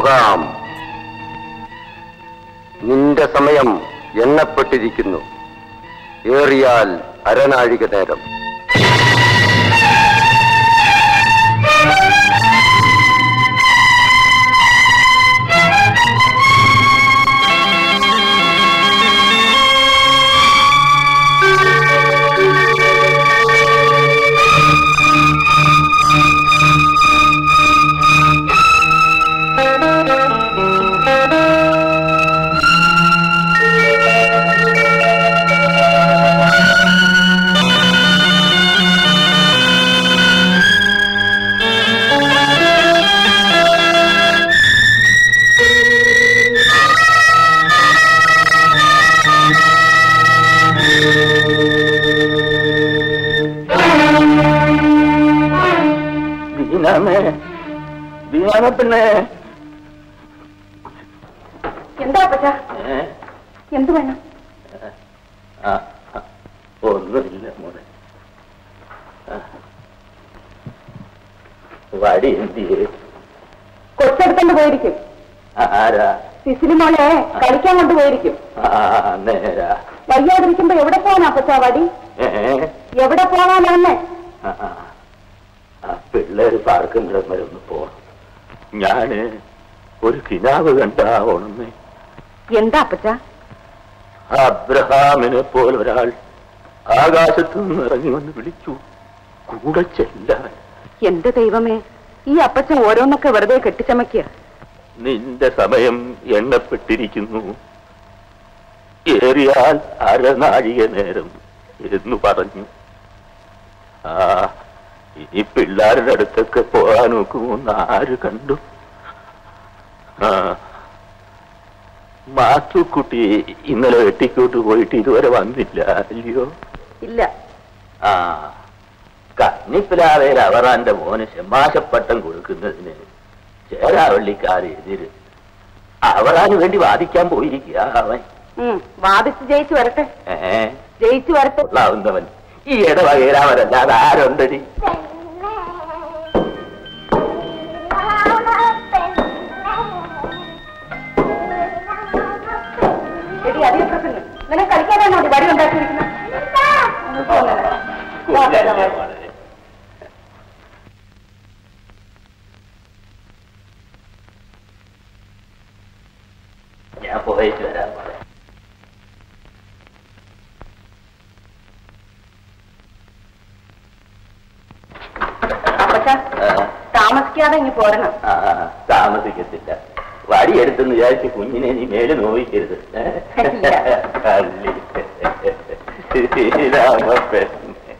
പോകാം നിന്റെ സമയം എണ്ണപ്പെട്ടിരിക്കുന്നു ഏറിയാൽ അരനാഴിക നേരം ബീനാമേ ബീനാമ പെണ്ണേ എന്താ അപ്പച്ച ഏ? എന്ത് വേണം ആ, ആ, ഒന്നുമില്ല മോനെ ആ. വടി എന്തിയേ കൊച്ചെടുത്തോണ്ട് പോയിരിക്കും ആരാ സിസിലി മോളെ കളിക്കാൻ കൊണ്ടുപോയിരിക്കും ആ നേരാ വയ്യാതിരിക്കുമ്പോ എവിടെ പോകാനാ അപ്പച്ച വടി ഏ? എവിടെ പോകാനാന്ന് ആ, ആ. ആ പിള്ളേര് പാർക്കുന്നിടം വരെ ഒന്ന് പോണം ഞാന് ഒരു കിനാവ് കണ്ടാ ഓണമേ എന്താ അപ്പച്ച അബ്രഹാമിനെ പോലെ ഒരാൾ ആകാശത്തു നിന്ന് ഇറങ്ങി വന്ന് വിളിച്ചു കൂടെ ചെല്ലാൻ എന്റെ ദൈവമേ ഈ അപ്പച്ചൻ ഓരോന്നൊക്കെ വെറുതെ കെട്ടിച്ചമയ്ക്കുക നിന്റെ സമയം എണ്ണപ്പെട്ടിരിക്കുന്നു ഏറിയാൽ അരനാഴിക നേരം എന്ന് പറഞ്ഞു ആ ഈ പിള്ളേരുടെ അടുത്തൊക്കെ പോകാൻ നോക്കുമെന്ന് ആര് കണ്ടു ആ മാത്തുക്കുട്ടി ഇന്നലെ വെട്ടിക്കോട്ട് പോയിട്ട് ഇതുവരെ വന്നില്ല അല്ലയോ ഇല്ല ആ കന്നിപ്പിലാവേൽ അവറാന്റെ മോന് ശമാശപ്പട്ടം കൊടുക്കുന്നതിന് ചേരാവള്ളിക്കാര് എതിര് അവറാന് വേണ്ടി വാദിക്കാൻ പോയിരിക്കുക അവൻ ഉം, വാദിച്ച് ജയിച്ചു വരട്ടെ ഏ ജയിച്ചു വരട്ടെ കൊള്ളാവുന്നവൻ ഈ ഇടവകേരാവരല്ലാതെ ആരുണ്ടടി എടി അതേ പ്രസംഗം നിനക്ക് കളിക്കാനാണോ ഈ വടി ഉണ്ടാക്കിയിരിക്കുന്നത് കുഞ്ഞല്ലേ മോളെ. ഞാൻ പോയിട്ട് വരാം മോളെ. അപ്പച്ച ആ, താമസിക്കാതെ ഇനി പോരണം ആ, താമസിക്കത്തില്ല വടി എടുത്തെന്ന് വിചാരിച്ച് കുഞ്ഞിനെ നീ മേല് നോവിക്കരുത് ഏ? ഇല്ല. കള്ളി. ശ്രീരാമപ്പൻ.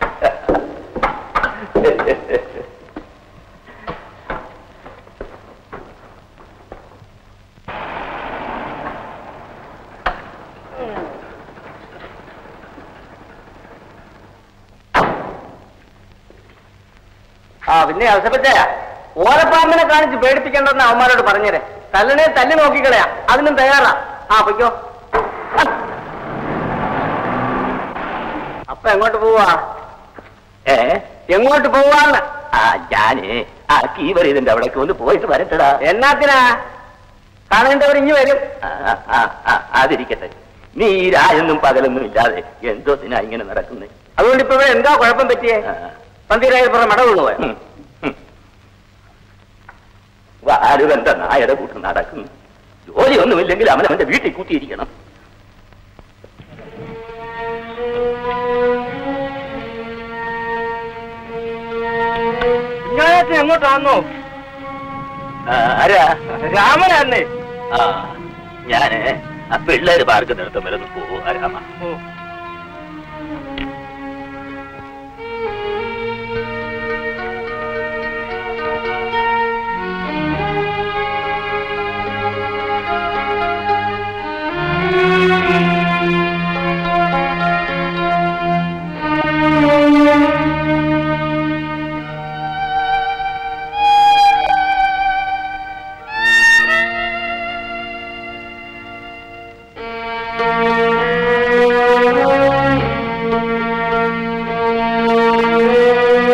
ആ പിന്നെ അവസരപ്പറ്റയ ഓരപ്പാമ്പിനെ കാണിച്ച് പേടിപ്പിക്കണ്ടെന്ന് അവന്മാരോട് പറഞ്ഞേരെ തല്ലനെ തല്ലി നോക്കിക്കളയാ അതിനും തയ്യാറാ ആ പൊയ്ക്കോ അപ്പൊ എങ്ങോട്ട് പോവാ ഏ എങ്ങോട്ട് പോവാന്ന് ആ ഞാനേ ആ കീവർ ഇതിന്റെ അവിടേക്ക് ഒന്ന് പോയിട്ട് വരട്ടടാ എന്നാത്തിനാ കാണേണ്ടവർ ഇനി വരും ആ, ആ, ആ, അതിരിക്കട്ടെ നീ ഈ രായൊന്നും പകലൊന്നും ഇല്ലാതെ എന്തോത്തിനാ ഇങ്ങനെ നടക്കുന്നേ അതുകൊണ്ട് ഇപ്പൊ ഇവിടെ എന്താ കുഴപ്പം പറ്റിയേ പന്തിരായപ്പുറം മട വീണു പോയോ ആരുകണ്ട നായയുടെ കൂട്ടം നടക്കുന്നു ജോലിയൊന്നുമില്ലെങ്കിൽ അവൻ അവന്റെ വീട്ടിൽ കൂട്ടിയിരിക്കണം ഇങ്ങോട്ട് എങ്ങോട്ടാന്നോ ആ, ആരാ രാമനാന്നേ ആ ഞാന് ആ പിള്ളേര് പാർക്ക് നിർത്തം വരെ ഒന്ന് പോവാ രാമ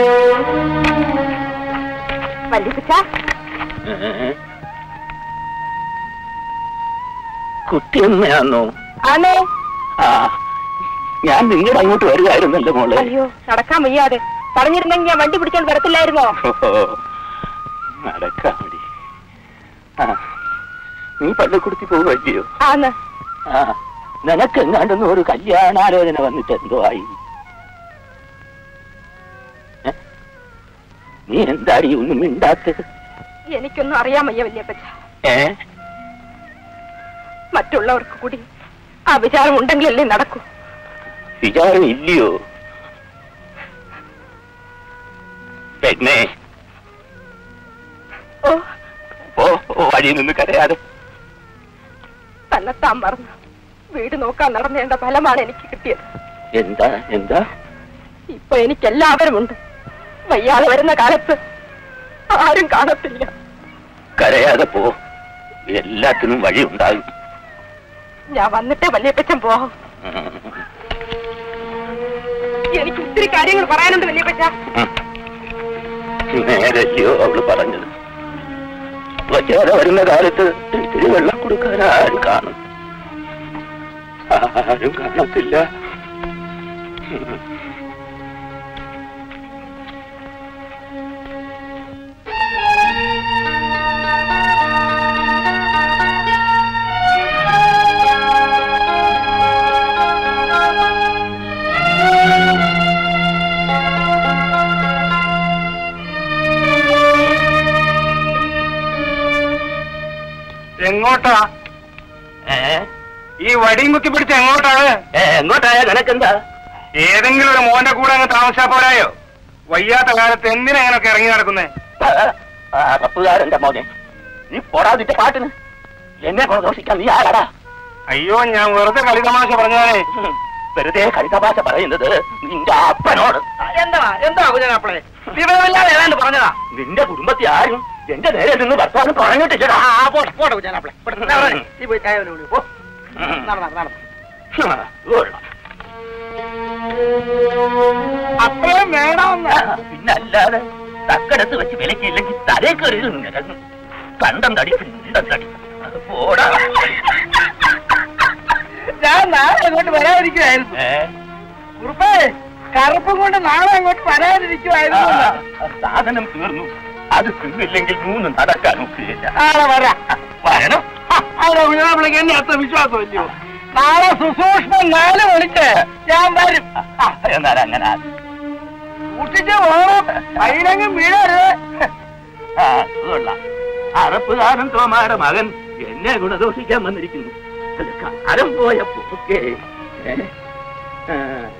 വല്യപ്പച്ച കുട്ടിയമ്മയാന്നോ ആണേ ആ ഞാൻ നിങ്ങളുടെ അങ്ങോട്ട് വരുമായിരുന്നല്ലോ മോളെ അയ്യോ നടക്കാൻ വയ്യാതെ പറഞ്ഞിരുന്നെങ്കിൽ ഞാൻ വണ്ടി പിടിച്ചോണ്ട് വരത്തില്ലായിരുന്നോ നടക്കാൻ മതി ആ നീ പള്ളിക്കുടുത്തി പോവല്ലയോ ആന്ന് ആ നിനക്ക് എങ്ങാണ്ടെന്ന് ഒരു കല്യാണാലോചന വന്നിട്ട് എന്തോ ആയി ഏ? നീ എന്താടി ഒന്നും മിണ്ടാത്തത് എനിക്കൊന്നും അറിയാൻ വയ്യ വല്യപ്പച്ച ഏ മറ്റുള്ളവർക്ക് കൂടി ആ വിചാരം ഉണ്ടെങ്കിലല്ലേ നടക്കൂ വിചാരം ഇല്ലയോ പെണ്ണേ ഓ ഓ ഓ വഴി നിന്ന് കരയാതെ തന്നെത്താൻ മറന്ന് വീട് നോക്കാൻ നടന്നേണ്ട ഫലമാണ് എനിക്ക് കിട്ടിയത് എന്താ എന്താ ഇപ്പൊ എനിക്ക് എല്ലാവരും ഉണ്ട് വയ്യാതെ വരുന്ന കാലത്ത് ആരും കാണത്തില്ല കരയാതെ പോ എല്ലാത്തിനും വഴി ഉണ്ടാകും ഞാൻ വന്നിട്ടേ വല്യപ്പച്ചൻ പോവാം എനിക്ക് ഒത്തിരി കാര്യങ്ങൾ പറയാനുണ്ട് വല്യപ്പച്ച നേരല്ലയോ അവള് പറഞ്ഞത് വയ്യാതെ വരുന്ന കാലത്ത് ഇത്തിരി വെള്ളം കൊടുക്കാൻ ആരും കാണും ആരും കാണത്തില്ല എങ്ങോട്ടാ ഏ? ഈ വടിയും കുത്തി പിടിച്ച് എങ്ങോട്ടാണ് ഏ, എങ്ങോട്ടായ നിനക്കെന്താ ഏതെങ്കിലും ഒരു മോന്റെ കൂടെ അങ്ങ് താമസിച്ചാ പോരായോ വയ്യാത്ത കാലത്ത് എന്തിനാ ഇങ്ങനൊക്കെ ഇറങ്ങി നടക്കുന്നേ റപ്പുകാരന്റെ മോനെ നീ പോടാതിന്റെ പാട്ടിന് എന്നെ കൊണ്ട് ദോഷിക്കാൻ നീ ആരാടാ അയ്യോ ഞാൻ വെറുതെ കളി തമാശ പറഞ്ഞാലേ ഉം. വെറുതെ കരിതഭാഷ പറയുന്നത് നിന്റെ അപ്പനോട് എന്താ എന്താ കുഞ്ഞനാപ്പിളെ വിവരമില്ലാതെ ഏതാണ്ട് പറഞ്ഞതാ നിന്റെ കുടുംബത്തെ ആരും എന്റെ നേരെ നിന്ന് വർത്താനം പറഞ്ഞിട്ടില്ലടാ ആ പോട്ടെ പോട്ടെ കുഞ്ഞനാപ്പിളെ ഈ പോയി ചായ വിളി പോ ഉം. നടന്ന നടന്നു കൊള്ളാം. അത്രയും വേണമെന്ന് പിന്നല്ലാതെ തക്കടത്ത് വെച്ച് വിലക്കില്ലെങ്കിൽ തലേ കയറി നിരങ്ങും കണ്ടം തടി കുണ്ടം തടി അത് പോടാ ഞാൻ നാളെ അങ്ങോട്ട് വരാതിരിക്കുവായിരുന്നു ഏ? കുറുപ്പേ കറുപ്പും കൊണ്ട് നാളെ അങ്ങോട്ട് വരാതിരിക്കുവായിരുന്നു ആ, സാധനം തീർന്നു അത് തിന്നില്ലെങ്കിൽ മൂന്ന് നടക്കാൻ ഒക്കുകയില്ല നാളെ വരാം വരണം അവിടെ കുഞ്ഞനാപ്പിളക്ക് എന്നെ അത്ര വിശ്വാസമില്ലയോ നാളെ സുസൂക്ഷ്മം നാല് മണിക്ക് ഞാൻ വരും ആ, എന്നാൽ അങ്ങനെ ആക്ക്. സൂക്ഷിച്ച് പോകണം അതിനെങ്കിലും വീഴരുത് ആ, അത് കൊള്ളാം അറപ്പുകാരൻ തോമാരുടെ മകൻ എന്നെ ഗുണദോഷിക്കാൻ വന്നിരിക്കുന്നു അല്ല, കാലം പോയ പോക്കേ ഏ? ആ.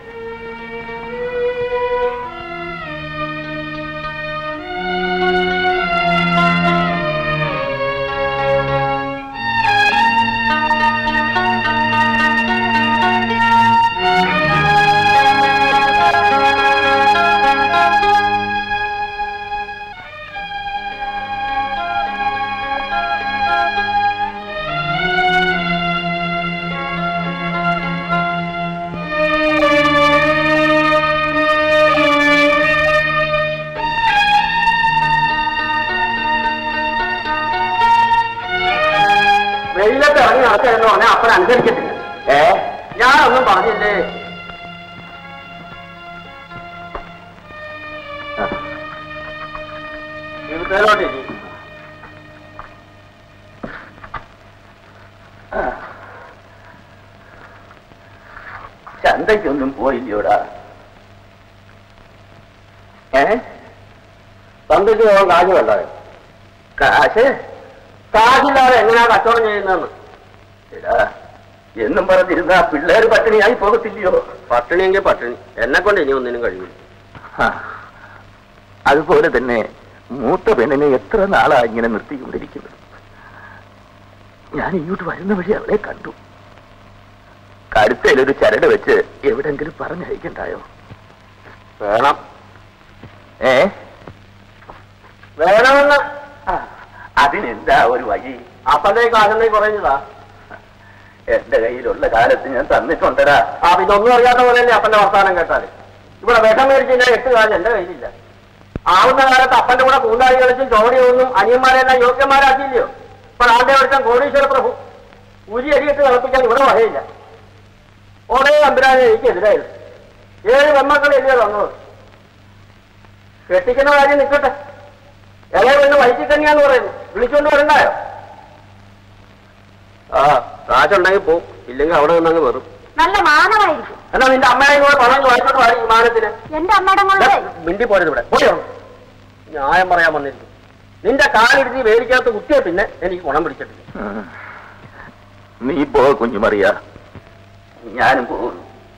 വെയിലത്ത് ഇറങ്ങി നടക്കായിരുന്നു പറഞ്ഞാൽ അപ്പൻ അനുസരിക്കത്തില്ല ഏ ഞാനൊന്നും പറഞ്ഞില്ലേ ഇവിടത്തേലോട്ട് ഇരി. ചന്തയ്ക്കൊന്നും പോയില്ലോടാ ഏ തന്തയ്ക്ക് പോകാൻ കാശ് വേണ്ടേ കാശ് കാശില്ലാതെ എങ്ങനെയാ കച്ചവടം ചെയ്യുന്നതെന്ന് എടാ എന്നും പറഞ്ഞിരുന്ന പിള്ളേര് പട്ടിണിയായി പോകത്തില്ലയോ പട്ടിണിയെങ്കിൽ പട്ടിണി എന്നെ കൊണ്ട് ഇനി ഒന്നിനും കഴിയില്ല ആ, അതുപോലെ തന്നെ മൂത്ത പെണ്ണിനെ എത്ര നാളാ ഇങ്ങനെ നിർത്തിക്കൊണ്ടിരിക്കുന്നത് ഞാൻ ഇങ്ങോട്ട് വരുന്ന വഴി അവളെ കണ്ടു കടുത്തയിലൊരു ചരട് വെച്ച് എവിടെങ്കിലും പറഞ്ഞയക്കണ്ടായോ വേണം ഏ വേണമെന്ന് ആ, അതിനെന്താ ഒരു വഴി അപ്പന്റെ കാശന്റെ കുറഞ്ഞതാ എന്റെ കയ്യിലുള്ള കാലത്ത് ഞാൻ തന്നിട്ടുണ്ടടാ ആ ഇതൊന്നും അറിയാത്ത പോലെ തന്നെ അപ്പന്റെ വർത്താനം കേട്ടാല് ഇവിടെ വിഷം മേടിച്ചില്ല എട്ട് കാശ് എന്റെ കയ്യിലില്ല ആവുന്ന കാലത്ത് അപ്പന്റെ കൂടെ കൂണ്ടാളി കളിച്ചും ചോടി ഒന്നും അനിയന്മാരെല്ലാം യോഗ്യന്മാരാക്കിയില്ലയോ ഇപ്പോൾ ആദ്യ വർഷം കോടീശ്വര പ്രഭു ഉരി അരിയിട്ട് തിളപ്പിക്കാൻ ഇവിടെ വകയില്ല ഓരോ അമ്പരാനെ എനിക്ക് എതിരായിരുന്നു ഏഴ് പെൺമക്കളെ എല്ലാം തന്നത് കെട്ടിക്കുന്ന കാര്യം നിൽക്കട്ടെ ഇളയ പെണ്ണ് വയറ്റിൽ തന്നെയാന്ന് പറയുന്നു വിളിച്ചോണ്ട് വരണ്ടായോ ആ കാശുണ്ടെങ്കിൽ പോവും ഇല്ലെങ്കിൽ അവിടെ നിന്നങ്ങ് വെറും നല്ല മാനമായിരിക്കും എന്നാ നിന്റെ അമ്മയുടെ കൂടെ പണം വായിച്ചോണ്ട് വാടി വിമാനത്തിന് എന്റെ അമ്മയുടെ കൊണ്ട് മിണ്ടി പോരുത് ഇവിടെ പോയോ ന്യായം പറയാൻ വന്നിരിക്കും നിന്റെ കാലിടിച്ച് വേലിക്കകത്ത് കുത്തിയ പിന്നെ എനിക്ക് ഗുണം പിടിച്ചിട്ടില്ല നീ പോ കുഞ്ഞുമറിയ ഞാനും പോകുന്നു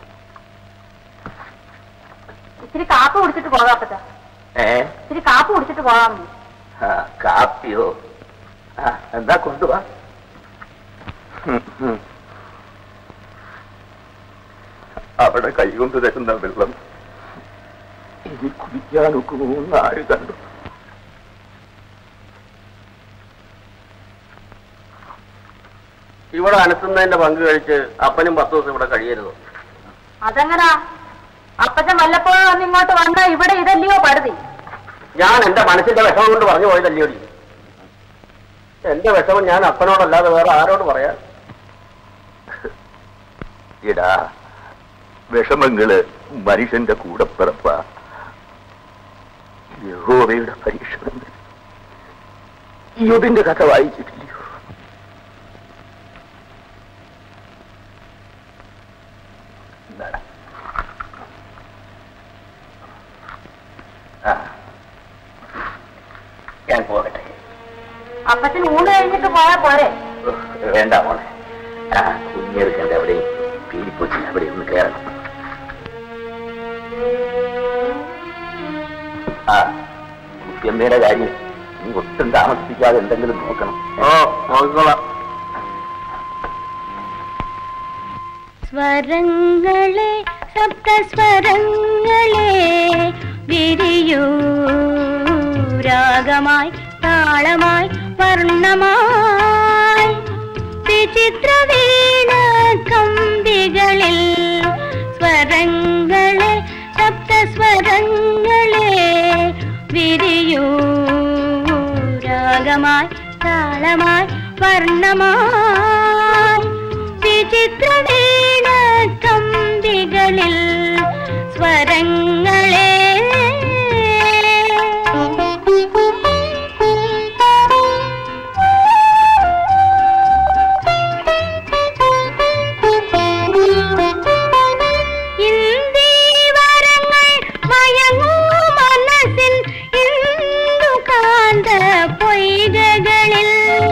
ഇത്തിരി കാപ്പ് കുടിച്ചിട്ട് പോകാപ്പറ്റ ഏ ഇത്തിരി കാപ്പ് കുടിച്ചിട്ട് പോകാൻ മതി ആ, കാപ്പിയോ ആ, എന്താ കൊണ്ടുവാ ഉം, ഉം. അവിടെ കൈകൊണ്ട് തരുന്ന വെള്ളം ഇനി കുടിക്കാനൊക്കുമെന്ന് ആര് കണ്ടു ഇവിടെ അനത്തുന്നതിന്റെ പങ്ക് കഴിച്ച് അപ്പനും പത്ത് ദിവസം ഇവിടെ കഴിയരുത് അതെങ്ങനാ അപ്പച്ചൻ വല്ലപ്പോഴും വന്ന് ഇങ്ങോട്ട് വന്നാ ഇവിടെ ഇതല്ലയോ പടുതി ഞാൻ എന്റെ മനസ്സിന്റെ വിഷമം കൊണ്ട് പറഞ്ഞു പോയതല്ലയോടി എന്റെ വിഷമം ഞാൻ അപ്പനോടല്ലാതെ വേറെ ആരോട് പറയാൻ ഇടാ വിഷമങ്ങള് മനുഷ്യന്റെ കൂടെ പിറപ്പ യഹോവയുടെ പരീക്ഷണങ്ങൾ യുബിന്റെ കഥ വായിച്ചിട്ടില്ലയോ എന്താടാ? ആ. ഞാൻ പോകട്ടെ അപ്പച്ചൻ ഊണ് കഴിഞ്ഞിട്ട് പോയാ പോരെ വേണ്ട മോളെ ആ കുഞ്ഞെടുക്കണ്ട എവിടെയും പീലിപ്പൊച്ചിൽ അവിടെ ഒന്ന് കയറണം ആ കുട്ടിയമ്മയുടെ കാര്യം നീ ഒട്ടും താമസിപ്പിക്കാതെ എന്തെങ്കിലും നോക്കണം ഓ നോക്കിക്കോളാം സ്വരങ്ങളെ സപ്തസ്വരങ്ങളെ വിരിയൂ രാഗമായി താളമായി വർണ്ണമായി വിചിത്ര വീണ കമ്പികളിൽ സ്വരങ്ങളെ സപ്തസ്വരങ്ങളെ വിരിയൂ രാഗമായി താളമായി വർണ്ണമായി വിചിത്ര വീണ കമ്പികളിൽ സ്വരങ്ങളെ ഇന്ദീവരങ്ങൾ മയങ്ങൂ മനസ്സിൽ ഇന്ദുകാന്ത പൊയ്കകളിൽ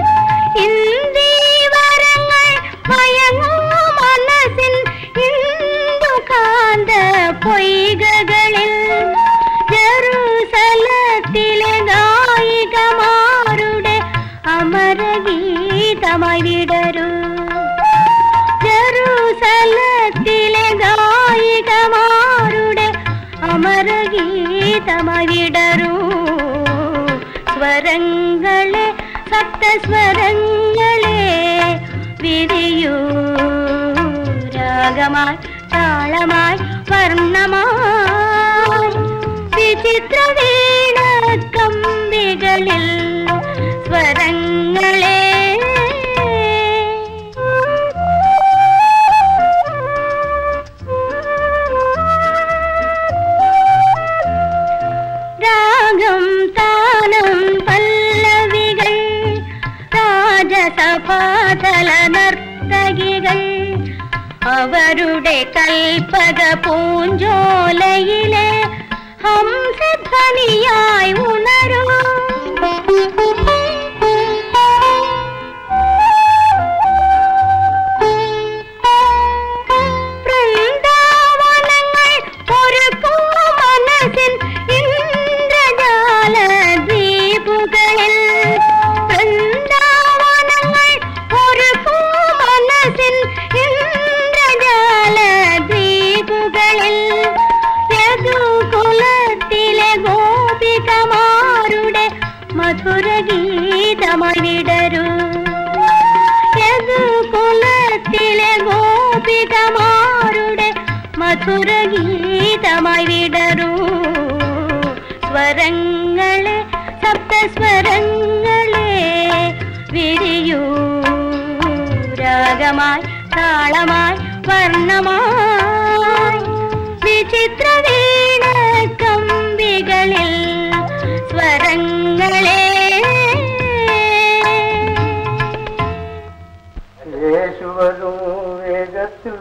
ഇന്ദീവരങ്ങൾ മയങ്ങൂ മനസ്സിൽ ഇന്ദുകാന്ത പൊയ്കകളിൽ ജെറൂസലത്തിലെ ഗായികമാരുടെ അമരഗീതമായി വിടരൂ ജെറൂസലത്തിലെ ഗായികമാരുടെ അമരഗീതമായി വിടരൂ സ്വരങ്ങളെ സപ്തസ്വരങ്ങളെ വിരിയൂ രാഗമായി താളമായി വർണ്ണമായി വിചിത്ര വീണ കമ്പികളിൽ സ്വരങ്ങളെ രാഗം താനം പല്ലവികൾ രാജസഭാതല നർത്തകികൾ അവരുടെ കൽപ്പക പൂഞ്ചോലയിലെ ഹംസധ്വനിയായി ഉണരൂ വൃന്ദാവനങ്ങൾ ഒരുക്കൂ മനസ്സിൻ ഇന്ദ്രജാല ദ്വീപുകളിൽ വൃന്ദാവനങ്ങൾ ഒരുക്കൂ മനസ്സിൻ ഇന്ദ്രജാല ദ്വീപുകളിൽ യദുകുലത്തിലെ ഗോപികമാരുടെ മധുരഗീതമായി വിടരൂ യദുകുലത്തിലെ ഗോപികമാരുടെ മധുരഗീതമായി വിടരൂ സ്വരങ്ങളെ സപ്തസ്വരങ്ങളെ വിരിയൂ രാഗ സ്വരമായി താളമായി വർണ്ണമായി വിചിത്ര വീണ കമ്പികളിൽ സ്വരങ്ങളെ യേശുവരും വേഗത്തിൽ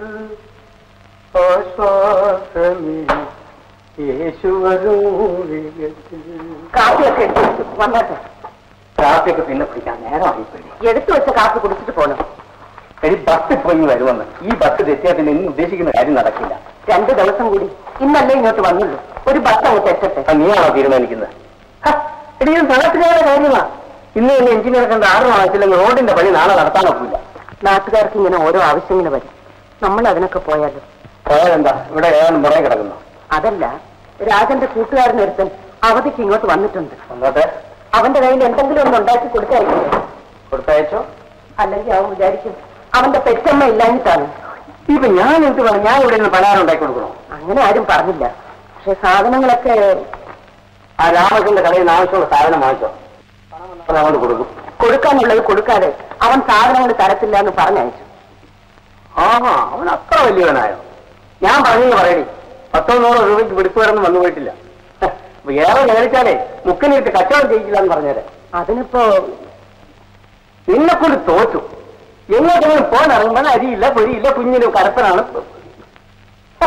ആശ്വാസമേ യേശുവരും വേഗത്തിൽ കാപ്പിയൊക്കെ എടുത്തു വെച്ചു. വന്നോട്ടെ കാപ്പിയൊക്കെ പിന്നെ കുടിക്കാൻ നേരമായി എടുത്തു വെച്ച കാപ്പി കുടിച്ചിട്ട് പോകണം എടി ബസ് പോയി വരുമെന്ന് ഈ ബസ് തെറ്റിയാൽ പിന്നെ ഇന്ന് ഉദ്ദേശിക്കുന്ന കാര്യം നടക്കില്ല രണ്ടു ദിവസം കൂടി ഇന്നല്ലേ ഇങ്ങോട്ട് വന്നുള്ളൂ ഒരു ബസ് അങ്ങ് തെറ്റട്ടെ ആ, നീയാണോ തീരുമാനിക്കുന്നത് ഹ, എടി ഇത് നാട്ടുകാരുടെ കാര്യമാ ഇന്ന് തന്നെ എഞ്ചിനീയർ കണ്ട ആറ് മാസത്തിലെങ്കിൽ റോഡിന്റെ പണി നാളെ നടത്താൻ ഒക്കില്ല നാട്ടുകാർക്ക് ഇങ്ങനെ ഓരോ ആവശ്യങ്ങൾ വരും നമ്മൾ അതിനൊക്കെ പോയാലോ പോയാലെന്താ ഇവിടെ ഏതാനും പുറകെ കിടക്കുന്നു അതല്ല രാജന്റെ കൂട്ടുകാരനൊരുത്തൻ അവധിക്ക് ഇങ്ങോട്ട് വന്നിട്ടുണ്ട് വന്നോട്ടെ അവന്റെ കയ്യിൽ എന്തെങ്കിലും ഒന്ന് ഉണ്ടാക്കി കൊടുക്കായിരിക്കും കൊടുത്തയച്ചോ അല്ലെങ്കിൽ അവൻ വിചാരിക്കും അവന്റെ പെറ്റമ്മ ഇല്ലാഞ്ഞിട്ടാണ് ഇപ്പൊ ഞാൻ എന്ത് പറഞ്ഞു ഞാൻ ഇവിടെ നിന്ന് പലഹാരം ഉണ്ടാക്കി കൊടുക്കണോ അങ്ങനെ ആരും പറഞ്ഞില്ല പക്ഷെ സാധനങ്ങളൊക്കെ ആ രാമചന്ദ്രന്റെ കടയിൽ നിന്ന് ആവശ്യമുള്ള സാധനം വാങ്ങിച്ചോ പണം അങ്ങോട്ട് കൊടുക്കും കൊടുക്കാനുള്ളത് കൊടുക്കാതെ അവൻ സാധനങ്ങൾ തരത്തില്ല എന്ന് പറഞ്ഞയച്ചു ആഹാ അവൻ അത്ര വലിയവനായോ ഞാൻ പറഞ്ഞു പറയടി പത്തോ നൂറോ രൂപയ്ക്ക് പിടിപ്പുവരൊന്നും വന്നു പോയിട്ടില്ല ഹ, ഏറെ നേരിട്ടാലേ മുക്കിനിട്ട് കച്ചവടം ചെയ്യിക്കില്ല എന്ന് പറഞ്ഞേരെ അതിനിപ്പോ നിന്നെ കൊണ്ട് തോറ്റു എങ്ങോട്ടെങ്കിലും പോകാൻ ഇറങ്ങുമ്പോൾ അരിയില്ല പൊരിയില്ല കുഞ്ഞിനും കരപ്പനാണ് ഹ.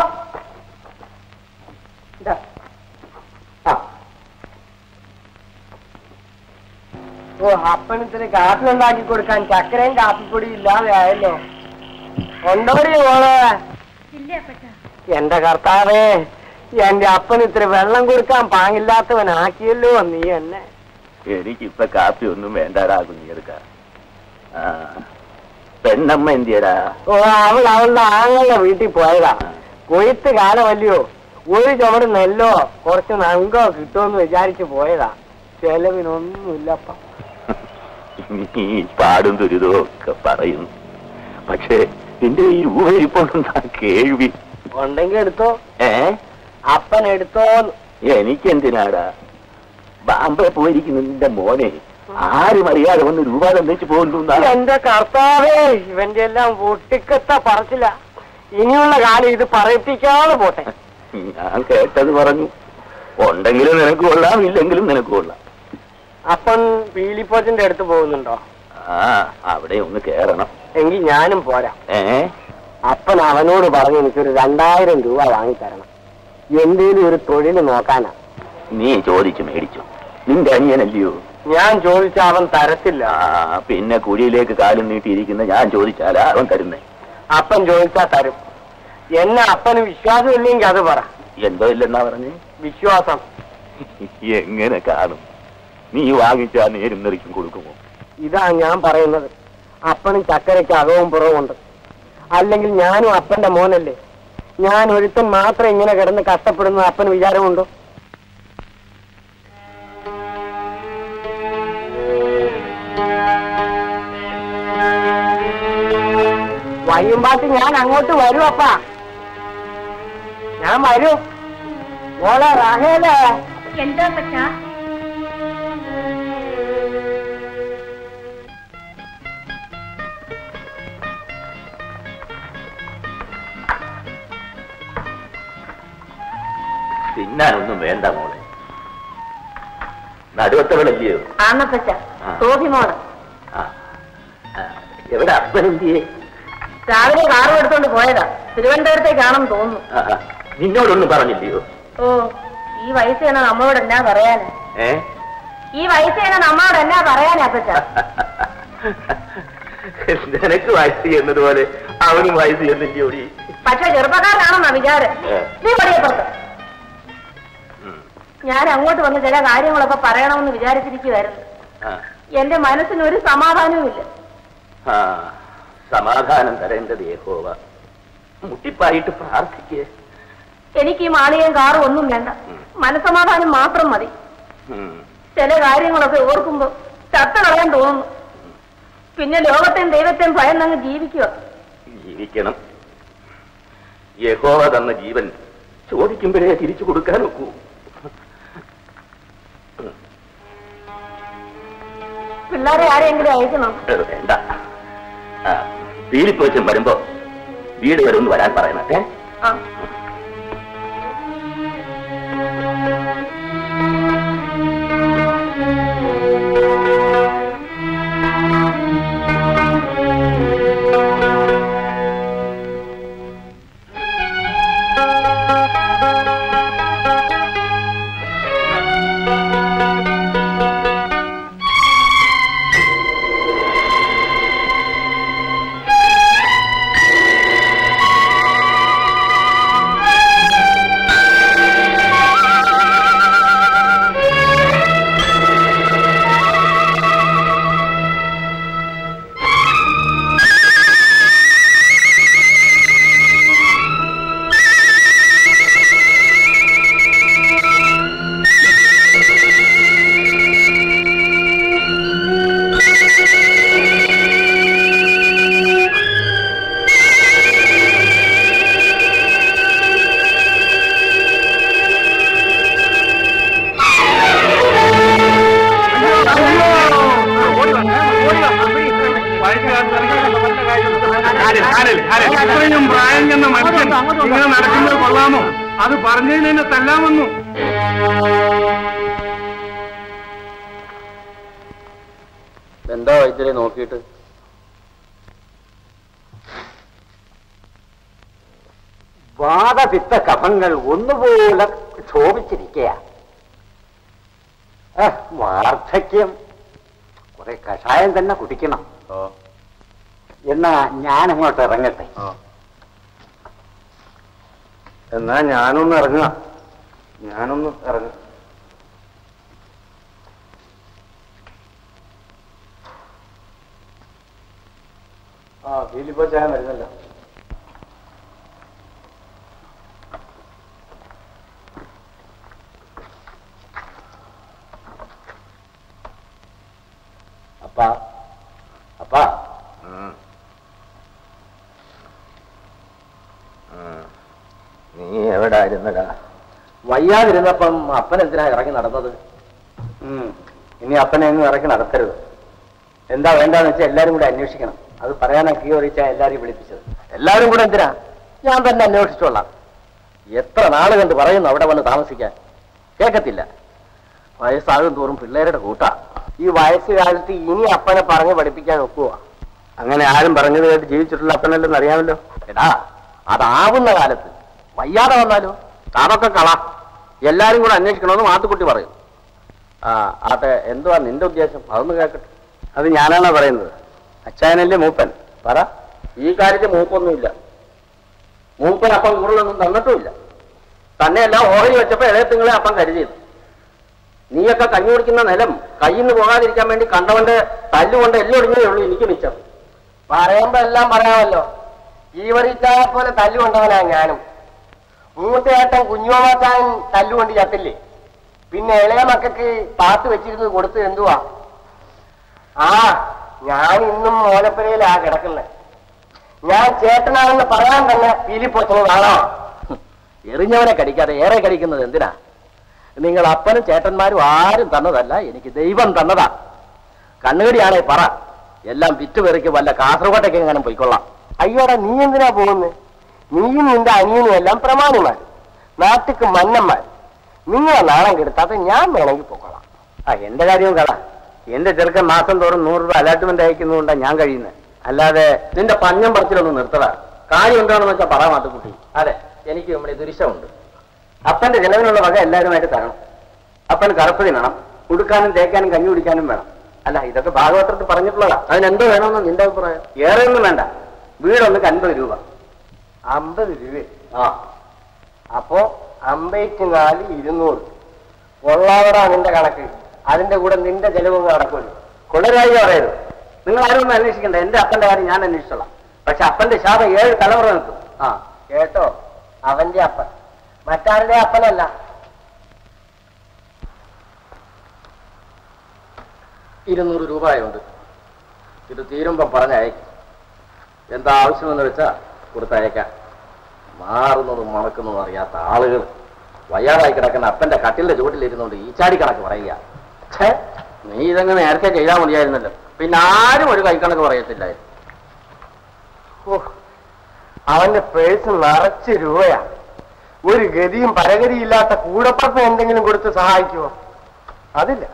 ഇതാ, ആ. ഓ അപ്പനത്തിന് കാപ്പി ഉണ്ടാക്കി കൊടുക്കാൻ ചക്കരയും കാപ്പിപ്പൊടിയും ഇല്ലാതെ ആയല്ലോ കൊണ്ടോടി മോളെ എന്റെ കർത്താവേ എന്റെ അപ്പന് ഇത്തിരി വെള്ളം കൊടുക്കാൻ പാങ്ങില്ലാത്തവനാക്കിയല്ലോ നീ എന്നെ എനിക്കിപ്പൊ കാപ്പി ഒന്നും വേണ്ടാടാ കുഞ്ഞെടുക്ക പെണ്ണമ്മ എന്തിയടാ ഓ അവൾ അവളുടെ ആങ്ങളുടെ വീട്ടിൽ പോയതാ കൊയ്ത്ത് കാലമല്ലയോ ഒരു ചുമട് നെല്ലോ കുറച്ച് നങ്കോ കിട്ടുമെന്ന് വിചാരിച്ചു പോയതാ ചെലവിനൊന്നുമില്ലപ്പ നീ പാടും ദുരിതവും ഒക്കെ പറയുന്നു പക്ഷേ നിന്റെ ഈ രൂപ ഇരിപ്പുണ്ടെന്നാ കേൾവി ഉണ്ടെങ്കിൽ എടുത്തോ ഏ അപ്പൻ എടുത്തോന്ന് എനിക്കെന്തിനാടാ ബാംബെ പോയിരിക്കുന്ന നിന്റെ മോനെ ആരും അറിയാതെ വന്ന് രൂപ തന്നിച്ച് പോകുന്നു എന്റെ കർത്താവേ ഇവന്റെ എല്ലാം പൊട്ടിക്കത്ത പറച്ചില്ല ഇനിയുള്ള കാലം ഇത് പറയിപ്പിക്കാതെ പോട്ടെ ഞാൻ കേട്ടത് പറഞ്ഞു ഉണ്ടെങ്കിലും നിനക്ക് കൊള്ളാം ഇല്ലെങ്കിലും നിനക്ക് കൊള്ളാം അപ്പൻ പീലിപ്പോച്ചന്റെ അടുത്ത് പോകുന്നുണ്ടോ ആ അവിടെ ഒന്ന് കേറണം എങ്കിൽ ഞാനും പോരാ ഏ അപ്പൻ അവനോട് പറഞ്ഞു എനിക്കൊരു രണ്ടായിരം രൂപ വാങ്ങിത്തരണം എന്തേലും ഒരു തൊഴിൽ നോക്കാനാ നീ ചോദിച്ചു മേടിച്ചു നിന്റെ അനിയനല്ലയോ ഞാൻ ചോദിച്ച അവൻ തരത്തില്ല ആ പിന്നെ കുഴിയിലേക്ക് കാലും നീട്ടിയിരിക്കുന്ന ഞാൻ ചോദിച്ചാലാ അവൻ തരുന്നേ അപ്പൻ ചോദിച്ചാ തരും എന്നെ അപ്പന് വിശ്വാസം ഇല്ലെങ്കിൽ അത് പറ എന്തോ ഇല്ലെന്നാ പറഞ്ഞേ വിശ്വാസം എങ്ങനെ കാണും നീ വാങ്ങിച്ചാ നേരും നെറിക്കും കൊടുക്കുമോ ഇതാ ഞാൻ പറയുന്നത് അപ്പനും ചക്കരയ്ക്ക് അകവും പുറവുണ്ട് അല്ലെങ്കിൽ ഞാനും അപ്പന്റെ മോനല്ലേ ഞാൻ ഒരുത്തൻ മാത്രം ഇങ്ങനെ കിടന്ന് കഷ്ടപ്പെടുന്ന അപ്പന് വിചാരമുണ്ടോ വയ്യുമ്പാട്ട് ഞാൻ അങ്ങോട്ട് വരും അപ്പ ഞാൻ വരും മോളെ റാഹേലേ എന്താ പറ്റാ തിന്നാനൊന്നും വേണ്ട മോളെ നടുവത്തവളല്ലയോ ആന്നപ്പച്ച ആ. സോഫിമോള് ആ. ആ. എവിടെ അപ്പനെന്തിയേ രാവിലെ കാറും എടുത്തോണ്ട് പോയതാ തിരുവനന്തപുരത്തേക്കാണെന്ന് തോന്നുന്നു ആ, നിന്നോടൊന്നും പറഞ്ഞില്ലയോ ഓ ഈ വയസ്സ് തന്നെ നമ്മളോട് എന്നാ പറയാനാ ഏ ഈ വയസ്സ് തന്നെ നമ്മളോട് എന്നാ പറയാനാ അപ്പച്ച നിനക്ക് വയസ്സ് എന്നതുപോലെ അവനും വയസ്സ് എന്നില്ലയോടി പക്ഷെ ചെറുപ്പക്കാരനാണെന്നാ വിചാരം ഏ. നീ പടിയപ്പുറത്ത് ഉം. ഞാൻ അങ്ങോട്ട് വന്ന് ചില കാര്യങ്ങളൊക്കെ പറയണമെന്ന് വിചാരിച്ചിരിക്കുവായിരുന്നു ആ. എന്റെ മനസ്സിന് ഒരു സമാധാനവും ഇല്ല ആ സമാധാനം തരേണ്ടത് യഹോവ മുട്ടിപ്പായിട്ട് പ്രാർത്ഥിക്കേ എനിക്ക് ഈ മാളികയും കാറും ഒന്നും വേണ്ട മനസമാധാനം മാത്രം മതി ചില കാര്യങ്ങളൊക്കെ ഓർക്കുമ്പോ ചത്ത കളയാൻ തോന്നുന്നു പിന്നെ ലോകത്തെയും ദൈവത്തെയും ഭയന്നങ്ങ് ജീവിക്കുക ജീവിക്കണം യഹോവ തന്ന ജീവൻ ചോദിക്കുമ്പോഴേ തിരിച്ചു കൊടുക്കാൻ ഒക്കൂ പിള്ളേരെ ആരെങ്കിലും അയക്കണം അത് വേണ്ട ആ, പീലിപ്പോച്ചും വരുമ്പോ വീട് വരുമെന്ന് വരാൻ പറയണം ഏ ആ ഇത്രയും പ്രായം ചെന്ന മനുഷ്യൻ ഇങ്ങനെ നടക്കുന്നത് കൊള്ളാമോ അത് പറഞ്ഞതിന് തന്നെ തല്ലാമെന്നു എന്താ വൈദ്യരെ നോക്കിയിട്ട് വാദപിത്ത കഫങ്ങൾ ഒന്നുപോലെ ക്ഷോഭിച്ചിരിക്കുക വാർദ്ധക്യം കുറെ കഷായം തന്നെ കുടിക്കണം എന്നാ ഞാൻ അങ്ങോട്ട് ഇറങ്ങട്ടെ എന്നാ ഞാനൊന്ന് ഇറങ്ങുക ഞാനൊന്ന് ഇറങ്ങുക ആ ഫീലിപ്പോ ചായ വരുന്നല്ലോ അപ്പാ അപ്പാ നീ എവിടെ ആയിരുന്നടാ വയ്യാതിരുന്നപ്പം അപ്പൻ എന്തിനാ ഇറങ്ങി നടന്നത് ഇനി അപ്പനെ എങ്ങും ഇറക്കി നടത്തരുത് എന്താ വേണ്ടാന്ന് വെച്ചാൽ എല്ലാരും കൂടെ അന്വേഷിക്കണം അത് പറയാനാ കീ ഒറിയിച്ച എല്ലാരെയും വിളിപ്പിച്ചത് എല്ലാവരും കൂടെ എന്തിനാ ഞാൻ തന്നെ അന്വേഷിച്ചോളാം എത്ര നാള് കണ്ട് പറയുന്നു അവിടെ വന്ന് താമസിക്കാൻ കേൾക്കത്തില്ല വയസ്സാകും തോറും പിള്ളേരുടെ കൂട്ടാ ഈ വയസ്സുകാലത്ത് ഇനി അപ്പനെ പറഞ്ഞ് പഠിപ്പിക്കാൻ ഒക്കുവോ അങ്ങനെ ആരും പറഞ്ഞത് കേട്ട് ജീവിച്ചിട്ടുള്ള അപ്പനല്ലെന്ന് അറിയാമല്ലോ എടാ അതാവുന്ന കാലത്ത് വയ്യാതെ വന്നാലോ അതൊക്കെ കള എല്ലാരും കൂടെ അന്വേഷിക്കണമെന്ന് മാത്തുക്കുട്ടി പറയും ആ ആട്ടെ എന്തുവാ നിന്റെ ഉദ്ദേശം അതൊന്ന് കേൾക്കട്ടെ അത് ഞാനാണോ പറയുന്നത് അച്ചായനല്ലേ മൂപ്പൻ പറ ഈ കാര്യത്തിൽ മൂപ്പൊന്നുമില്ല മൂപ്പൻ അപ്പം കൂടുതലൊന്നും തന്നിട്ടുമില്ല തന്നെയല്ല ഓഹരി വെച്ചപ്പോ ഇളയത്തിങ്ങളെ അപ്പം കരുതിയത് നീയൊക്കെ കഞ്ഞി കുടിക്കുന്ന നിലം കയ്യിൽ നിന്ന് പോകാതിരിക്കാൻ വേണ്ടി കണ്ടവന്റെ തല്ലുകൊണ്ട് എല്ലാം ഒടിഞ്ഞേ ഉള്ളൂ എനിക്ക് മിച്ചം പറയുമ്പോ എല്ലാം പറയാമല്ലോ ജീവറിച്ചായെ പോലെ തല്ലുകൊണ്ടവനാ ഞാനും മൂത്തയേട്ടൻ കുഞ്ഞുമാച്ചാൻ തല്ലുകൊണ്ട് ചത്തില്ലേ പിന്നെ ഇളയ മക്കൾക്ക് പാത്ത് വെച്ചിരുന്നത് കൊടുത്ത് എന്തുവാ ആ ഞാൻ ഇന്നും മോലപ്പുരയിലാ കിടക്കുന്നത് ഞാൻ ചേട്ടനാണെന്ന് പറയാൻ തന്നെ പീലിപ്പൊച്ചന് കാണാം എറിഞ്ഞവനെ കടിക്കാതെ ഏറെ കടിക്കുന്നത് എന്തിനാ നിങ്ങൾ അപ്പനും ചേട്ടന്മാരും ആരും തന്നതല്ല എനിക്ക് ദൈവം തന്നതാ കണ്ണുകടിയാണേ പറ എല്ലാം വിറ്റുപെറുക്കി വല്ല കാസർഗോട്ടേക്ക് എങ്ങനെ പോയിക്കൊള്ളാം അയ്യോടാ നീ എന്തിനാ പോകുന്നത് നീയും നിന്റെ അനിയനും എല്ലാം പ്രമാണിമാർ നാട്ടിക്ക് മന്നന്മാർ നിങ്ങളെ നാണം കെടുത്താത്ത ഞാൻ വേണമെങ്കിൽ പോയിക്കൊള്ളാം ആ എന്റെ കാര്യവും കള എന്റെ ചെറുക്കൻ മാസം തോറും നൂറ് രൂപ അലാട്ട്മെന്റ് അയക്കുന്നതുകൊണ്ടാണ് ഞാൻ കഴിയുന്നത് അല്ലാതെ നിന്റെ പഞ്ഞം പറച്ചിലൊന്നും നിർത്തടാ കാര്യം എന്താണെന്ന് വെച്ചാൽ പറ മാത്തുക്കുട്ടി അതെ എനിക്ക് നമ്മുടെ ദുരിശമുണ്ട് അപ്പന്റെ ചെലവിനുള്ള വക എല്ലാവരുമായിട്ട് തരണം അപ്പൻ കറുപ്പ് തിന്നണം ഉടുക്കാനും തേക്കാനും കഞ്ഞി കുടിക്കാനും വേണം അല്ല ഇതൊക്കെ ഭാഗവത്രത്തിൽ പറഞ്ഞിട്ടുള്ളതാ അതിനെന്തോ വേണമെന്ന് നിന്റെ അഭിപ്രായം ഏറെ ഒന്നും വേണ്ട വീടൊന്ന് അൻപത് രൂപ അമ്പത് രൂപ ആ അപ്പോ അമ്പത്തി നാല് ഇരുന്നൂറ് കൊള്ളാവടാ നിന്റെ കണക്ക് അതിന്റെ കൂടെ നിന്റെ ചെലവും നടക്കുമല്ലോ കൊള്ളരായി പറയരുത് നിങ്ങൾ ആരും ഒന്നും അന്വേഷിക്കണ്ട എന്റെ അപ്പന്റെ കാര്യം ഞാൻ അന്വേഷിച്ചോളാം പക്ഷെ അപ്പന്റെ ശാപം ഏഴ് തലമുറ നിൽക്കും ആ കേട്ടോ അവന്റെ അപ്പൻ മറ്റാരുടെ അപ്പനല്ല ഇരുന്നൂറ് രൂപയുണ്ട് ഇത് തീരുമ്പം പറഞ്ഞയക്കും എന്താ ആവശ്യമെന്ന് വെച്ചാ കൊടുത്തയക്കാം മാറുന്നതും മണക്കുന്നതും അറിയാത്ത ആളുകൾ വയ്യാതായി കിടക്കുന്ന അപ്പന്റെ കട്ടിലിന്റെ ചുവട്ടിലിരുന്നുകൊണ്ട് ഈച്ചാടി കണക്ക് പറയുക ഛേ നീ ഇതങ്ങ് നേരത്തെ ചെയ്താൽ മതിയായിരുന്നല്ലോ പിന്നെ ആരും ഒരു കൈക്കണക്ക് പറയത്തില്ലായിരുന്നു ഓ അവന്റെ പേഴ്സ് നിറച്ച് രൂപയാ ഒരു ഗതിയും പരഗതിയില്ലാത്ത കൂടപ്പറപ്പ് എന്തെങ്കിലും കൊടുത്ത് സഹായിക്കുമോ അതില്ല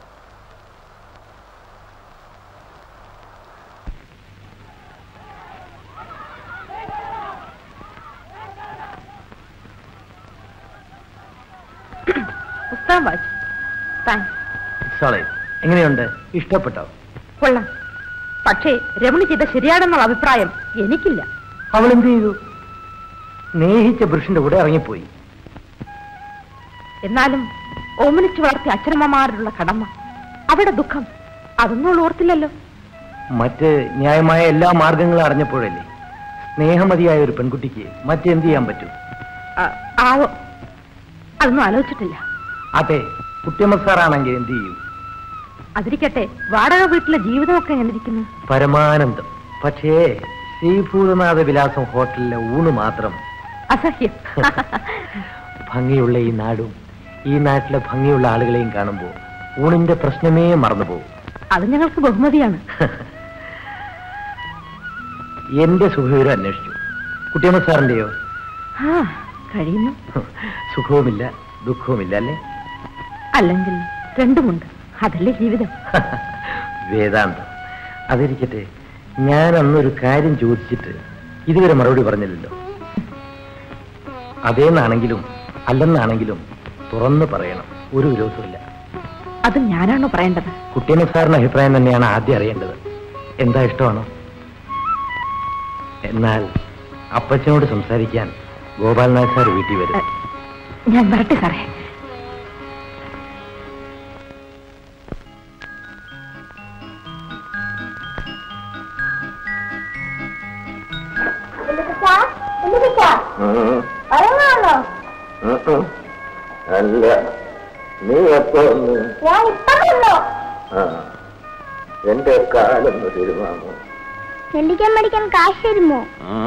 പുസ്തകം വായിച്ചു താങ്ക്സ് സോളേ എങ്ങനെയുണ്ട് ഇഷ്ടപ്പെട്ടോ കൊള്ളാം പക്ഷേ രമണി ചെയ്ത ശരിയാണെന്നുള്ള അഭിപ്രായം എനിക്കില്ല അവൾ എന്ത് ചെയ്തു സ്നേഹിച്ച പുരുഷന്റെ കൂടെ ഇറങ്ങിപ്പോയി എന്നാലും ഓമനിച്ച് വളർത്തിയ അച്ഛനമ്മമാരുടെ കടമ അവിടെ ദുഃഖം അതൊന്നും അവൾ ഓർത്തില്ലല്ലോ മറ്റ് ന്യായമായ എല്ലാ മാർഗങ്ങളും അറിഞ്ഞപ്പോഴല്ലേ സ്നേഹമതിയായ ഒരു പെൺകുട്ടിക്ക് മറ്റെന്ത് ചെയ്യാൻ പറ്റും ആ, ആവോ അതൊന്നും ആലോചിച്ചിട്ടില്ല അതെ കുട്ടിയമ്മ സാറാണെങ്കിൽ എന്ത് ചെയ്യും അതിരിക്കട്ടെ വാടക വീട്ടിലെ ജീവിതമൊക്കെ എങ്ങനെ ഇരിക്കുന്നു പരമാനന്ദം പക്ഷേ ശ്രീഭൂതനാഥ വിലാസം ഹോട്ടലിലെ ഊണ് മാത്രം അസഹ്യം ഭംഗിയുള്ള ഈ നാടും ഈ നാട്ടിലെ ഭംഗിയുള്ള ആളുകളെയും കാണുമ്പോൾ ഊണിന്റെ പ്രശ്നമേ മറന്നുപോകും അത് ഞങ്ങൾക്ക് ബഹുമതിയാണ് എന്റെ സുഖവിവരം അന്വേഷിച്ചു കുട്ടിയമ്മ സാറിന്റെയോ ആ കഴിയുന്നു സുഖവുമില്ല ദുഃഖവുമില്ല അല്ലേ അല്ലെങ്കിൽ രണ്ടുമുണ്ട് അതല്ലേ ജീവിതം വേദാന്തം അതിരിക്കട്ടെ ഞാൻ അന്നൊരു കാര്യം ചോദിച്ചിട്ട് ഇതുവരെ മറുപടി പറഞ്ഞില്ലല്ലോ അതേന്നാണെങ്കിലും അല്ലെന്നാണെങ്കിലും തുറന്നു പറയണം ഒരു വിരോധമില്ല അത് ഞാനാണോ പറയേണ്ടത് കുട്ടിയമ്മ സാറിന്റെ അഭിപ്രായം തന്നെയാണ് ആദ്യം അറിയേണ്ടത് എന്താ ഇഷ്ടമാണോ എന്നാൽ അപ്പച്ചനോട് സംസാരിക്കാൻ ഗോപാൽനാഥ് സാർ വീട്ടിൽ വരും ഞാൻ വരട്ടെ സാറേ അല്ല നീ എപ്പോ ഒന്ന് ഞാൻ ഇപ്പോ ആ എന്റെ കാലൊന്ന് തിരുമാമോ നെല്ലിക്കാൻ മേടിക്കാൻ കാശ് തരുമോ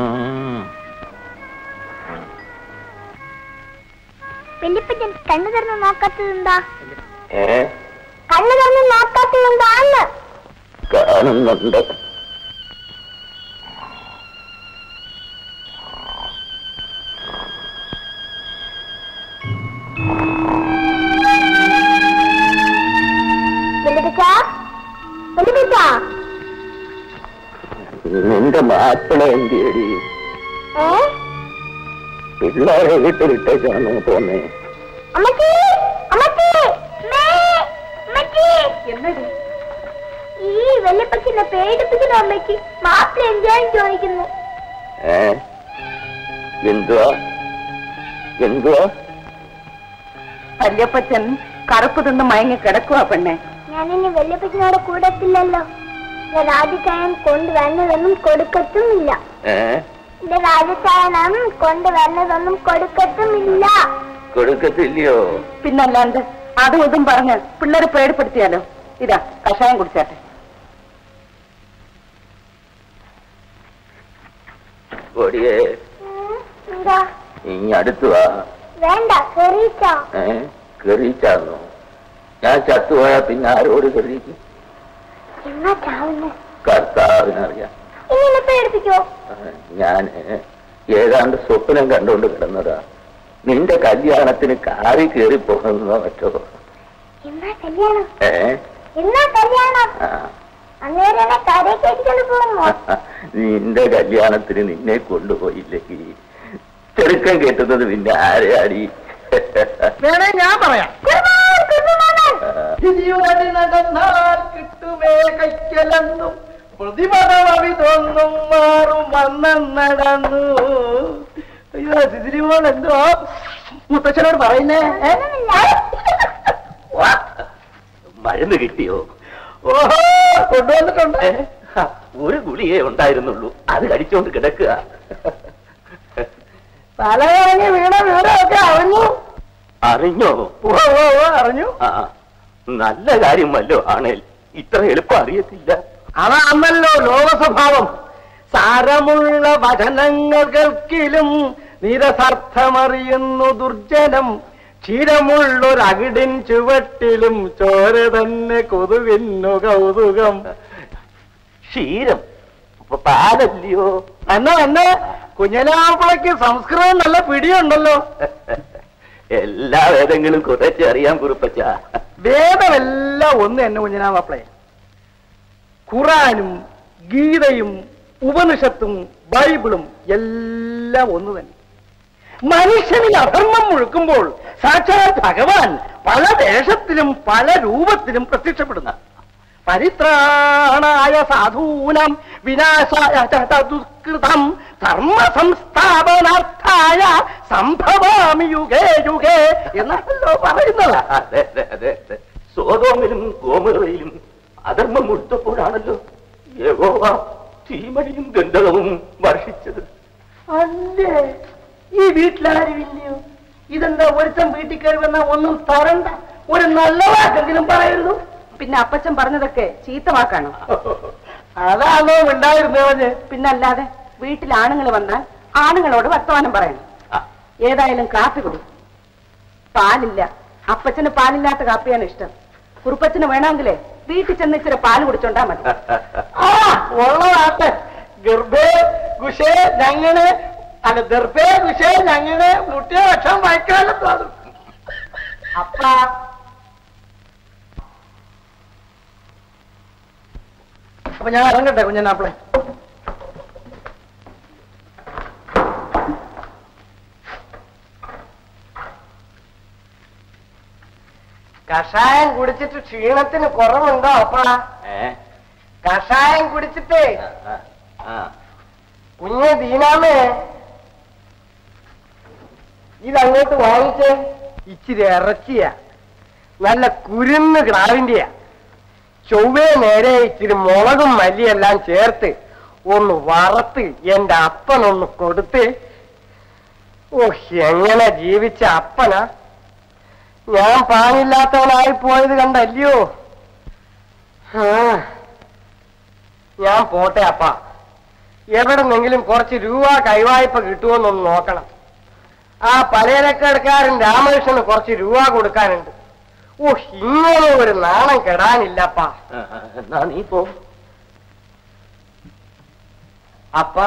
വെല്ലിപ്പച്ചൻ കണ്ണു തുറന്ന് നോക്കാത്തത് എന്താ ഏ കണ്ണു തുറന്ന് നോക്കാത്തത് എന്താന്ന് കാണുന്നുണ്ട് വെല്ലിപ്പച്ച വെല്ലിപ്പച്ച നിന്റെ മാപ്പിള എന്തിയടി ഏ പിള്ളേരെ വീട്ടിലിട്ടേക്കാണോ പോന്നേ അമ്മച്ചി അമ്മച്ചി മേ അമ്മച്ചി ഈ വെല്ലിപ്പച്ചിനെ പേടിപ്പിക്കുന്ന അമ്മയ്ക്ക് മാപ്പിള എന്തിനാണ് ചോദിക്കുന്നു ഏ എന്തുവാ എന്തുവാ വല്യപ്പച്ചൻ കറുപ്പ് തിന്ന് മയങ്ങി കിടക്കുക പെണ്ണെ ഞാനിനി വെല്ലിപ്പച്ചിനോട് കൂടത്തില്ലല്ലോ ഞാൻ രാജചായൻ കൊണ്ടുവരുന്നതൊന്നും കൊടുക്കത്തുമില്ല ഏ എന്റെ രാജചായനം കൊണ്ടുവരുന്നതൊന്നും കൊടുക്കത്തുമില്ല കൊടുക്കത്തില്ലയോ പിന്നല്ലാണ്ട് അതും ഇതും പറഞ്ഞ് പിള്ളേരെ പേടിപ്പെടുത്തിയാലോ ഇതാ കഷായം കുടിച്ചാട്ടെ കൊടിയേ ഉം, എന്താ ഇനി അടുത്ത് വാ വേണ്ട കെറിയിച്ചോ ഏ കെറിയിച്ചാന്നോ ഞാൻ ചത്തുപോയാ പിന്നെ ആരോട് കെറിയിക്കും എന്നാ ചാവുന്നു കർത്താവിനറിയാം ഇനി എന്നെ പേടിപ്പിക്കോ ഞാൻ ഏതാണ്ട് സ്വപ്നം കണ്ടുകൊണ്ട് കിടന്നതാ നിന്റെ കല്യാണത്തിന് കാറി കയറി പോകുന്നതോ മറ്റോ എന്നാ കല്യാണം ഏ എന്നാ കല്യാണം ആ. അന്നേരം എന്നെ കരയെ കയറ്റിക്കൊണ്ട് പോകുമോ നിന്റെ കല്യാണത്തിന് നിന്നെ കൊണ്ടുപോയില്ലെങ്കിൽ ചെറുക്കം കേട്ടുന്നത് പിന്നെ ആരെയാടി വേണേ ഞാൻ പറയാം കുർബാൻ, കുർബാനൻ. തിരിയുവടി നടന്നാൽ കിട്ടുമേ കൈക്കലെന്നും പ്രതിപദവിതൊന്നും മാറും വന്നം നടന്നു അയ്യോ സിസിലിമോൾ എന്തോ മുത്തച്ഛനോട് പറയുന്നേ ഏ? മരുന്ന് കിട്ടിയോ ഓഹോ കൊണ്ടുവന്നിട്ടുണ്ട് ഏ? ഹ, ഒരു ഗുളിയേ ഉണ്ടായിരുന്നുള്ളൂ അത് കടിച്ചോണ്ട് കിടക്കുക തലകറങ്ങി വീണ വീടൊക്കെ അറിഞ്ഞു അറിഞ്ഞോ ഓ ഓ ഓ അറിഞ്ഞു ആ നല്ല കാര്യം വല്ലോ ആണേൽ ഇത്ര എളുപ്പം അറിയത്തില്ല അതാണല്ലോ ലോകസ്വഭാവം സാരമുള്ള വചനങ്ങൾ കേൾക്കിലും നിരസർത്ഥമറിയുന്നു ദുർജനം ക്ഷീരമുള്ളൊരകിടിൻ ചുവട്ടിലും ചോര തന്നെ കൊതുകിന്നു കൗതുകം ക്ഷീരം ഇപ്പൊ പാലല്ലയോ എന്നാ എന്നെ കുഞ്ഞനാപ്പിളയ്ക്ക് സംസ്കൃതം നല്ല പിടിയുണ്ടല്ലോ എല്ലാ വേദങ്ങളും കുറച്ച് അറിയാൻ കുറിപ്പച്ച വേദമെല്ലാം ഒന്ന് എന്നെ കുഞ്ഞനാമാപ്പിളെ ഖുറാനും ഗീതയും ഉപനിഷത്തും ബൈബിളും എല്ലാം ഒന്ന് തന്നെ മനുഷ്യനിൽ അധർമ്മം മുഴുക്കുമ്പോൾ സാക്ഷാൽ ഭഗവാൻ പല വേഷത്തിലും പല രൂപത്തിലും പ്രത്യക്ഷപ്പെടുന്നു പരിത്രാണായ സാധൂനം വിനാശായ ച ദുഷ്കൃതം ധർമ്മ സംസ്ഥാപനാർത്ഥായ സംഭവാമി യുഗേ യുഗേ എന്നല്ലോ പറയുന്നത് അതെ അതെ അതെ അതെ സോതോമിലും ഗോമറയിലും അധർമ്മം മുഴുത്തപ്പോഴാണല്ലോ യഹോവ തീമണിയും ഗന്ധകവും വർഷിച്ചത് അല്ലേ ഈ വീട്ടിലാരും ഇല്ലയോ ഇതെന്താ ഒരുത്തം വീട്ടിൽ കയറി വന്നാ ഒന്നും തരണ്ട ഒരു നല്ല വാക്കെങ്കിലും പറയരുത് പിന്നെ അപ്പച്ചൻ പറഞ്ഞതൊക്കെ ചീത്ത വാക്കാണോ അതാണോ ഉണ്ടായിരുന്നവന് പിന്നല്ലാതെ വീട്ടിൽ ആണുങ്ങൾ വന്നാൽ ആണുങ്ങളോട് വർത്തമാനം പറയണം ആ, ഏതായാലും കാപ്പി കുടി പാലില്ല അപ്പച്ചന് പാലില്ലാത്ത കാപ്പിയാണ് ഇഷ്ടം കുറുപ്പച്ചന് വേണമെങ്കിലേ വീട്ടിൽ ചെന്ന് ഇച്ചിരി പാല് കുടിച്ചോണ്ടാ മതി ആ ഉള്ളതാട്ടെ ഗർഭേ കുശേ ഞങ്ങനെ അല്ല ദർഭേ കുശേ ഞങ്ങനെ മുട്ടിയ ലക്ഷം വായിക്കാനല്ലോ അത് അപ്പ അപ്പൊ ഞാൻ ഇറങ്ങട്ടെ കുഞ്ഞനാപ്പിളെ കഷായം കുടിച്ചിട്ട് ക്ഷീണത്തിന് കുറവുണ്ടോ അപ്പ ഏ? കഷായം കുടിച്ചിട്ടേ ആ, ആ, കുഞ്ഞെ ദീനാമേ ഇതങ്ങോട്ട് വാങ്ങിച്ചേ ഇച്ചിരി ഇറച്ചിയ നല്ല കുരുന്ന് ക്ലാവിന്റെയാ ചൊവ്വേ നേരെ ഇച്ചിരി മുളകും മല്ലിയെല്ലാം ചേർത്ത് ഒന്ന് വറുത്ത് എന്റെ അപ്പനൊന്ന് കൊടുത്ത് ഓ എങ്ങനെ ജീവിച്ച അപ്പനാ ഞാൻ പാങ്ങില്ലാത്തവനായി പോയത് കണ്ടല്ലയോ ആ ഞാൻ പോട്ടെ അപ്പ എവിടെന്നെങ്കിലും കുറച്ച് രൂപ കൈവായ്പ കിട്ടുമോന്നൊന്ന് നോക്കണം ആ പലചരക്കടക്കാരൻ രാമകൃഷ്ണന് കുറച്ച് രൂപ കൊടുക്കാനുണ്ട് ഓ ഇങ്ങനെ ഒരു നാണം കെടാനില്ലപ്പാ ആ, ആ, എന്നാ നീ പോ അപ്പാ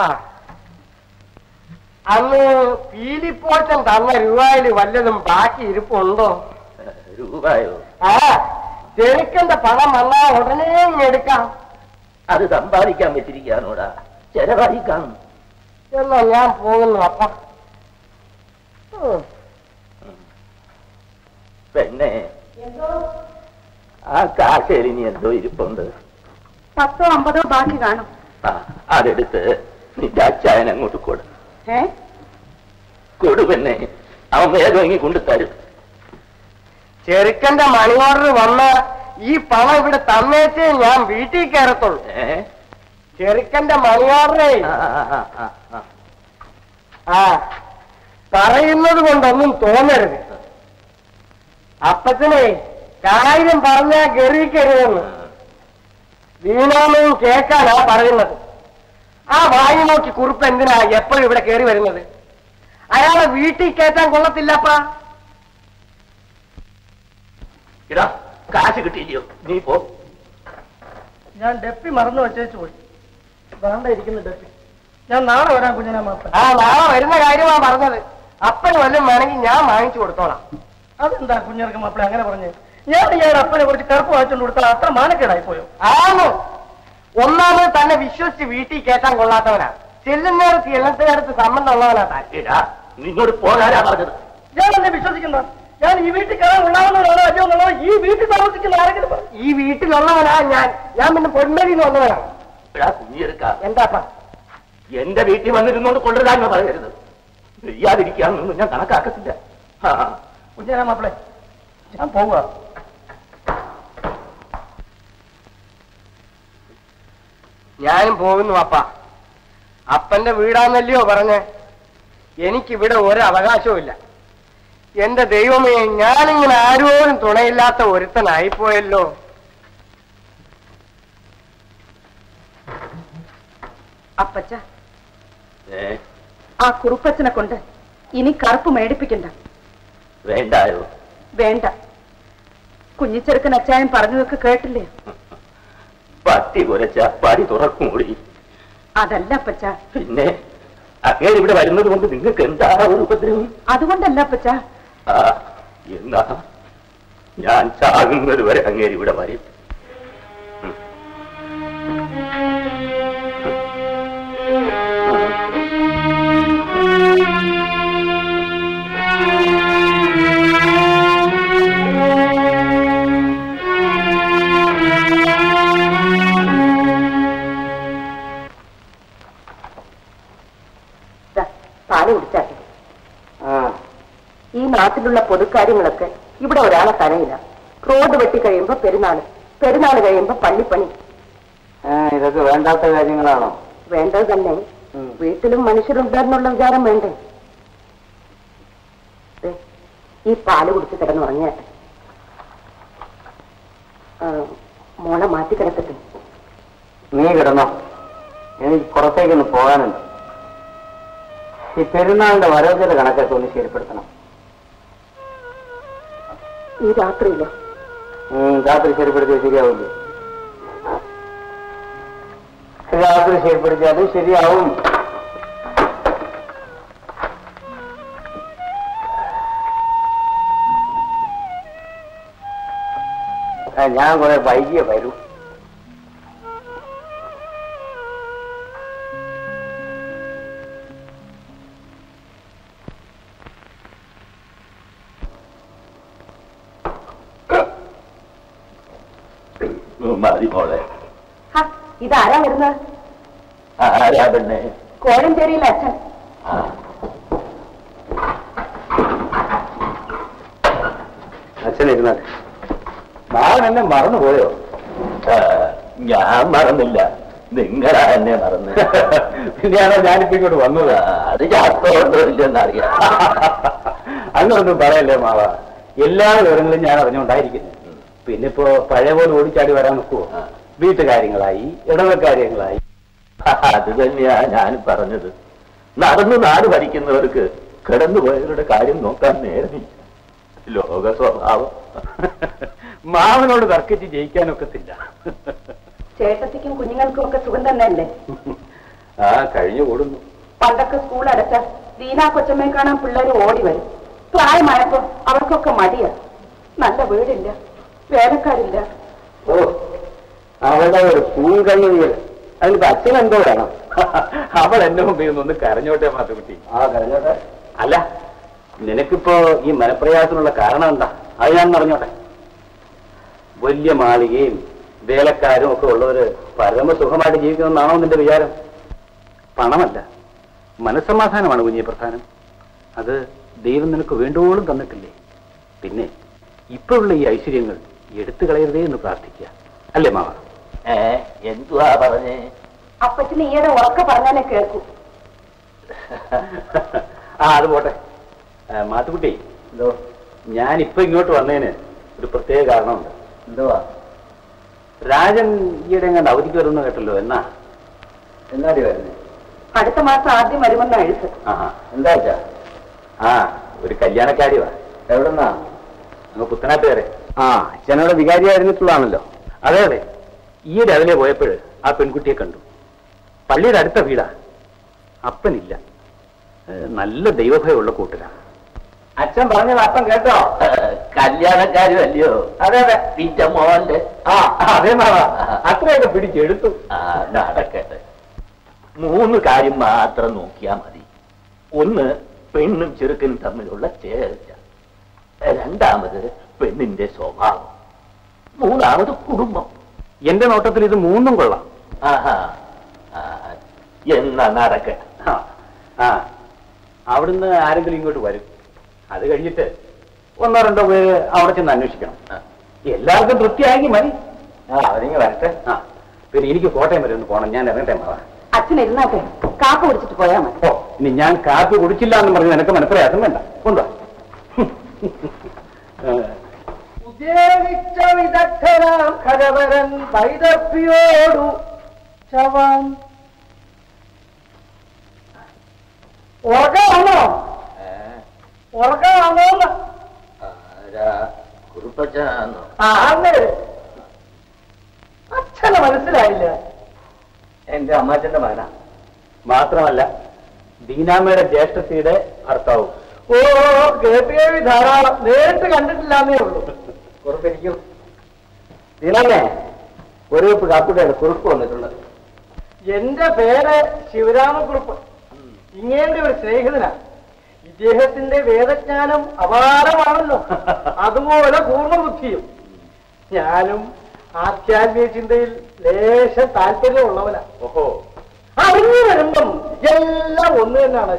അന്ന് പീലിപ്പോച്ചൻ തന്ന രൂപയിൽ വല്ലതും ബാക്കി ഇരിപ്പുണ്ടോ രൂപയോ ആ ചെറുക്കന്റെ പണം വന്നാ ഉടനെ ഇങ്ങ് എടുക്കാം അത് സമ്പാദിക്കാൻ വെച്ചിരിക്കാനോടാ ചെലവഴിക്കാം എന്നാ ഞാൻ പോകുന്നു അപ്പ ഉം. പെണ്ണെ ആ കാശേരി നീ എന്തോ ഇരിപ്പുണ്ട് പത്തോ അമ്പതോ ബാക്കി കാണും ആ അതെടുത്ത് നിന്റെ അച്ചായൻ അങ്ങോട്ട് കൊടു ഏ കൊടു പെണ്ണെ അവൻ വേഗം ഇങ്ങി കൊണ്ടു തരും ചെറുക്കന്റെ മണി ഓർഡർ വന്ന ഈ പണം ഇവിടെ തന്നേച്ചേ ഞാൻ വീട്ടിൽ കയറത്തുള്ളൂ ഏ ചെറുക്കന്റെ മണി ഓർഡറേ ആ, ആ, ആ, ആ, ആ. ആ പറയുന്നത് കൊണ്ടൊന്നും തോന്നരുത് അപ്പച്ചനെ കാര്യം പറഞ്ഞാ ഗറിക്കരുതെന്ന് വീണാമയും കേൾക്കാനാ പറയുന്നത് ആ വായി നോക്കി കുറിപ്പ് എന്തിനാ എപ്പോഴും ഇവിടെ കയറി വരുന്നത് അയാളെ വീട്ടിൽ കയറ്റാൻ കൊള്ളത്തില്ലപ്പാ ഇടാ കാശ് കിട്ടിയില്ലയോ നീ പോ ഞാൻ ഡെപ്പി മറന്നു വെച്ചേച്ചു പോയി വേണ്ട ഇരിക്കുന്ന ഡെപ്പി ഞാൻ നാളെ വരാം കുഞ്ഞിനെ മാത്രം ആ നാളെ വരുന്ന കാര്യമാ പറഞ്ഞത് അപ്പന് വല്ലതും വേണമെങ്കിൽ ഞാൻ വാങ്ങിച്ചു കൊടുത്തോളാം അതെന്താ കുഞ്ഞിറക്കം മാപ്പിള അങ്ങനെ പറഞ്ഞു ഞാൻ ഇയാളുടെ അപ്പനെ കുറച്ച് കറുപ്പ് വാങ്ങിച്ചുകൊണ്ട് കൊടുത്താൽ അത്ര മാനക്കേടായി പോയോ ആണോ ഒന്നാമത് തന്നെ വിശ്വസിച്ച് വീട്ടിൽ കയറ്റാൻ കൊള്ളാത്തവനാ ചെല്ലുന്നേരത്ത് എണ്ണത്തിനടുത്ത് സമ്മതമുള്ളവനാ താൻ ഇടാ നിന്നോട് പോകാനാ പറഞ്ഞത് ഞാൻ എന്നെ വിശ്വസിക്കുന്ന ഞാൻ ഈ വീട്ടിൽ കയറാൻ കൊള്ളാവുന്നവനാണോ അല്ലയോ എന്നുള്ളത് ഈ വീട്ടിൽ താമസിക്കുന്ന ആരെങ്കിലും പറ. ഈ വീട്ടിലുള്ളവനാ ഞാൻ ഞാൻ പിന്നെ പൊന്മരിന്ന് വന്നവനാണ് ഇടാ കുഞ്ഞിയെടുക്ക എന്താപ്പാ എന്റെ വീട്ടിൽ വന്നിരുന്നോണ്ട് കൊണ്ടുവരാന്ന് പറയരുത് ചെയ്യാതിരിക്കാന്നൊന്നും ഞാൻ കണക്കാക്കത്തില്ല ആ കുഞ്ഞാ മാപ്പിളെ ഞാൻ പോവുക ഞാനും പോകുന്നു അപ്പ അപ്പന്റെ വീടാന്നല്ലയോ പറഞ്ഞ് എനിക്കിവിടെ ഒരു അവകാശവും ഇല്ല എന്റെ ദൈവമേ ഞാനിങ്ങനെ ആരോരും തുണയില്ലാത്ത ഒരുത്തനായിപ്പോയല്ലോ അപ്പച്ച ഏ ആ കുറുപ്പച്ചനെ കൊണ്ട് ഇനി കറുപ്പ് മേടിപ്പിക്കണ്ട വേണ്ടായോ വേണ്ട കുഞ്ഞിച്ചെറുക്കൻ അച്ചായൻ പറഞ്ഞതൊക്കെ കേട്ടില്ലേ പട്ടി കുരച്ച പടി തുറക്കും കൂടി അതല്ല അപ്പച്ച പിന്നെ അങ്ങേര് ഇവിടെ വരുന്നത് കൊണ്ട് നിങ്ങൾക്ക് എന്താ ഒരു ഉപദ്രവം അതുകൊണ്ടല്ല അപ്പച്ച ആ എന്താ ഞാൻ ചാകുന്നത് വരെ അങ്ങേര് ഇവിടെ വരും ഉം. ദാ, പാല് കുടിച്ചാട്ടെ ഈ നാട്ടിലുള്ള പൊതുക്കാര്യങ്ങളൊക്കെ ഇവിടെ ഒരാളെ തരയില്ല റോഡ് വെട്ടി കഴിയുമ്പോ പെരുന്നാള് പെരുന്നാള് കഴിയുമ്പോ പള്ളിപ്പണി ഇതൊക്കെ വേണ്ടാത്ത കാര്യങ്ങളാണോ വേണ്ടത് തന്നെ വീട്ടിലും മനുഷ്യരുണ്ടെന്നുള്ള വിചാരം വേണ്ടേ ദേ, ഈ പാല് കുടിച്ച് കിടന്നുറങ്ങിയാട്ടെ ആ, മോളെ മാറ്റി കിടക്കട്ടെ നീ കിടന്നോ എനിക്ക് പുറത്തേക്കൊന്ന് പോകാനുണ്ട് ഈ പെരുന്നാളിന്റെ വരവത്തിന്റെ കണക്കൊക്കെ ഒന്ന് ശരിപ്പെടുത്തണം ഈ രാത്രിയിലോ ഉം, രാത്രി ശരിപ്പെടുത്തിയാൽ ശരിയാവില്ലേ രാത്രി ശരിപ്പെടുത്തിയാലും ശരിയാവും ആ, ഞാൻ കുറെ വൈകിയ വരൂ മതി മോളെ ഹ, ഇതാരാ വരുന്നത് ആരാ പെണ്ണെ കോഴഞ്ചേരിയിലെ അച്ഛൻ ആ. അച്ഛൻ ഇരുന്നാട്ടെ മാവൻ എന്നെ മറന്നുപോയോ ആ, ഞാൻ മറന്നില്ല നിങ്ങളാ എന്നെ മറന്ന് പിന്നെയാണോ ഞാനിപ്പോ ഇങ്ങോട്ട് വന്നത് ആ, അത് ചാത്തോണ്ടോ ഇല്ലെന്നറിയാം അങ്ങനൊന്നും പറയല്ലേ മാവ എല്ലാ വിവരങ്ങളും ഞാൻ അറിഞ്ഞുകൊണ്ടായിരിക്കുന്നു പിന്നെ ഇപ്പോ പഴയ പോലെ ഓടിച്ചാടി വരാൻ നോക്കുവോ ആ. വീട്ടുകാര്യങ്ങളായി ഇടവക്കാര്യങ്ങളായി അത് തന്നെയാ ഞാൻ പറഞ്ഞത് നടന്നു നാട് ഭരിക്കുന്നവർക്ക് കിടന്നുപോയവരുടെ കാര്യം നോക്കാൻ നേരമില്ല ലോക സ്വഭാവം മാവനോട് തർക്കിച്ച് ജയിക്കാനൊക്കത്തില്ല ചേട്ടത്തിക്കും കുഞ്ഞുങ്ങൾക്കും ഒക്കെ സുഖം തന്നെയല്ലേ ആ കഴിഞ്ഞു കൂടുന്നു പണ്ടൊക്കെ സ്കൂൾ അടച്ച ദീനാ കൊച്ചമ്മയെ കാണാൻ പിള്ളേർ ഓടി വരും പ്രായമായപ്പോ അവർക്കൊക്കെ മടിയാ നല്ല വീടില്ല വേലക്കാരില്ല ഓ അവളുടെ ഒരു പൂങ്കണ്ണുകൾ അതിനിപ്പോ അച്ഛൻ എന്തോ വേണം അവൾ എന്നെ മുമ്പിൽ നിന്ന് ഒന്ന് കരഞ്ഞോട്ടെ മാത്തുകുട്ടി ആ കഴിഞ്ഞോട്ടെ അല്ല നിനക്കിപ്പോ ഈ മനപ്രയാസത്തിനുള്ള കാരണം എന്താ അത് ഞാൻ പറഞ്ഞോട്ടെ വലിയ മാളികയും വേലക്കാരും ഒക്കെ ഉള്ളവര് പരമസുഖമായിട്ട് ജീവിക്കണമെന്നാണോ നിന്റെ വിചാരം പണമല്ല മനസ്സമാധാനമാണ് കുഞ്ഞി പ്രധാനം അത് ദൈവം നിനക്ക് വേണ്ടുവോളം തന്നിട്ടില്ലേ പിന്നെ ഇപ്പോഴുള്ള ഈ ഐശ്വര്യങ്ങൾ എടുത്തു കളയരുതേ എന്ന് പ്രാർത്ഥിക്കുക അല്ലേ മാവ ഏ എന്തുവാ പറഞ്ഞേ അപ്പച്ചന് ഈയിടെ ഉറക്കെ പറഞ്ഞാലേ കേൾക്കൂ ആ അത് പോട്ടെ ആ, മാത്തുക്കുട്ടി എന്തോ ഞാൻ ഇപ്പൊ ഇങ്ങോട്ട് വന്നതിന് ഒരു പ്രത്യേക കാരണമുണ്ട് എന്തുവാ രാജൻ ഈയിടെ എങ്ങാണ്ട് അവധിക്ക് വരുമെന്ന് കേട്ടല്ലോ എന്നാ എന്നാടി വരുന്നേ അടുത്ത മാസം ആദ്യം വരുമെന്ന് എഴുത്ത് ആഹാ എന്താ അച്ഛാ ആ ഒരു കല്യാണക്കാരിവാ എവിടെന്നാ അങ്ങ് പുത്തനാട്ടുകാരെ ആ അച്ഛനോട് വികാരിയായിരുന്നിട്ടുള്ളതാണല്ലോ അതെ അതെ ഈ രാവിലെ പോയപ്പോൾ ആ പെൺകുട്ടിയെ കണ്ടു പള്ളിയുടെ അടുത്ത വീടാ അപ്പനില്ല ഏ, നല്ല ദൈവഭയമുള്ള കൂട്ടരാ അച്ഛൻ പറഞ്ഞത് അപ്പം കേട്ടോ കല്യാണക്കാരും അല്ലയോ അതെ അതെ പിറ്റ മോന്റെ ആ അതേ മാവാ അത്രയൊക്കെ പിടിച്ചെടുത്തു ആ നടക്കട്ടെ മൂന്ന് കാര്യം മാത്രം നോക്കിയാ മതി ഒന്ന് പെണ്ണും ചെറുക്കനും തമ്മിലുള്ള ചേർച്ച രണ്ടാമത് പെണ്ണിന്റെ സ്വഭാവം മൂന്നാമത് കുടുംബം എന്റെ നോട്ടത്തിൽ ഇത് മൂന്നും കൊള്ളാം ആഹാ ആ, എന്നാ നടക്കട്ടെ ആ, ആ അവിടുന്ന് ആരെങ്കിലും ഇങ്ങോട്ട് വരും അത് കഴിഞ്ഞിട്ട് ഒന്നോ രണ്ടോ പേര് അവിടെ ചെന്ന് അന്വേഷിക്കണം ആ. എല്ലാവർക്കും തൃപ്തിയായെങ്കിൽ മതി ആ അവരിങ്ങ് വരട്ടെ ആ പിന്നെ എനിക്ക് കോട്ടയം വരെ ഒന്ന് പോകണം ഞാൻ ഇറങ്ങട്ടെ മാവാ അച്ഛൻ ഇരുന്നാട്ടെ കാപ്പ് കുടിച്ചിട്ട് പോയാൽ മതി ഓ ഇനി ഞാൻ കാപ്പി കുടിച്ചില്ല എന്ന് പറഞ്ഞ് നിനക്ക് മനസ്സിലായാസം വേണ്ട കൊണ്ടുവാ ഉദ്യോഗിച്ച വിദഗ്ധനാം ഖരവരൻ വൈദഗ്ധ്യോടു ചവാൻ ഉറക്കമാണോ ഉറക്കമാണോ ആരാ കുറുപ്പച്ചനാന്നോ ആന്ന് അച്ഛനെ മനസ്സിലായില്ല എന്റെ അമ്മാച്ചന്റെ മകനാ മാത്രമല്ല ദീനാമ്മയുടെ ജ്യേഷ്ഠത്തിയുടെ ഭർത്താവും ഓ കേട്ട് കേൾവി ധാരാളം നേരിട്ട് കണ്ടിട്ടില്ലാന്നേ ഉള്ളൂ കുറിപ്പിരിക്കും ദീനാമ്മേ ഒരു കപ്പ് കാപ്പിയുടെ കുറിപ്പ് വന്നിട്ടുണ്ട് എന്റെ പേര് ശിവരാമക്കുറുപ്പ് ഇങ്ങേന്റെ ഒരു സ്നേഹിതനാ ഇദ്ദേഹത്തിന്റെ വേദജ്ഞാനം അപാരമാണല്ലോ അതുപോലെ പൂർണ്ണബുദ്ധിയും ഞാനും ആധ്യാത്മിക ചിന്തയിൽ ലേശ താല്പര്യമുള്ളവനാ ഓഹോ അറിഞ്ഞു വരുമ്പം എല്ലാം ഒന്ന് തന്നെയാണ്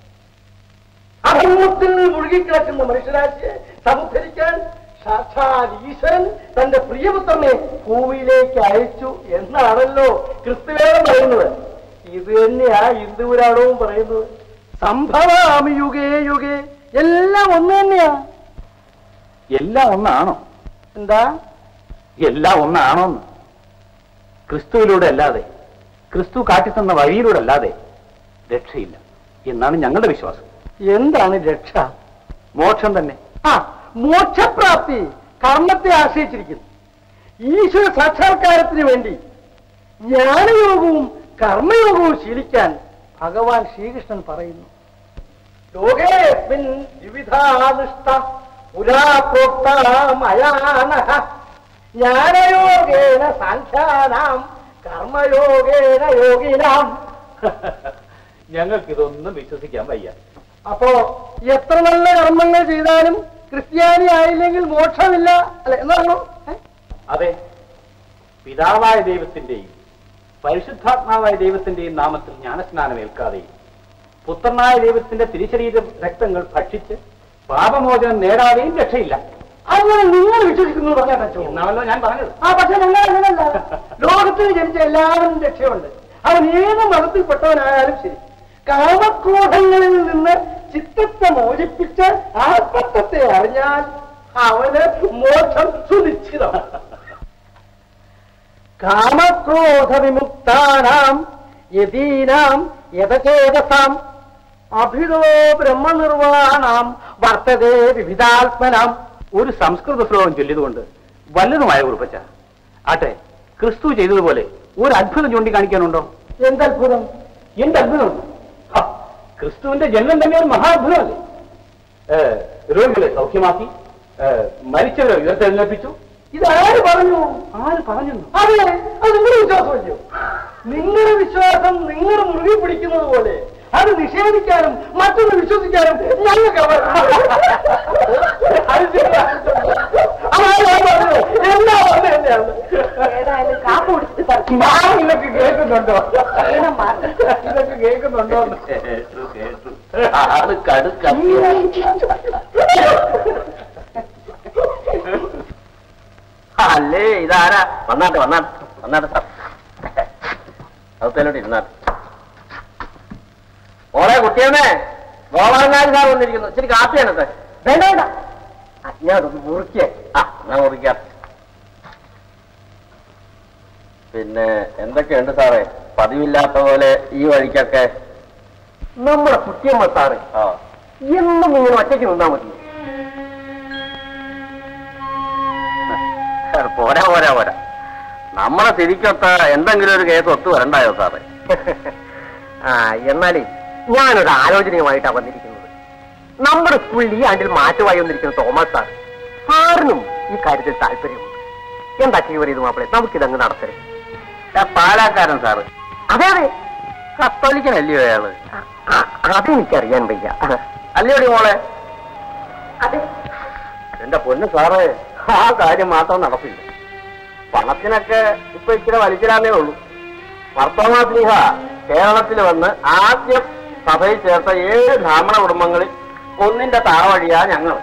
അധർമ്മത്തിൽ മുഴുകിക്കിടക്കുന്ന മനുഷ്യരാശിയെ സമുദ്ധരിക്കാൻ സാക്ഷാൽ ഈശ്വരൻ തന്റെ പ്രിയപുത്രനെ ഭൂമിയിലേക്ക് അയച്ചു എന്നാണല്ലോ ക്രിസ്തുവേദം പറയുന്നത് ഇത് തന്നെയാ ഹിന്ദുപുരാണവും പറയുന്നത് സംഭവാമി യുഗേ യുഗേ എല്ലാം ഒന്ന് തന്നെയാ എല്ലാം ഒന്നാണോ എന്താ എല്ലാം ഒന്നാണോന്ന് ക്രിസ്തുവിലൂടെ അല്ലാതെ ക്രിസ്തു കാട്ടിത്തന്ന വഴിയിലൂടെ അല്ലാതെ രക്ഷയില്ല എന്നാണ് ഞങ്ങളുടെ വിശ്വാസം എന്താണ് രക്ഷ മോക്ഷം തന്നെ ആ മോക്ഷപ്രാപ്തി കർമ്മത്തെ ആശ്രയിച്ചിരിക്കുന്നു ഈശ്വര സാക്ഷാത്കാരത്തിന് വേണ്ടി ജ്ഞാനയോഗവും കർമ്മയോഗവും ശീലിക്കാൻ ഭഗവാൻ ശ്രീകൃഷ്ണൻ പറയുന്നു ലോകേസ്മിൻ വിവിധാനിഷ്ഠ പുരാ പ്രോക്ത മയാനഃ ജ്ഞാനയോഗേന സാഖ്യാനാം കർമ്മയോഗേന യോഗിനാം ഞങ്ങൾക്കിതൊന്നും വിശ്വസിക്കാൻ വയ്യ അപ്പോ എത്ര നല്ല കർമ്മങ്ങൾ ചെയ്താലും ക്രിസ്ത്യാനി ആയില്ലെങ്കിൽ മോക്ഷമില്ല അല്ലെ എന്നാണോ അതെ പിതാവായ ദൈവത്തിന്റെയും പരിശുദ്ധാത്മാവായ ദൈവത്തിന്റെയും നാമത്തിൽ ജ്ഞാനസ്നാനം ഏൽക്കാതെയും പുത്രനായ ദൈവത്തിന്റെ തിരിശരീര രക്തങ്ങൾ ഭക്ഷിച്ച് പാപമോചനം നേടാതെയും രക്ഷയില്ല അങ്ങനെ നിങ്ങൾ വിശ്വസിക്കുന്നു പറഞ്ഞാൽ പറ്റുമോ എന്നാണല്ലോ ഞാൻ പറഞ്ഞത് ആ പക്ഷെ ഞങ്ങൾ അങ്ങനല്ല ലോകത്തിൽ ജനിച്ച എല്ലാവരും രക്ഷയുണ്ട് അവൻ ഏത് മതത്തിൽപ്പെട്ടവനായാലും ശരി കാമക്രോധങ്ങളിൽ നിന്ന് ചിത്തത്തെ മോചിപ്പിച്ച് ആത്മത്വത്തെ അറിഞ്ഞാൽ അവന് മോക്ഷം സുനിശ്ചിതം കാമക്രോധ വിമുക്താനാം യതീനാം യഥചേതസാം അഭിതോ ബ്രഹ്മനിർവാണാം വർത്തതേ വിവിധാത്മനാം ഒരു സംസ്കൃത ശ്ലോകം ചൊല്ലിയതുകൊണ്ട് വല്ലതുമായ കുറിപ്പച്ച ആട്ടെ ക്രിസ്തു ചെയ്തതുപോലെ ഒരു അത്ഭുതം ചൂണ്ടിക്കാണിക്കാനുണ്ടോ എന്തത്ഭുതം എന്ത് അത്ഭുതം ഹ, ക്രിസ്തുവിന്റെ ജന്മം തന്നെ ഒരു മഹാത്ഭുതമല്ലേ ഏ, രോഗികളെ സൗഖ്യമാക്കി ഏ, മരിച്ചവരെ ഉയർത്തെഴുന്നേൽപ്പിച്ചു ഇതാര് പറഞ്ഞു ആര് പറഞ്ഞു അതെ അത് നിങ്ങളുടെ വിശ്വാസമല്ലയോ നിങ്ങളുടെ വിശ്വാസം നിങ്ങൾ മുറുകി പിടിക്കുന്നത് പോലെ അത് നിഷേധിക്കാനും മറ്റൊന്ന് വിശ്വസിക്കാനും ഞങ്ങൾക്ക് അവ- അത് ശരിയാ. അതാ ഞാൻ പറഞ്ഞത്. എല്ലാം ഒന്ന് തന്നെയാണ്. ഏതായാലും കാപ്പ് കുടിച്ചിട്ട് ഞാൻ ഇതൊക്കെ കേൾക്കുന്നുണ്ടോ ക്ഷീണം മാറി. ഇതൊക്കെ കേൾക്കുന്നുണ്ടോ കേട്ടു കേട്ടു ആള് കടുക്കത്തിയ അല്ലേ ഇതാരാ വന്നാട്ടെ വന്നാട്ടെ വന്നാട്ടെ സാർ അകത്തേലോട്ട് ഇരുന്നാട്ടെ ഓളെ കുട്ടിയമ്മേ ഗോപാലനാഥ് സാർ വന്നിരിക്കുന്നു ഇച്ചിരി കാപ്പിയാണ് സാർ വേണ്ട വേണ്ട ആ, ഞാനൊന്ന് മുറിക്കേ ആ ഞാൻ മുറിക്കാം പിന്നെ എന്തൊക്കെയുണ്ട് സാറേ പതിവില്ലാത്ത പോലെ ഈ വഴിക്കൊക്കെ നമ്മുടെ കുട്ടിയമ്മ സാറ് ആ എന്നും ഇങ്ങനെ ഒറ്റയ്ക്ക് നിന്നാ മതി പോരാ പോരാ പോരാ നമ്മളെ തിരിക്കൊത്ത എന്തെങ്കിലും ഒരു കേസ് ഒത്തു വരണ്ടായോ സാറേ ആ എന്നാലേ ഞാനൊരു ആലോചനയുമായിട്ടാണ് വന്നിരിക്കുന്നത് നമ്മുടെ സ്കൂളിൽ ഈ ആണ്ടിൽ മാറ്റമായി വന്നിരിക്കുന്ന തോമസ് സാർ സാറിനും ഈ കാര്യത്തിൽ താല്പര്യമുണ്ട് എന്താ ചെയ്യുവർ ഇത് മാപ്പിളെ നമുക്കിതങ്ങ് നടത്തരുത് ആ, പാലാക്കാരൻ സാറ് അതെ അതെ കത്തോലിക്കനല്ലയോ അയാള് ആ- അതെനിക്കറിയാൻ വയ്യ അല്ലയോടി മോളെ അതെ എന്റെ പൊന്ന് സാറേ ആ കാര്യം മാത്രം നടപ്പില്ല പണത്തിനൊക്കെ ഇപ്പൊ ഇച്ചിരി വലിച്ചിടാന്നേ ഉള്ളൂ വർത്തമാസ്ലിഹ കേരളത്തിൽ വന്ന് ആദ്യം സഭയിൽ ചേർത്ത ഏഴ് ബ്രാഹ്മണ കുടുംബങ്ങളിൽ ഒന്നിന്റെ താവഴിയാ ഞങ്ങൾ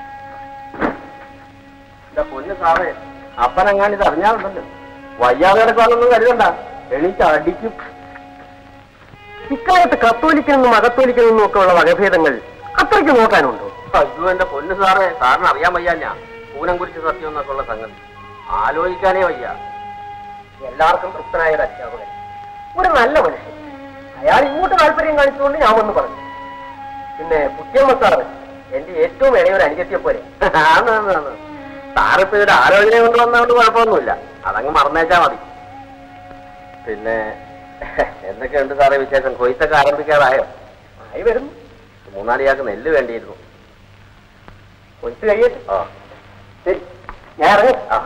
എന്റെ പൊന്ന് സാറേ അപ്പനെങ്ങാൻ ഇത് അറിഞ്ഞാലുണ്ടല്ലോ വയ്യാതെ കിടക്കാനൊന്നും കരുതണ്ട എണീറ്റ് അടിക്കും ഇക്കാലത്ത് കത്തോലിക്കനെന്നും അകത്തോലിക്കനെന്നും ഒക്കെ ഉള്ള വകഭേദങ്ങൾ അത്രയ്ക്ക് നോക്കാനുണ്ടോ അയ്യോ എന്റെ പൊന്ന് സാറേ സാറിന് അറിയാൻ വയ്യ ഞാൻ പൂനം കുറിച്ച് സത്യം എന്നൊക്കെ ഉള്ള സംഗതി ആലോചിക്കാനേ വയ്യ എല്ലാവർക്കും തൃപ്തനായ ഒരു അധ്യാപകൻ ഒരു നല്ല മനുഷ്യൻ അയാൾ ഇങ്ങോട്ട് താല്പര്യം കാണിച്ചുകൊണ്ട് ഞാൻ വന്ന് പറഞ്ഞു പിന്നെ പുത്യമ്മ സാറ് എന്റെ ഏറ്റവും ഇളയ ഒരു അനുജത്തിയെ പോലെ ആന്ന് ആന്ന് ആന്ന്. സാറിപ്പോ ഇതൊരു ആലോചന കൊണ്ടുവന്നതുകൊണ്ട് കുഴപ്പമൊന്നുമില്ല അതങ്ങ് മറന്നേച്ചാ മതി പിന്നെ എന്തൊക്കെയുണ്ട് സാറേ വിശേഷം കൊയ്ത്തൊക്കെ ആരംഭിക്കാറായോ ആയി വരുന്നു മൂന്നാലിയാൾക്ക് നെല്ല് വേണ്ടിയിരുന്നു കൊയ്ത്ത് കഴിയട്ടെ ആ ശരി ഞാൻ ഇറങ്ങി ആ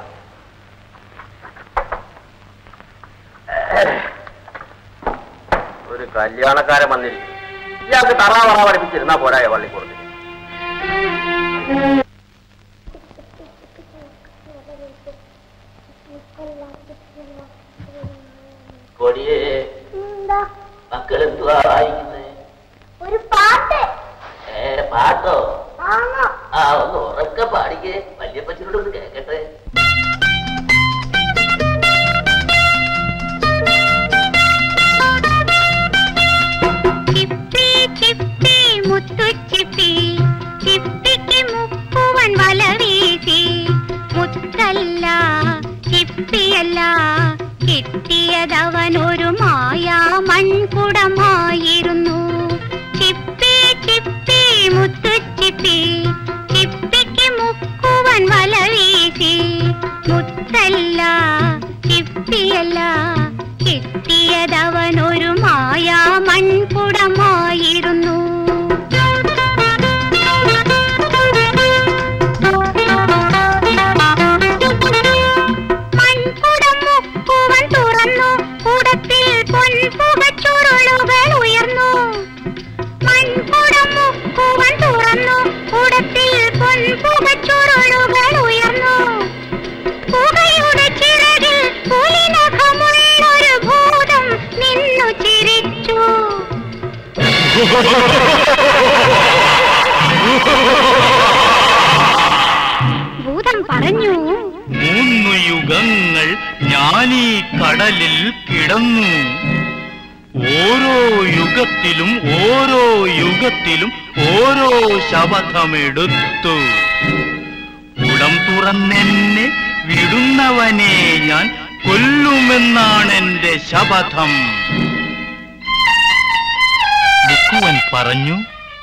ഒരു കല്യാണക്കാരൻ വന്നിരിക്കും ഇയാൾക്ക് തറ പറ പഠിപ്പിച്ചിരുന്നാ പോരായോ പള്ളിക്കൂടത്തിൽ കൊടിയേ എന്താ മക്കൾ എന്തുവാ വായിക്കുന്നത് ഒരു പാട്ട് ഏ പാട്ടോ ആണോ ആ ഒന്ന് ഉറക്കെ പാടിക്കേ വല്യപ്പച്ചനോട് ഒന്ന് കേക്കട്ടെ ചിപ്പി ചിപ്പി മുത്തു ചിപ്പി ചിപ്പിക്ക് മുക്കുവൻ വല വീശി മുത്തല്ല ചിപ്പിയല്ല കിട്ടിയതവൻ ഒരു മായാ മൺകുടമായിരുന്നു ചിപ്പി ചിപ്പി മുത്തു ചിപ്പി ചിപ്പിക്ക് മുക്കുവൻ വല വീശി മുത്തല്ല ചിപ്പിയല്ല കിട്ടിയതവൻ ഒരു മായാ മൺകുടമായിരുന്നു മൺകുടം മുക്കുവൻ തുറന്നു കുടത്തിൽ പൊൻപുകച്ചുരുളുകൾ ഉയർന്നു മൺകുടം മുക്കുവൻ തുറന്നു കുടത്തിൽ പൊൻപുകച്ചുരുളുകൾ ഉയർന്നു പുകയുടെ ചിറകിൽ പുലിനഖമുള്ളൊരു ഭൂതം നിന്നു ചിരിച്ചു ഭൂതം പറഞ്ഞു മൂന്നു യുഗങ്ങൾ ഞാനീ കടലിൽ കിടന്നു ഓരോ യുഗത്തിലും ഓരോ യുഗത്തിലും ഓരോ ശപഥമെടുത്തു ഉടം തുറന്നെന്നെ വിടുന്നവനെ ഞാൻ കൊല്ലുമെന്നാണെന്റെ ശപഥം മുക്കുവൻ പറഞ്ഞു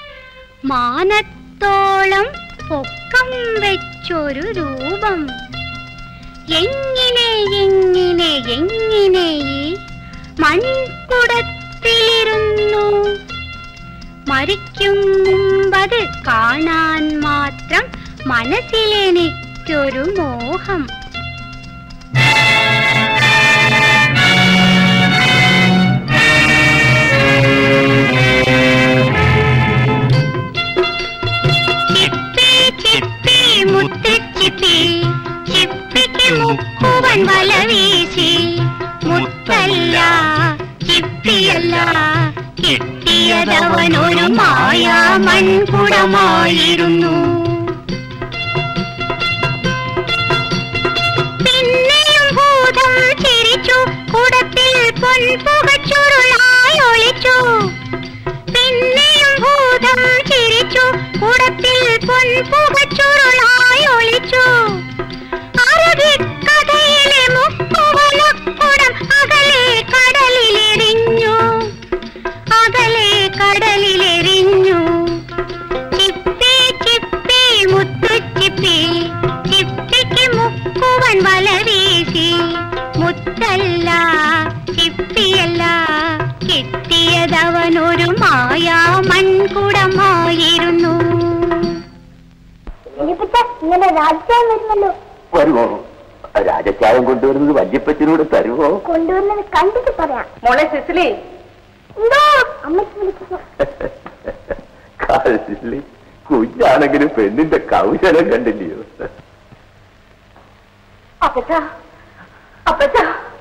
മാനത്തോളം പൊക്കം വെച്ചൊരു രൂപം എങ്ങനെ എങ്ങനെ എങ്ങനെ ഈ മൺകുടത്തിലിരുന്നു മരിക്കും മുമ്പത് കാണാൻ മാത്രം മനസ്സിലെനിക്കൊരു മോഹം ചിപ്പി ചിപ്പി മുത്ത് ചിപ്പി ചിപ്പിക്ക് മുക്കുവൻ വല വീശി മുത്തല്ല ചിപ്പിയല്ല കിട്ടിയതവനൊരു മായാ മൺകുടമായിരുന്നു പിന്നെയും ഭൂതം ചിരിച്ചു കുടത്തിൽ പൊൻപുകച്ചുരുളായി ഒളിച്ചു പിന്നെയും ഭൂതം ചിരിച്ചു കുടത്തിൽ പൊൻപുകച്ചുരുളായി ഒളിച്ചു അറബിക്കഥയിലെ മുക്കുവലക്കുടം അകലെ കടലിലെറിഞ്ഞു അകലെ കടലിലെറിഞ്ഞു ചിപ്പി ചിപ്പി മുത്തു ചിപ്പി ചിപ്പിക്ക് മുക്കുവൻ വല വീശി മുത്തല്ല ചിപ്പിയല്ല കിട്ടിയതവനൊരു മായാ മൺകുടമായിരുന്നു ഇനിയിപ്പച്ച ഇങ്ങനെ രാജ്യം വരുമല്ലോ വരുമോ രാജച്ചായം കൊണ്ടുവരുന്നത് വല്യപ്പച്ചനോട് തരുമോ കൊണ്ടുവന്നത് കണ്ടിട്ട് പറയാം മോളെ സിസിലി എന്തോ അമ്മയ്ക്ക് വിളിക്കുന്നു കാലില്ലേ കുഞ്ഞാണെങ്കിലും പെണ്ണിന്റെ കൗശലം കണ്ടില്ലയോ അപ്പച്ച അപ്പച്ച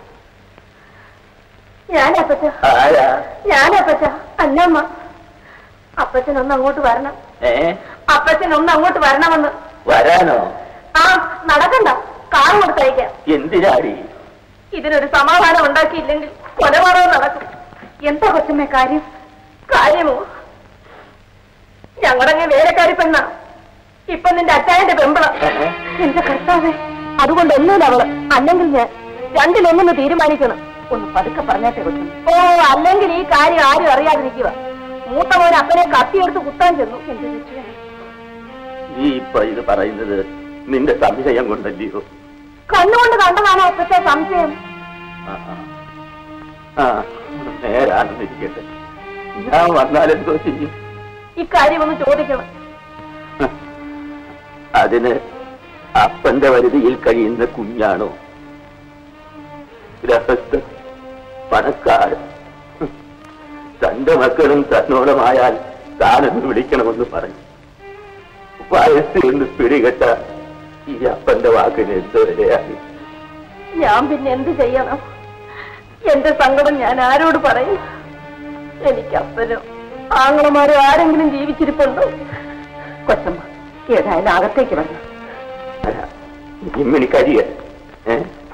ഞാനപ്പച്ച ആരാ ഞാനപ്പച്ച അന്നമ്മ അപ്പച്ചനൊന്ന് അങ്ങോട്ട് വരണം ഏ അപ്പച്ചനൊന്ന് അങ്ങോട്ട് വരണമെന്ന് വരാനോ ആ നടക്കണ്ട കാർ കൊടുത്തയക്കാം എന്തിനാടി ഇതിനൊരു സമാധാനം ഉണ്ടാക്കിയില്ലെങ്കിൽ കൊലപാതകം നടക്കും എന്താ കൊച്ചമ്മേ കാര്യം കാര്യമോ ഞങ്ങളങ്ങ് വേലക്കാരി പെണ്ണ ഇപ്പൊ നിന്റെ അച്ചായന്റെ പെമ്പളം എന്റെ കർത്താവേ അതുകൊണ്ട് ഒന്നുമില്ല അവള് അല്ലെങ്കിൽ ഞാൻ രണ്ടിലൊന്നൊന്ന് തീരുമാനിക്കണം ഒന്ന് പതുക്കെ പറഞ്ഞേട്ടെ കൊച്ചു ഓ അല്ലെങ്കിൽ ഈ കാര്യം ആരും അറിയാതിരിക്കുക മൂത്ത മോൻ അപ്പനെ കത്തിയെടുത്ത് കുത്താൻ ചെന്നു എന്റെ രക്ഷകനെ. നീ ഇപ്പൊ ഇത് പറയുന്നത് നിന്റെ സംശയം കൊണ്ടല്ലയോ കണ്ണുകൊണ്ട് കണ്ടതാണോ അപ്പത്തെ സംശയം ആ, ആ. ആ നേരാണെന്നിരിക്കട്ടെ ഞാൻ വന്നാലെന്തോ ചെയ്യും ഇക്കാര്യം ഒന്ന് ചോദിക്കണം അതിന് അപ്പന്റെ വരുതിയിൽ കഴിയുന്ന കുഞ്ഞാണോ ഗ്രഹസ്ഥ പണക്കാരൻ തന്റെ മക്കളും തന്നോടമായാൽ താനെന്ന് വിളിക്കണമെന്ന് പറഞ്ഞു വയസ്സിൽ നിന്ന് പിടികെട്ട ഈ അപ്പന്റെ വാക്കിന് എന്ത് വിലയായി ഞാൻ പിന്നെ എന്ത് ചെയ്യണം എന്റെ സങ്കടം ഞാൻ ആരോട് പറയും എനിക്ക് അപ്പനോ ആങ്ങളമാരോ ആരെങ്കിലും ജീവിച്ചിരിപ്പുണ്ടോ കൊച്ചമ്മ ഏതായാലും അകത്തേക്ക് വരണം ഇമ്മിണി കരിയ ഏ